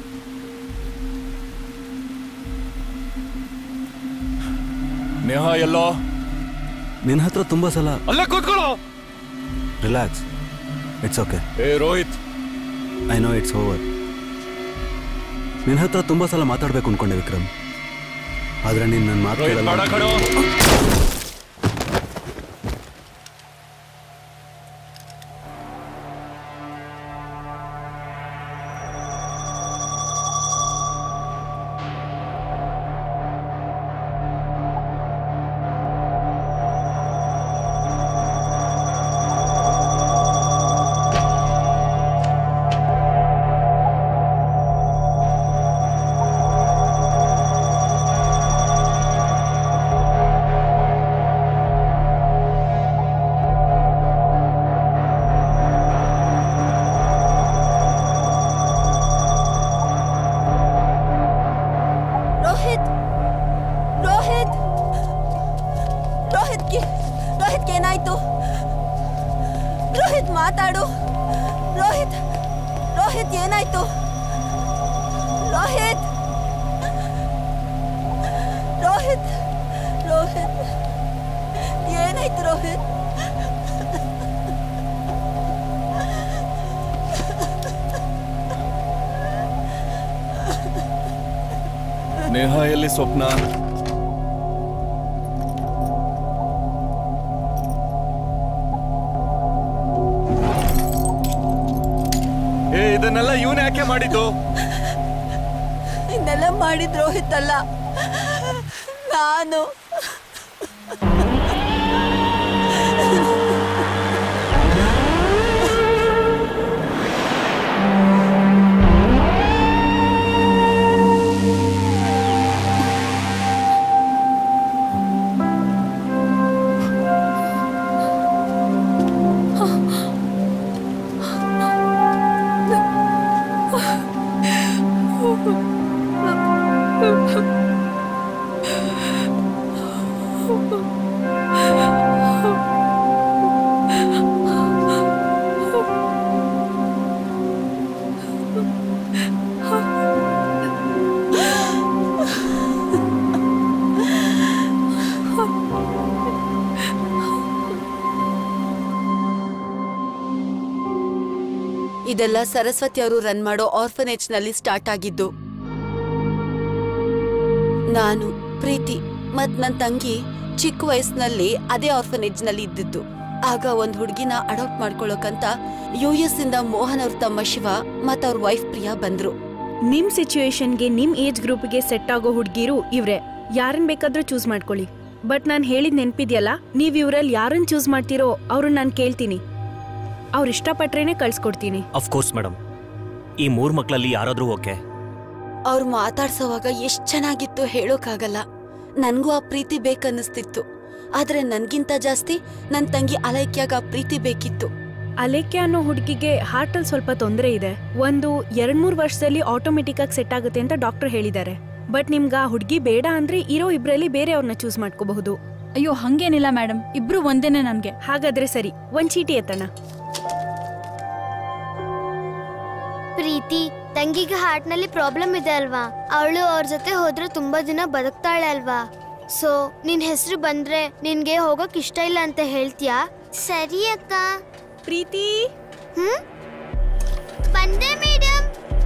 ನೇಹಾ ಎಲ್ಲೋ ನಿನ್ನ ಹತ್ರ ತುಂಬಾ ಸಲ ಅಲ್ಲೇ ಕೂತ್ಕೊಳ್ಳೋ ರಿಲ್ಯಾಕ್ಸ್ ಇಟ್ಸ್ ಓಕೆ ಏ Rohit I know it's over ನಿನ್ನ ಹತ್ರ ತುಂಬಾ ಸಲ ಮಾತಾಡ್ಬೇಕು ಅನ್ಕೊಂಡೆ ವಿಕ್ರಮ್ ಆದ್ರೆ ನೀನ್ ನನ್ನ ಮಾತು ರೋಹಿತ್ ಕೇಳಲ್ಲ ಮಾಡ ಅಂತ- ಕಣೋ ಆ ಏನಾಯ್ತು ರೋಹಿತ್ ಮಾತಾಡು ರೋಹಿತ್ ರೋಹಿತ್ ಏನಾಯ್ತು ರೋಹಿತ್ ರೋಹಿತ್ ರೋಹಿತ್ ಏನಾಯ್ತು ರೋಹಿತ್ ನೇಹ ಎಲ್ಲಿ ಸ್ವಪ್ನ ಏ ಇದನ್ನೆಲ್ಲ ಇವನ್ ಯಾಕೆ ಮಾಡಿದ್ದು ಇನ್ನೆಲ್ಲ ಮಾಡಿದ್ ರೋಹಿತ್ ಅಲ್ಲ ನಾನು ಇದೆಲ್ಲ ಸರಸ್ವತಿ ಅವರು ರನ್ ಮಾಡೋ ಆರ್ಫನೇಜ್ ನಲ್ಲಿ ಸ್ಟಾರ್ಟ್ ಆಗಿದ್ದು ನಾನು ಪ್ರೀತಿ ಮತ್ ನನ್ ತಂಗಿ ಚಿಕ್ಕ ವಯಸ್ಸಿನಲ್ಲಿ ಅದೇ ಆರ್ಫನೇಜ್ ನಲ್ಲಿ ಇದ್ದಿದ್ದು ಆಗ ಒಂದ್ ಹುಡುಗಿನ ಅಡಾಪ್ಟ್ ಮಾಡ್ಕೊಳ್ಳೋಕಂತ ಯು ಎಸ್ ಇಂದ ಮೋಹನ್ ಅವ್ರ ತಮ್ಮ ಶಿವ ಮತ್ ಅವ್ರ ವೈಫ್ ಪ್ರಿಯಾ ಬಂದ್ರು ನಿಮ್ ಸಿಚುವೇಶನ್ಗೆ ನಿಮ್ ಏಜ್ ಗ್ರೂಪ್ಗೆ ಸೆಟ್ ಆಗೋ ಹುಡುಗಿರು ಇವ್ರೆ ಯಾರನ್ ಬೇಕಾದ್ರೂ ಚೂಸ್ ಮಾಡ್ಕೊಳ್ಳಿ ಬಟ್ ನಾನ್ ಹೇಳಿದ್ ನೆನ್ಪಿದ್ಯಲ್ಲ ನೀವ್ ಇವ್ರಲ್ಲಿ ಯಾರನ್ ಚೂಸ್ ಮಾಡ್ತೀರೋ ಅವ್ರನ್ನ ನಾನ್ ಕೇಳ್ತೀನಿ ಅವ್ರ ಇಷ್ಟಪಟ್ರೇನೆ ಕಳ್ಸ್ಕೊಡ್ತೀನಿ ಅಫ್ಕೋರ್ಸ್ ಮೇಡಮ್ ಈ ಮೂರು ಮಕ್ಕಳಲ್ಲಿ ಯಾರಾದರೂ ಓಕೆ ಅವ್ರು ಮಾತಾಡ್ಸೋವಾಗ ಎಷ್ಟ್ ಚೆನ್ನಾಗಿತ್ತು ಹೇಳೋಕ್ಕಾಗಲ್ಲ ನನ್ಗೂ ಆ ಪ್ರೀತಿ ಬೇಕನ್ನಿಸ್ತಿತ್ತು ಆದ್ರೆ ನನ್ಗಿಂತ ಜಾಸ್ತಿ ನನ್ ತಂಗಿ ಅಲೈಕ್ಯಾಗ ಆ ಪ್ರೀತಿ ಬೇಕಿತ್ತು ಅಲೇಖ್ಯ ಅನ್ನೋ ಹುಡುಗಿಗೆ ಹಾರ್ಟ್ ಅಲ್ಲಿ ಸ್ವಲ್ಪ ತೊಂದರೆ ಇದೆ ಒಂದು ಎರಡ್ ಮೂರ್ ವರ್ಷದಲ್ಲಿ ಆಟೋಮೆಟಿಕ್ ಆಗಿ ಸೆಟ್ ಆಗುತ್ತೆ ಅಂತ ಡಾಕ್ಟರ್ ಹೇಳಿದ್ದಾರೆ ಬಟ್ ನಿಮ್ಗ ಆ ಹುಡುಗಿ ಬೇಡ ಅಂದ್ರೆ ಇರೋ ಇಬ್ರಲ್ಲಿ ಬೇರೆ ಅವ್ರನ್ನ ಚೂಸ್ ಮಾಡ್ಕೋಬಹುದು ಅಯ್ಯೋ ಹಂಗೇನಿಲ್ಲ ಮೇಡಮ್ ಇಬ್ರು ಒಂದೇನೆ ನನ್ಗೆ ಹಾಗಾದ್ರೆ ಸರಿ ಒಂದ್ ಚೀಟಿ ಎತ್ತಣ ಪ್ರೀತಿ ತಂಗಿಗೆ ಹಾರ್ಟ್ ನಲ್ಲಿ ಪ್ರಾಬ್ಲಮ್ ಇದೆ ಅಲ್ವಾ ಅವಳು ಅವ್ರ ಜೊತೆ ಹೋದ್ರೆ ತುಂಬಾ ದಿನ ಬದುಕ್ತಾಳೆ ಅಲ್ವಾ ಸೊ ನಿನ್ ಹೆಸರು ಬಂದ್ರೆ ನಿನ್ಗೆ ಹೋಗಕ್ ಇಷ್ಟ ಇಲ್ಲ ಅಂತ ಹೇಳ್ತೀಯಾ ಸರಿ ಅಕ್ಕ ಪ್ರೀತಿ ಹ್ಮ್ ಬಂದೆ ಮೇಡಮ್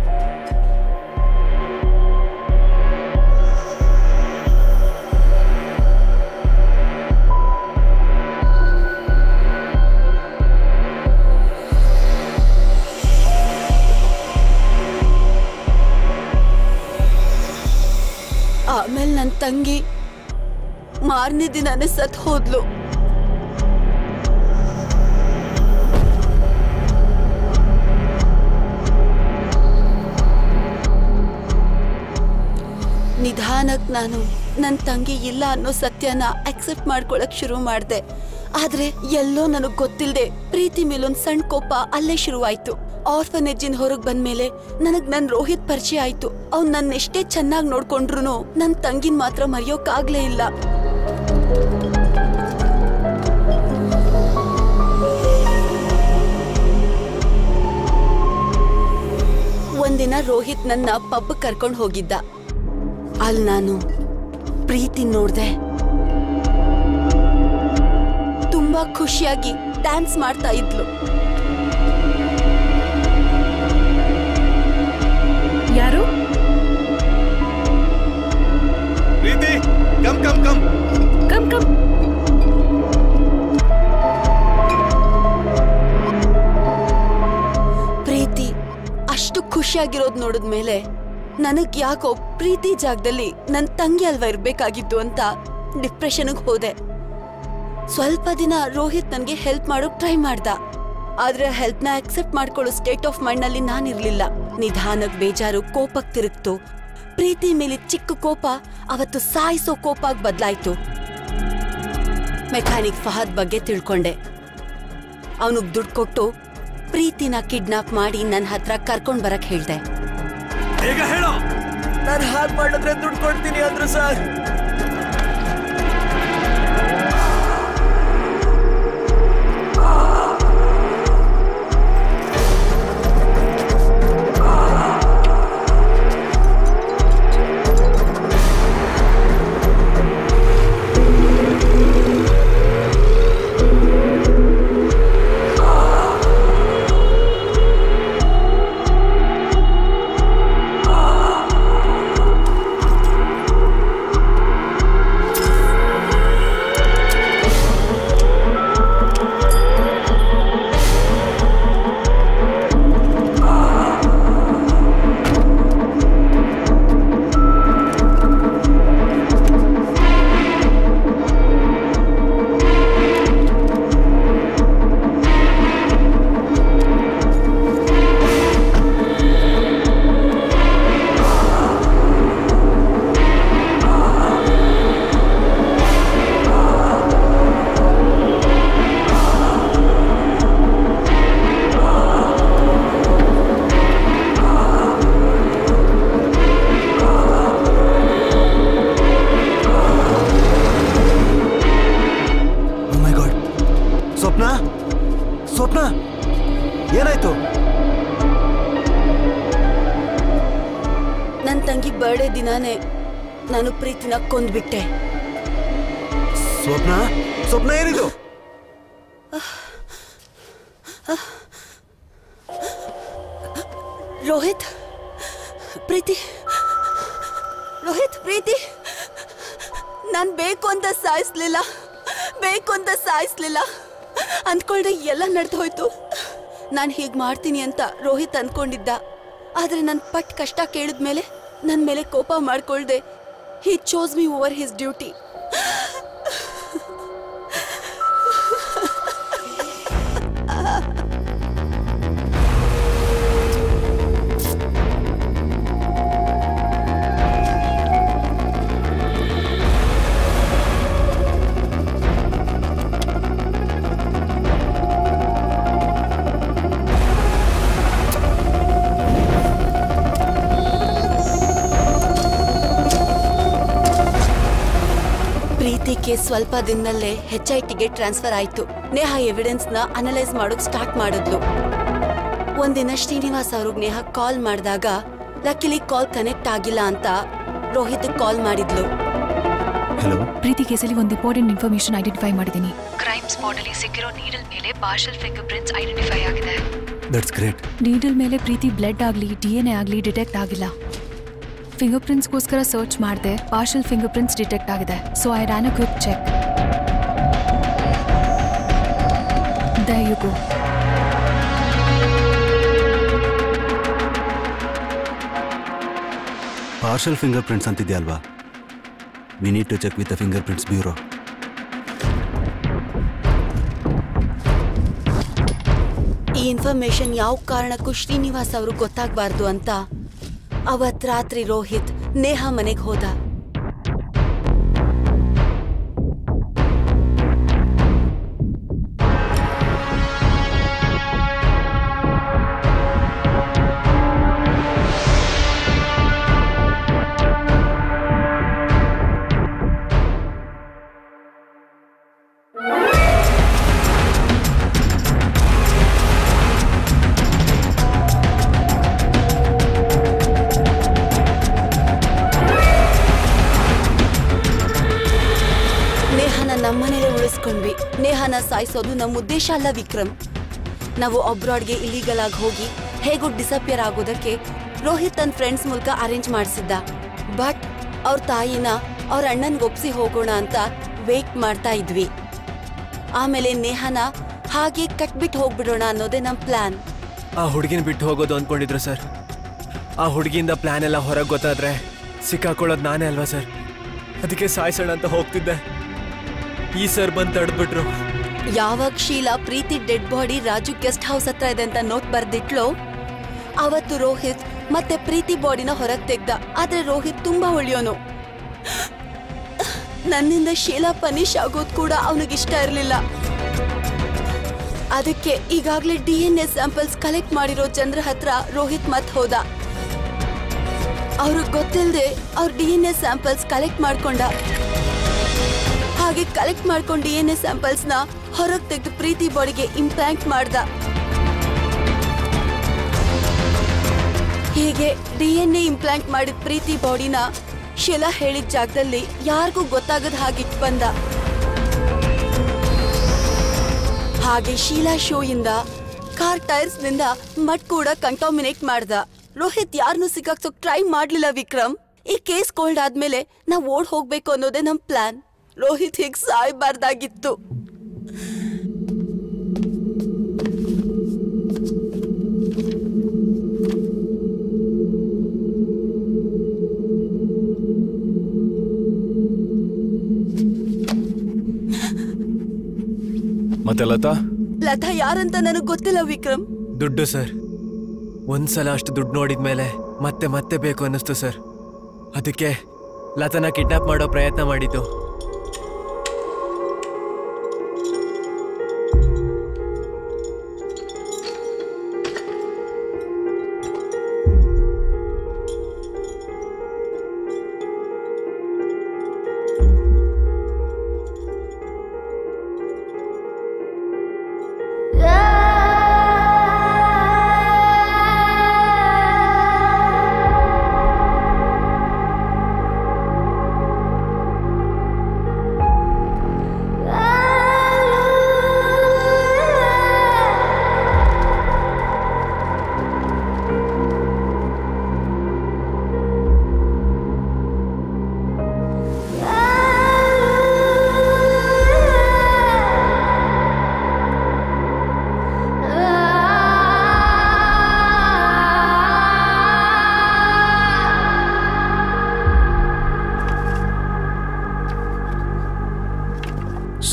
ಆಮೇಲೆ ನನ್ ತಂಗಿ ಮಾರನೇ ದಿನಾನೇ ಸತ್ ಹೋದ್ಲು ನಿಧಾನಕ್ ನಾನು ನನ್ ತಂಗಿ ಇಲ್ಲ ಅನ್ನೋ ಸತ್ಯನ ಅಕ್ಸೆಪ್ಟ್ ಮಾಡ್ಕೊಳಕ್ ಶುರು ಮಾಡ್ದೆ ಆದ್ರೆ ಎಲ್ಲೋ ನನಗ್ ಗೊತ್ತಿಲ್ದೆ ಪ್ರೀತಿ ಮೇಲೊಂದ್ ಸಣ್ಣ ಕೋಪ ಅಲ್ಲೇ ಶುರುವಾಯ್ತು ಆರ್ಫನೇಜಿನ್ ಹೊರಗ್ ಬಂದ್ಮೇಲೆ ನನಗ್ ನನ್ ರೋಹಿತ್ ಪರಿಚಯ ಆಯ್ತು ಅವ್ನ್ ನನ್ನ ಎಷ್ಟೇ ಚೆನ್ನಾಗ್ ನೋಡ್ಕೊಂಡ್ರು ನನ್ ತಂಗಿನ್ ಮಾತ್ರ ಮರೆಯೋಕಾಗ್ಲೇ ಇಲ್ಲ ಒಂದಿನ ರೋಹಿತ್ ನನ್ನ ಪಬ್ ಕರ್ಕೊಂಡ್ ಹೋಗಿದ್ದ ಅಲ್ಲಿ ನಾನು ಪ್ರೀತಿ ನೋಡ್ದೆ ತುಂಬಾ ಖುಷಿಯಾಗಿ ಡ್ಯಾನ್ಸ್ ಮಾಡ್ತಾ ಇದ್ಲು ಯಾರು Preethi come come come come come Preethi ಅಷ್ಟು ಖುಷಿಯಾಗಿರೋದ್ ನೋಡಿದ್ಮೇಲೆ ನನಗ್ ಯಾಕೋ ಪ್ರೀತಿ ಜಾಗದಲ್ಲಿ ನನ್ ತಂಗಿ ಅಲ್ವಾ ಇರ್ಬೇಕಾಗಿತ್ತು ಅಂತ ಡಿಪ್ರೆಷನ್ಗೆ ಹೋದೆ ಸ್ವಲ್ಪ ದಿನ ರೋಹಿತ್ ನನ್ಗೆ ಹೆಲ್ಪ್ ಮಾಡೋಕ್ ಟ್ರೈ ಮಾಡ್ದ ಆದ್ರೆ ಹೆಲ್ಪ್ ನ ಅಕ್ಸೆಪ್ಟ್ ಮಾಡ್ಕೊಳ್ಳೋ ಸ್ಟೇಟ್ ಆಫ್ ಮೈಂಡ್ ನಲ್ಲಿ ನಾನಿರ್ಲಿಲ್ಲ ನಿಧಾನಕ್ ಬೇಜಾರು ಕೋಪಕ್ ತಿರುಗ್ತು ಪ್ರೀತಿ ಮೇಲೆ ಚಿಕ್ಕ ಕೋಪ ಅವತ್ತು ಸಾಯಿಸೋ ಕೋಪ ಆಗ್ ಬದ್ಲಾಯ್ತು ಮೆಕ್ಯಾನಿಕ್ ಫಹದ್ ಬಗ್ಗೆ ತಿಳ್ಕೊಂಡೆ ಅವನಿಗೆ ದುಡ್ಡು ಕೊಟ್ಟು ಪ್ರೀತಿನ ಕಿಡ್ನಾಪ್ ಮಾಡಿ ನನ್ನ ಹತ್ರ ಕರ್ಕೊಂಡ್ ಬರಕ್ ಹೇಳ್ದೆ ಬೇಗ ಹೇಳೋ ನಾನು ಹಾಗೆ ಮಾಡಿದ್ರೆ ದುಡ್ಡು ಕೊಡ್ತೀನಿ ಅಂದ್ರು ಸರ್ ಬರ್ಡೇ ದಿನಾನೇ ನಾನು ಪ್ರೀತಿನ ಕೊಂದ್ಬಿಟ್ಟೆ ಸ್ವಪ್ನ ಸ್ವಪ್ನ ಏನಿದು ರೋಹಿತ್ ಪ್ರೀತಿ ರೋಹಿತ್ ಪ್ರೀತಿ ನಾನು ಬೇಕು ಅಂತ ಸಾಯಿಸ್ಲಿಲ್ಲ ಬೇಕು ಅಂತ ಸಾಯಿಸ್ಲಿಲ್ಲ ಅಂದ್ಕೊಳ್ದೆ ಎಲ್ಲ ನಡೆದು ಹೋಯ್ತು ನಾನು ಹೀಗೆ ಮಾಡ್ತೀನಿ ಅಂತ ರೋಹಿತ್ ಅಂದ್ಕೊಂಡಿದ್ದ ಆದರೆ ನನ್ನ ಪಟ್ ಕಷ್ಟ ಕೇಳಿದ್ಮೇಲೆ ನನ್ನ ಮೇಲೆ ಕೋಪ ಮಾಡ್ಕೊಳ್ದೆ he chose me over his duty ಪ್ರೀತಿಗೆ ಸ್ವಲ್ಪ ದಿನದಲ್ಲೇ ಹೆಚ್ ಐ ಟಿಗೆ ಟ್ರಾನ್ಸ್ಫರ್ ಆಯ್ತು ನೇಹ ಎವಿಡೆನ್ಸ್ ನ ಅನಲೈಸ್ ಮಾಡೋಕ್ ಸ್ಟಾರ್ಟ್ ಮಾಡಿದ್ಲು ಒಂದಿನ ಶ್ರೀನಿವಾಸ್ ಅವ್ರಿಗೆ ನೇಹ ಕಾಲ್ ಮಾಡಿದಾಗ ಲಕ್ಕಿಲಿ ಕಾಲ್ ಕನೆಕ್ಟ್ ಆಗಿಲ್ಲ ಅಂತ ರೋಹಿತ್ ಕಾಲ್ ಮಾಡಿದ್ಲು ಪ್ರೀತಿ ಕೇಸಲ್ಲಿ ಒಂದು ಇಂಪಾರ್ಟೆಂಟ್ ಇನ್ಫಾರ್ಮೇಶನ್ ಐಡೆಂಟಿಫೈ ಮಾಡಿದ್ದೀನಿ ಕ್ರೈಮ್ ಸ್ಪಾಟ್ ಅಲ್ಲಿ ಸಿಕ್ಕಿರೋ ನೀಡಲ್ ಮೇಲೆ ಪಾರ್ಷಲ್ ಫಿಂಗರ್ ಪ್ರಿಂಟ್ಸ್ ಐಡೆಂಟಿಫೈ ಆಗಿದೆ ದಟ್ಸ್ ಗ್ರೇಟ್ ನೀಡಲ್ ಮೇಲೆ ಪ್ರೀತಿ ಬ್ಲಡ್ ಆಗಲಿ ಡಿ ಎನ್ ಎ ಆಗಲಿ ಡಿಟೆಕ್ಟ್ ಆಗಿಲ್ಲ ಫಿಂಗರ್ ಪ್ರಿಂಟ್ಸ್ಗೋಸ್ಕರ ಸರ್ಚ್ ಮಾಡಿದೆ ಪಾರ್ಷಲ್ ಫಿಂಗರ್ ಪ್ರಿಂಟ್ಸ್ ಡಿಟೆಕ್ಟ್ ಆಗಿದೆ so I ran a quick check there you go partial fingerprints ಅಂತಿದ್ಯಾ ಅಲ್ವಾ we need to check with the fingerprints bureau ಈ ಇನ್ಫಾರ್ಮೇಶನ್ ಯಾವ ಕಾರಣಕ್ಕೂ ಶ್ರೀನಿವಾಸ್ ಅವರು ಗೊತ್ತಾಗಬಾರ್ದು ಅಂತ ಅವತ್ ರಾತ್ರಿ ರೋಹಿತ್ ನೇಹ ಮನೆಗೆ ಹೋದ ನೇಹನ ನಮ್ಮನೇಲೆ ಉಳಿಸ್ಕೊಂಡ್ವಿ ನೇಹನ ಸಾಯಿಸೋದು ನಮ್ಮ ಉದ್ದೇಶ ಅಲ್ಲ ವಿಕ್ರಮ್ ನಾವು ಅಬ್ರಾಡ್ಗೆ ಇಲೀಗಲ್ ಆಗಿ ಹೋಗಿ ಹೇಗೂ ಡಿಸಪಿಯರ್ ಆಗೋದಕ್ಕೆ ರೋಹಿತ್ ತನ್ನ ಫ್ರೆಂಡ್ಸ್ ಮೂಲಕ ಅರೇಂಜ್ ಮಾಡಿಸಿದ್ದ ಬಟ್ ಅವ್ರ ತಾಯಿನ ಅವ್ರ ಅಣ್ಣನ್ಗೆ ಒಪ್ಸಿ ಹೋಗೋಣ ಅಂತ ವೇಟ್ ಮಾಡ್ತಾ ಇದ್ವಿ ಆಮೇಲೆ ನೇಹನ ಹಾಗೆ ಕಟ್ಬಿಟ್ಟು ಹೋಗ್ಬಿಡೋಣ ಅನ್ನೋದೇ ನಮ್ಮ ಪ್ಲಾನ್ ಆ ಹುಡುಗಿನ ಬಿಟ್ಟು ಹೋಗೋದು ಅಂದ್ಕೊಂಡಿದ್ರು ಸರ್ ಆ ಹುಡುಗಿಯಿಂದ ಪ್ಲಾನ್ ಎಲ್ಲ ಹೊರಗೆ ಗೊತ್ತಾದ್ರೆ ಸಿಕ್ಕಾಕೊಳ್ಳೋದು ನಾನೇ ಅಲ್ವಾ ಸರ್ ಅದಕ್ಕೆ ಸಾಯಿಸೋಣ ಅಂತ ಹೋಗ್ತಿದ್ದೆ ಈ ಸರ್ ಬಂದು ತಡೆದ್ಬಿಟ್ರು ಯಾವಾಗ Sheela Preethi dead body Raju guest house ಹತ್ರ ಇದೆ ಅಂತ ನೋಟ್ ಬರ್ದಿಟ್ಲೋ ಅವತ್ತು ರೋಹಿತ್ ಮತ್ತೆ ಪ್ರೀತಿ ಬಾಡಿನ ಹೊರಗ್ ತೆಗ್ದ ಆದ್ರೆ ರೋಹಿತ್ ತುಂಬಾ ಒಳ್ಳೆಯೋನು ನನ್ನಿಂದ ಶೀಲಾ ಪನಿಷ್ ಆಗೋದ್ ಕೂಡ ಅವನಿಗಿಷ್ಟ ಇರಲಿಲ್ಲ ಅದಕ್ಕೆ ಈಗಾಗ್ಲೇ D N A samples collect ಮಾಡಿರೋ ಜನರ ಹತ್ರ ರೋಹಿತ್ ಮತ್ ಹೋದ ಅವ್ರಿಗೆ ಗೊತ್ತಿಲ್ಲದೆ ಅವ್ರ D N A samples collect ಮಾಡ್ಕೊಂಡ ಹಾಗೆ ಕಲೆಕ್ಟ್ ಮಾಡ್ಕೊಂಡು ಡಿ ಎನ್ ಎ ಸ್ಯಾಂಪಲ್ಸ್ ನ ಹೊರಗ್ ತೆಗೆದು ಪ್ರೀತಿ ಬಾಡಿಗೆ ಇಂಪ್ಲಾಂಟ್ ಮಾಡ್ದ ಹೀಗೆ ಡಿ ಎನ್ ಎ ಇಂಪ್ಲಾಂಟ್ ಮಾಡಿದ ಪ್ರೀತಿ ಬಾಡಿನ ಶಿಲಾ ಹೇಳಿದ ಜಾಗದಲ್ಲಿ ಯಾರಿಗೂ ಗೊತ್ತಾಗದ ಹಾಗಿಟ್ ಬಂದ ಹಾಗೆ ಶೀಲಾ ಶೋ ಇಂದ ಕಾರ್ ಟೈರ್ಸ್ ನಿಂದ ಮಡ್ ಕೂಡ ಕಂಟಾಮಿನೇಟ್ ಮಾಡ್ದ ರೋಹಿತ್ ಯಾರನ್ನೂ ಸಿಕ್ಕಾಕ್ಸೋಕ್ ಟ್ರೈ ಮಾಡ್ಲಿಲ್ಲ ವಿಕ್ರಮ್ ಈ ಕೇಸ್ ಕೋಲ್ಡ್ ಆದ್ಮೇಲೆ ನಾವ್ ಓಡ್ ಹೋಗ್ಬೇಕು ಅನ್ನೋದೇ ನಮ್ ಪ್ಲಾನ್ ರೋಹಿತ್ ಹೀಗ್ ಸಾಯ್ಬಾರ್ದಾಗಿತ್ತು ಮತ್ತೆ ಲತಾ ಲತಾ ಯಾರಂತ ನನಗ್ ಗೊತ್ತಿಲ್ಲ ವಿಕ್ರಮ್ ದುಡ್ಡು ಸರ್ ಒಂದ್ಸಲ ಅಷ್ಟು ದುಡ್ಡು ನೋಡಿದ್ಮೇಲೆ ಮತ್ತೆ ಮತ್ತೆ ಬೇಕು ಅನ್ನಿಸ್ತು ಸರ್ ಅದಕ್ಕೆ ಲತನ ಕಿಡ್ನಾಪ್ ಮಾಡೋ ಪ್ರಯತ್ನ ಮಾಡಿದ್ದು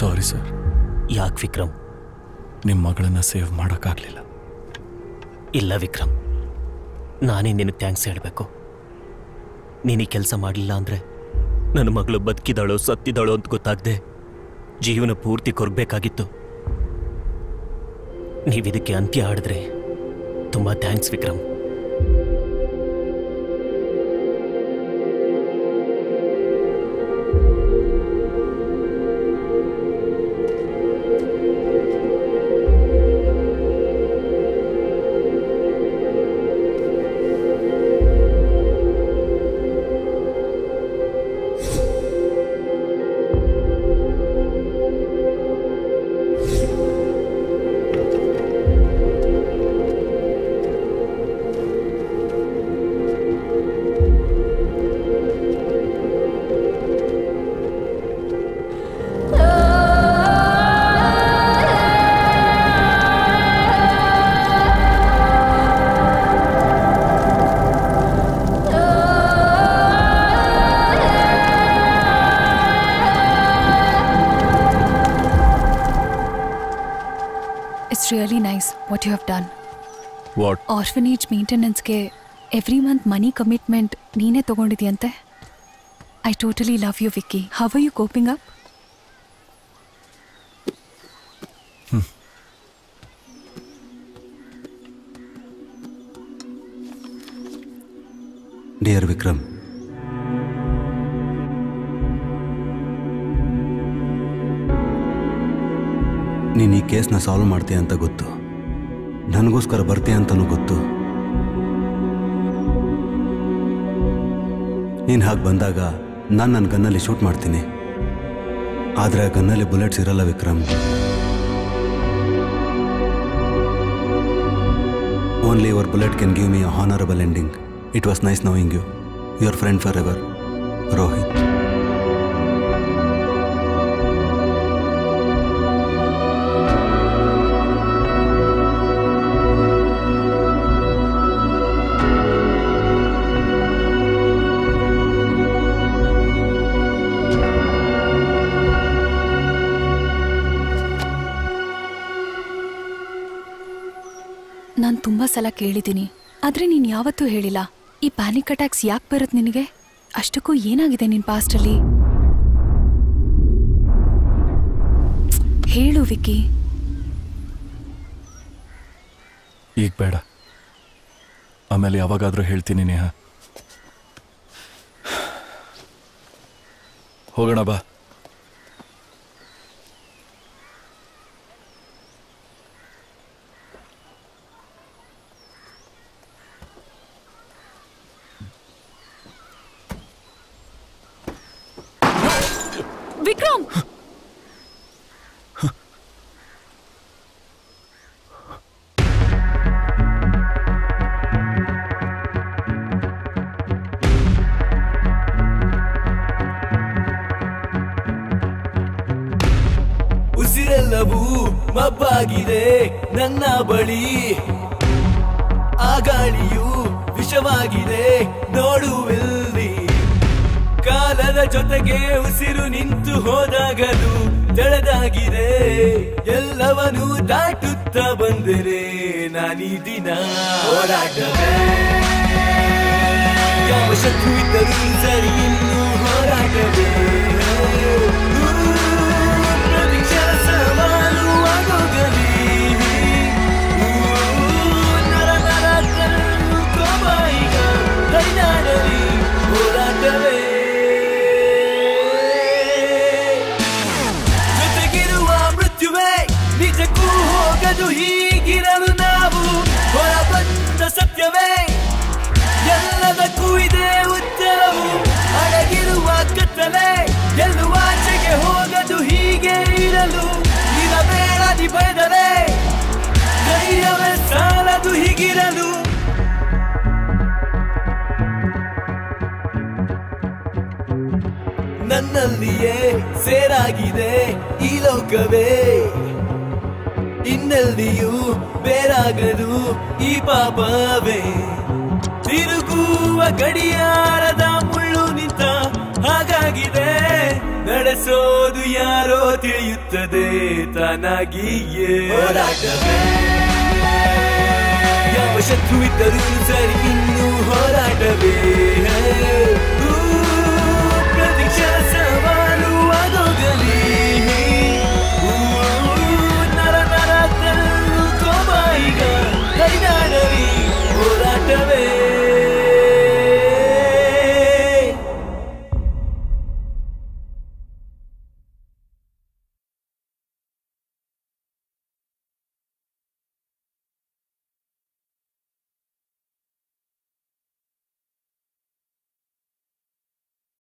ಸಾರಿ ಸರ್ ಯಾಕೆ ವಿಕ್ರಮ್ ನಿಮ್ಮ ಮಗಳನ್ನ ಸೇವ್ ಮಾಡೋಕ್ಕಾಗಲಿಲ್ಲ ಇಲ್ಲ ವಿಕ್ರಮ್ ನಾನೇ ನಿನಗೆ ಥ್ಯಾಂಕ್ಸ್ ಹೇಳಬೇಕು ನೀನು ಈ ಕೆಲಸ ಮಾಡಲಿಲ್ಲ ಅಂದರೆ ನನ್ನ ಮಗಳು ಬದುಕಿದಾಳೋ ಸತ್ತಿದಾಳೋ ಅಂತ ಗೊತ್ತಾಗದೆ ಜೀವನ ಪೂರ್ತಿ ಕೊರಗಬೇಕಾಗಿತ್ತು ನೀವಿದಕ್ಕೆ ಅಂತ್ಯ ಆಡಿದ್ರೆ ತುಂಬ thanks Vikram it's really nice what you have done what orphanage ಮೇಂಟೆನೆನ್ಸ್ಗೆ ಎವ್ರಿ ಮಂತ್ ಮನಿ ಕಮಿಟ್ಮೆಂಟ್ ನೀನೇ ತಗೊಂಡಿದ್ಯಂತೆ I totally love you Vicky how are you coping up dear Vikram ನೀನು ಈ ಕೇಸ್ನ ಸಾಲ್ವ್ ಮಾಡ್ತೀಯ ಅಂತ ಗೊತ್ತು ನನಗೋಸ್ಕರ ಬರ್ತೀಯ ಅಂತಲೂ ಗೊತ್ತು ನೀನು ಹಾಗೆ ಬಂದಾಗ ನಾನು ನನ್ನ ಗನ್ನಲ್ಲಿ ಶೂಟ್ ಮಾಡ್ತೀನಿ ಆದರೆ ಆ ಗನ್ನಲ್ಲಿ ಬುಲೆಟ್ಸ್ ಇರಲ್ಲ Vikram only your bullet can give me a honourable ending it was nice knowing you your friend forever Rohit ನಾನು ತುಂಬ ಸಲ ಕೇಳಿದ್ದೀನಿ ಆದರೆ ನೀನು ಯಾವತ್ತೂ ಹೇಳಿಲ್ಲ ಈ ಪ್ಯಾನಿಕ್ ಅಟ್ಯಾಕ್ಸ್ ಯಾಕೆ ಬರುತ್ತೆ ನಿನಗೆ ಅಷ್ಟಕ್ಕೂ ಏನಾಗಿದೆ ನಿನ್ನ ಪಾಸ್ಟಲ್ಲಿ ಹೇಳು ವಿಕ್ಕಿ ಈಗ ಬೇಡ ಆಮೇಲೆ ಯಾವಾಗಾದರೂ ಹೇಳ್ತೀನಿ ನೇಹ ಹೋಗೋಣ ಬಾ ವಿಕ್ರಮ್ ಉಸಿರೆಲ್ಲವೂ ಮಬ್ಬಾಗಿದೆ ನನ್ನ ಬಳಿ ಆ ಗಾಳಿಯು ವಿಷವಾಗಿದೆ ನೋಡುವಿಲ್ಲಿ ಕಾಲದ ಜೊತೆಗೆ ಉಸಿರು ನಿಂತು ಹೋದಾಗಲೂ ತೆಳೆದಾಗಿದೆ ಎಲ್ಲವನ್ನೂ ದಾಟುತ್ತಾ ಬಂದರೆ ನಾನೀ ದಿನ ಹೋರಾಟವೇ ಯಾವ ಶತ್ರು ಇದ್ದರೂ ಸರಿ ಇನ್ನು ಹೋರಾಟವೇ ಪ್ರತಿಕ್ಷಣ ಸವಾಲು ಆಗೋಗಲಿ ನರ ನರ ಕಣ್ಣು ಕೋಪ ಈಗ ಹರಿದಾಡಲಿ ಹೋರಾಟವೇ ಜೊತೆಗಿರುವ ಮೃತ್ಯುವೇ ನಿಜಕ್ಕೂ ಹೋಗದು ಹೀಗಿರಲು ನಾವು ಹೊರ ಬಂದ ಸತ್ಯವೇ ಎಲ್ಲದಕ್ಕೂ ಇದೆ ಉತ್ತರವು ಅಡಗಿರುವ ಕತ್ತಲೆ ಎಲ್ಲುವಾಚೆಗೆ ಹೋಗದು ಹೀಗೆ ಇರಲು ಇರಬೇಡ ನಿ ಬಯದರೆ ಧೈರ್ಯವೇ ಸಾಲದು ಹೀಗಿರಲು ನನ್ನಲ್ಲಿಯೇ ಸೇರಾಗಿದೆ ಈ ಲೋಕವೇ ಇನ್ನೆಲ್ಲಿಯೂ ಬೇರಾಗದು ಈ ಪಾಪವೇ ತಿರುಗುವ ಗಡಿಯಾರದ ಮುಳ್ಳು ನಿಂತ ಹಾಗಾಗಿದೆ ನಡೆ ನಡೆಸೋದು ಯಾರೋ ತಿಳಿಯುತ್ತದೆ ತಾನಾಗಿಯೇ ಹೋರಾಟವೇ ಯಾವ ಶತ್ರು ಇದ್ದರೂ ಸರಿ ಇನ್ನು ಹೋರಾಟವೇ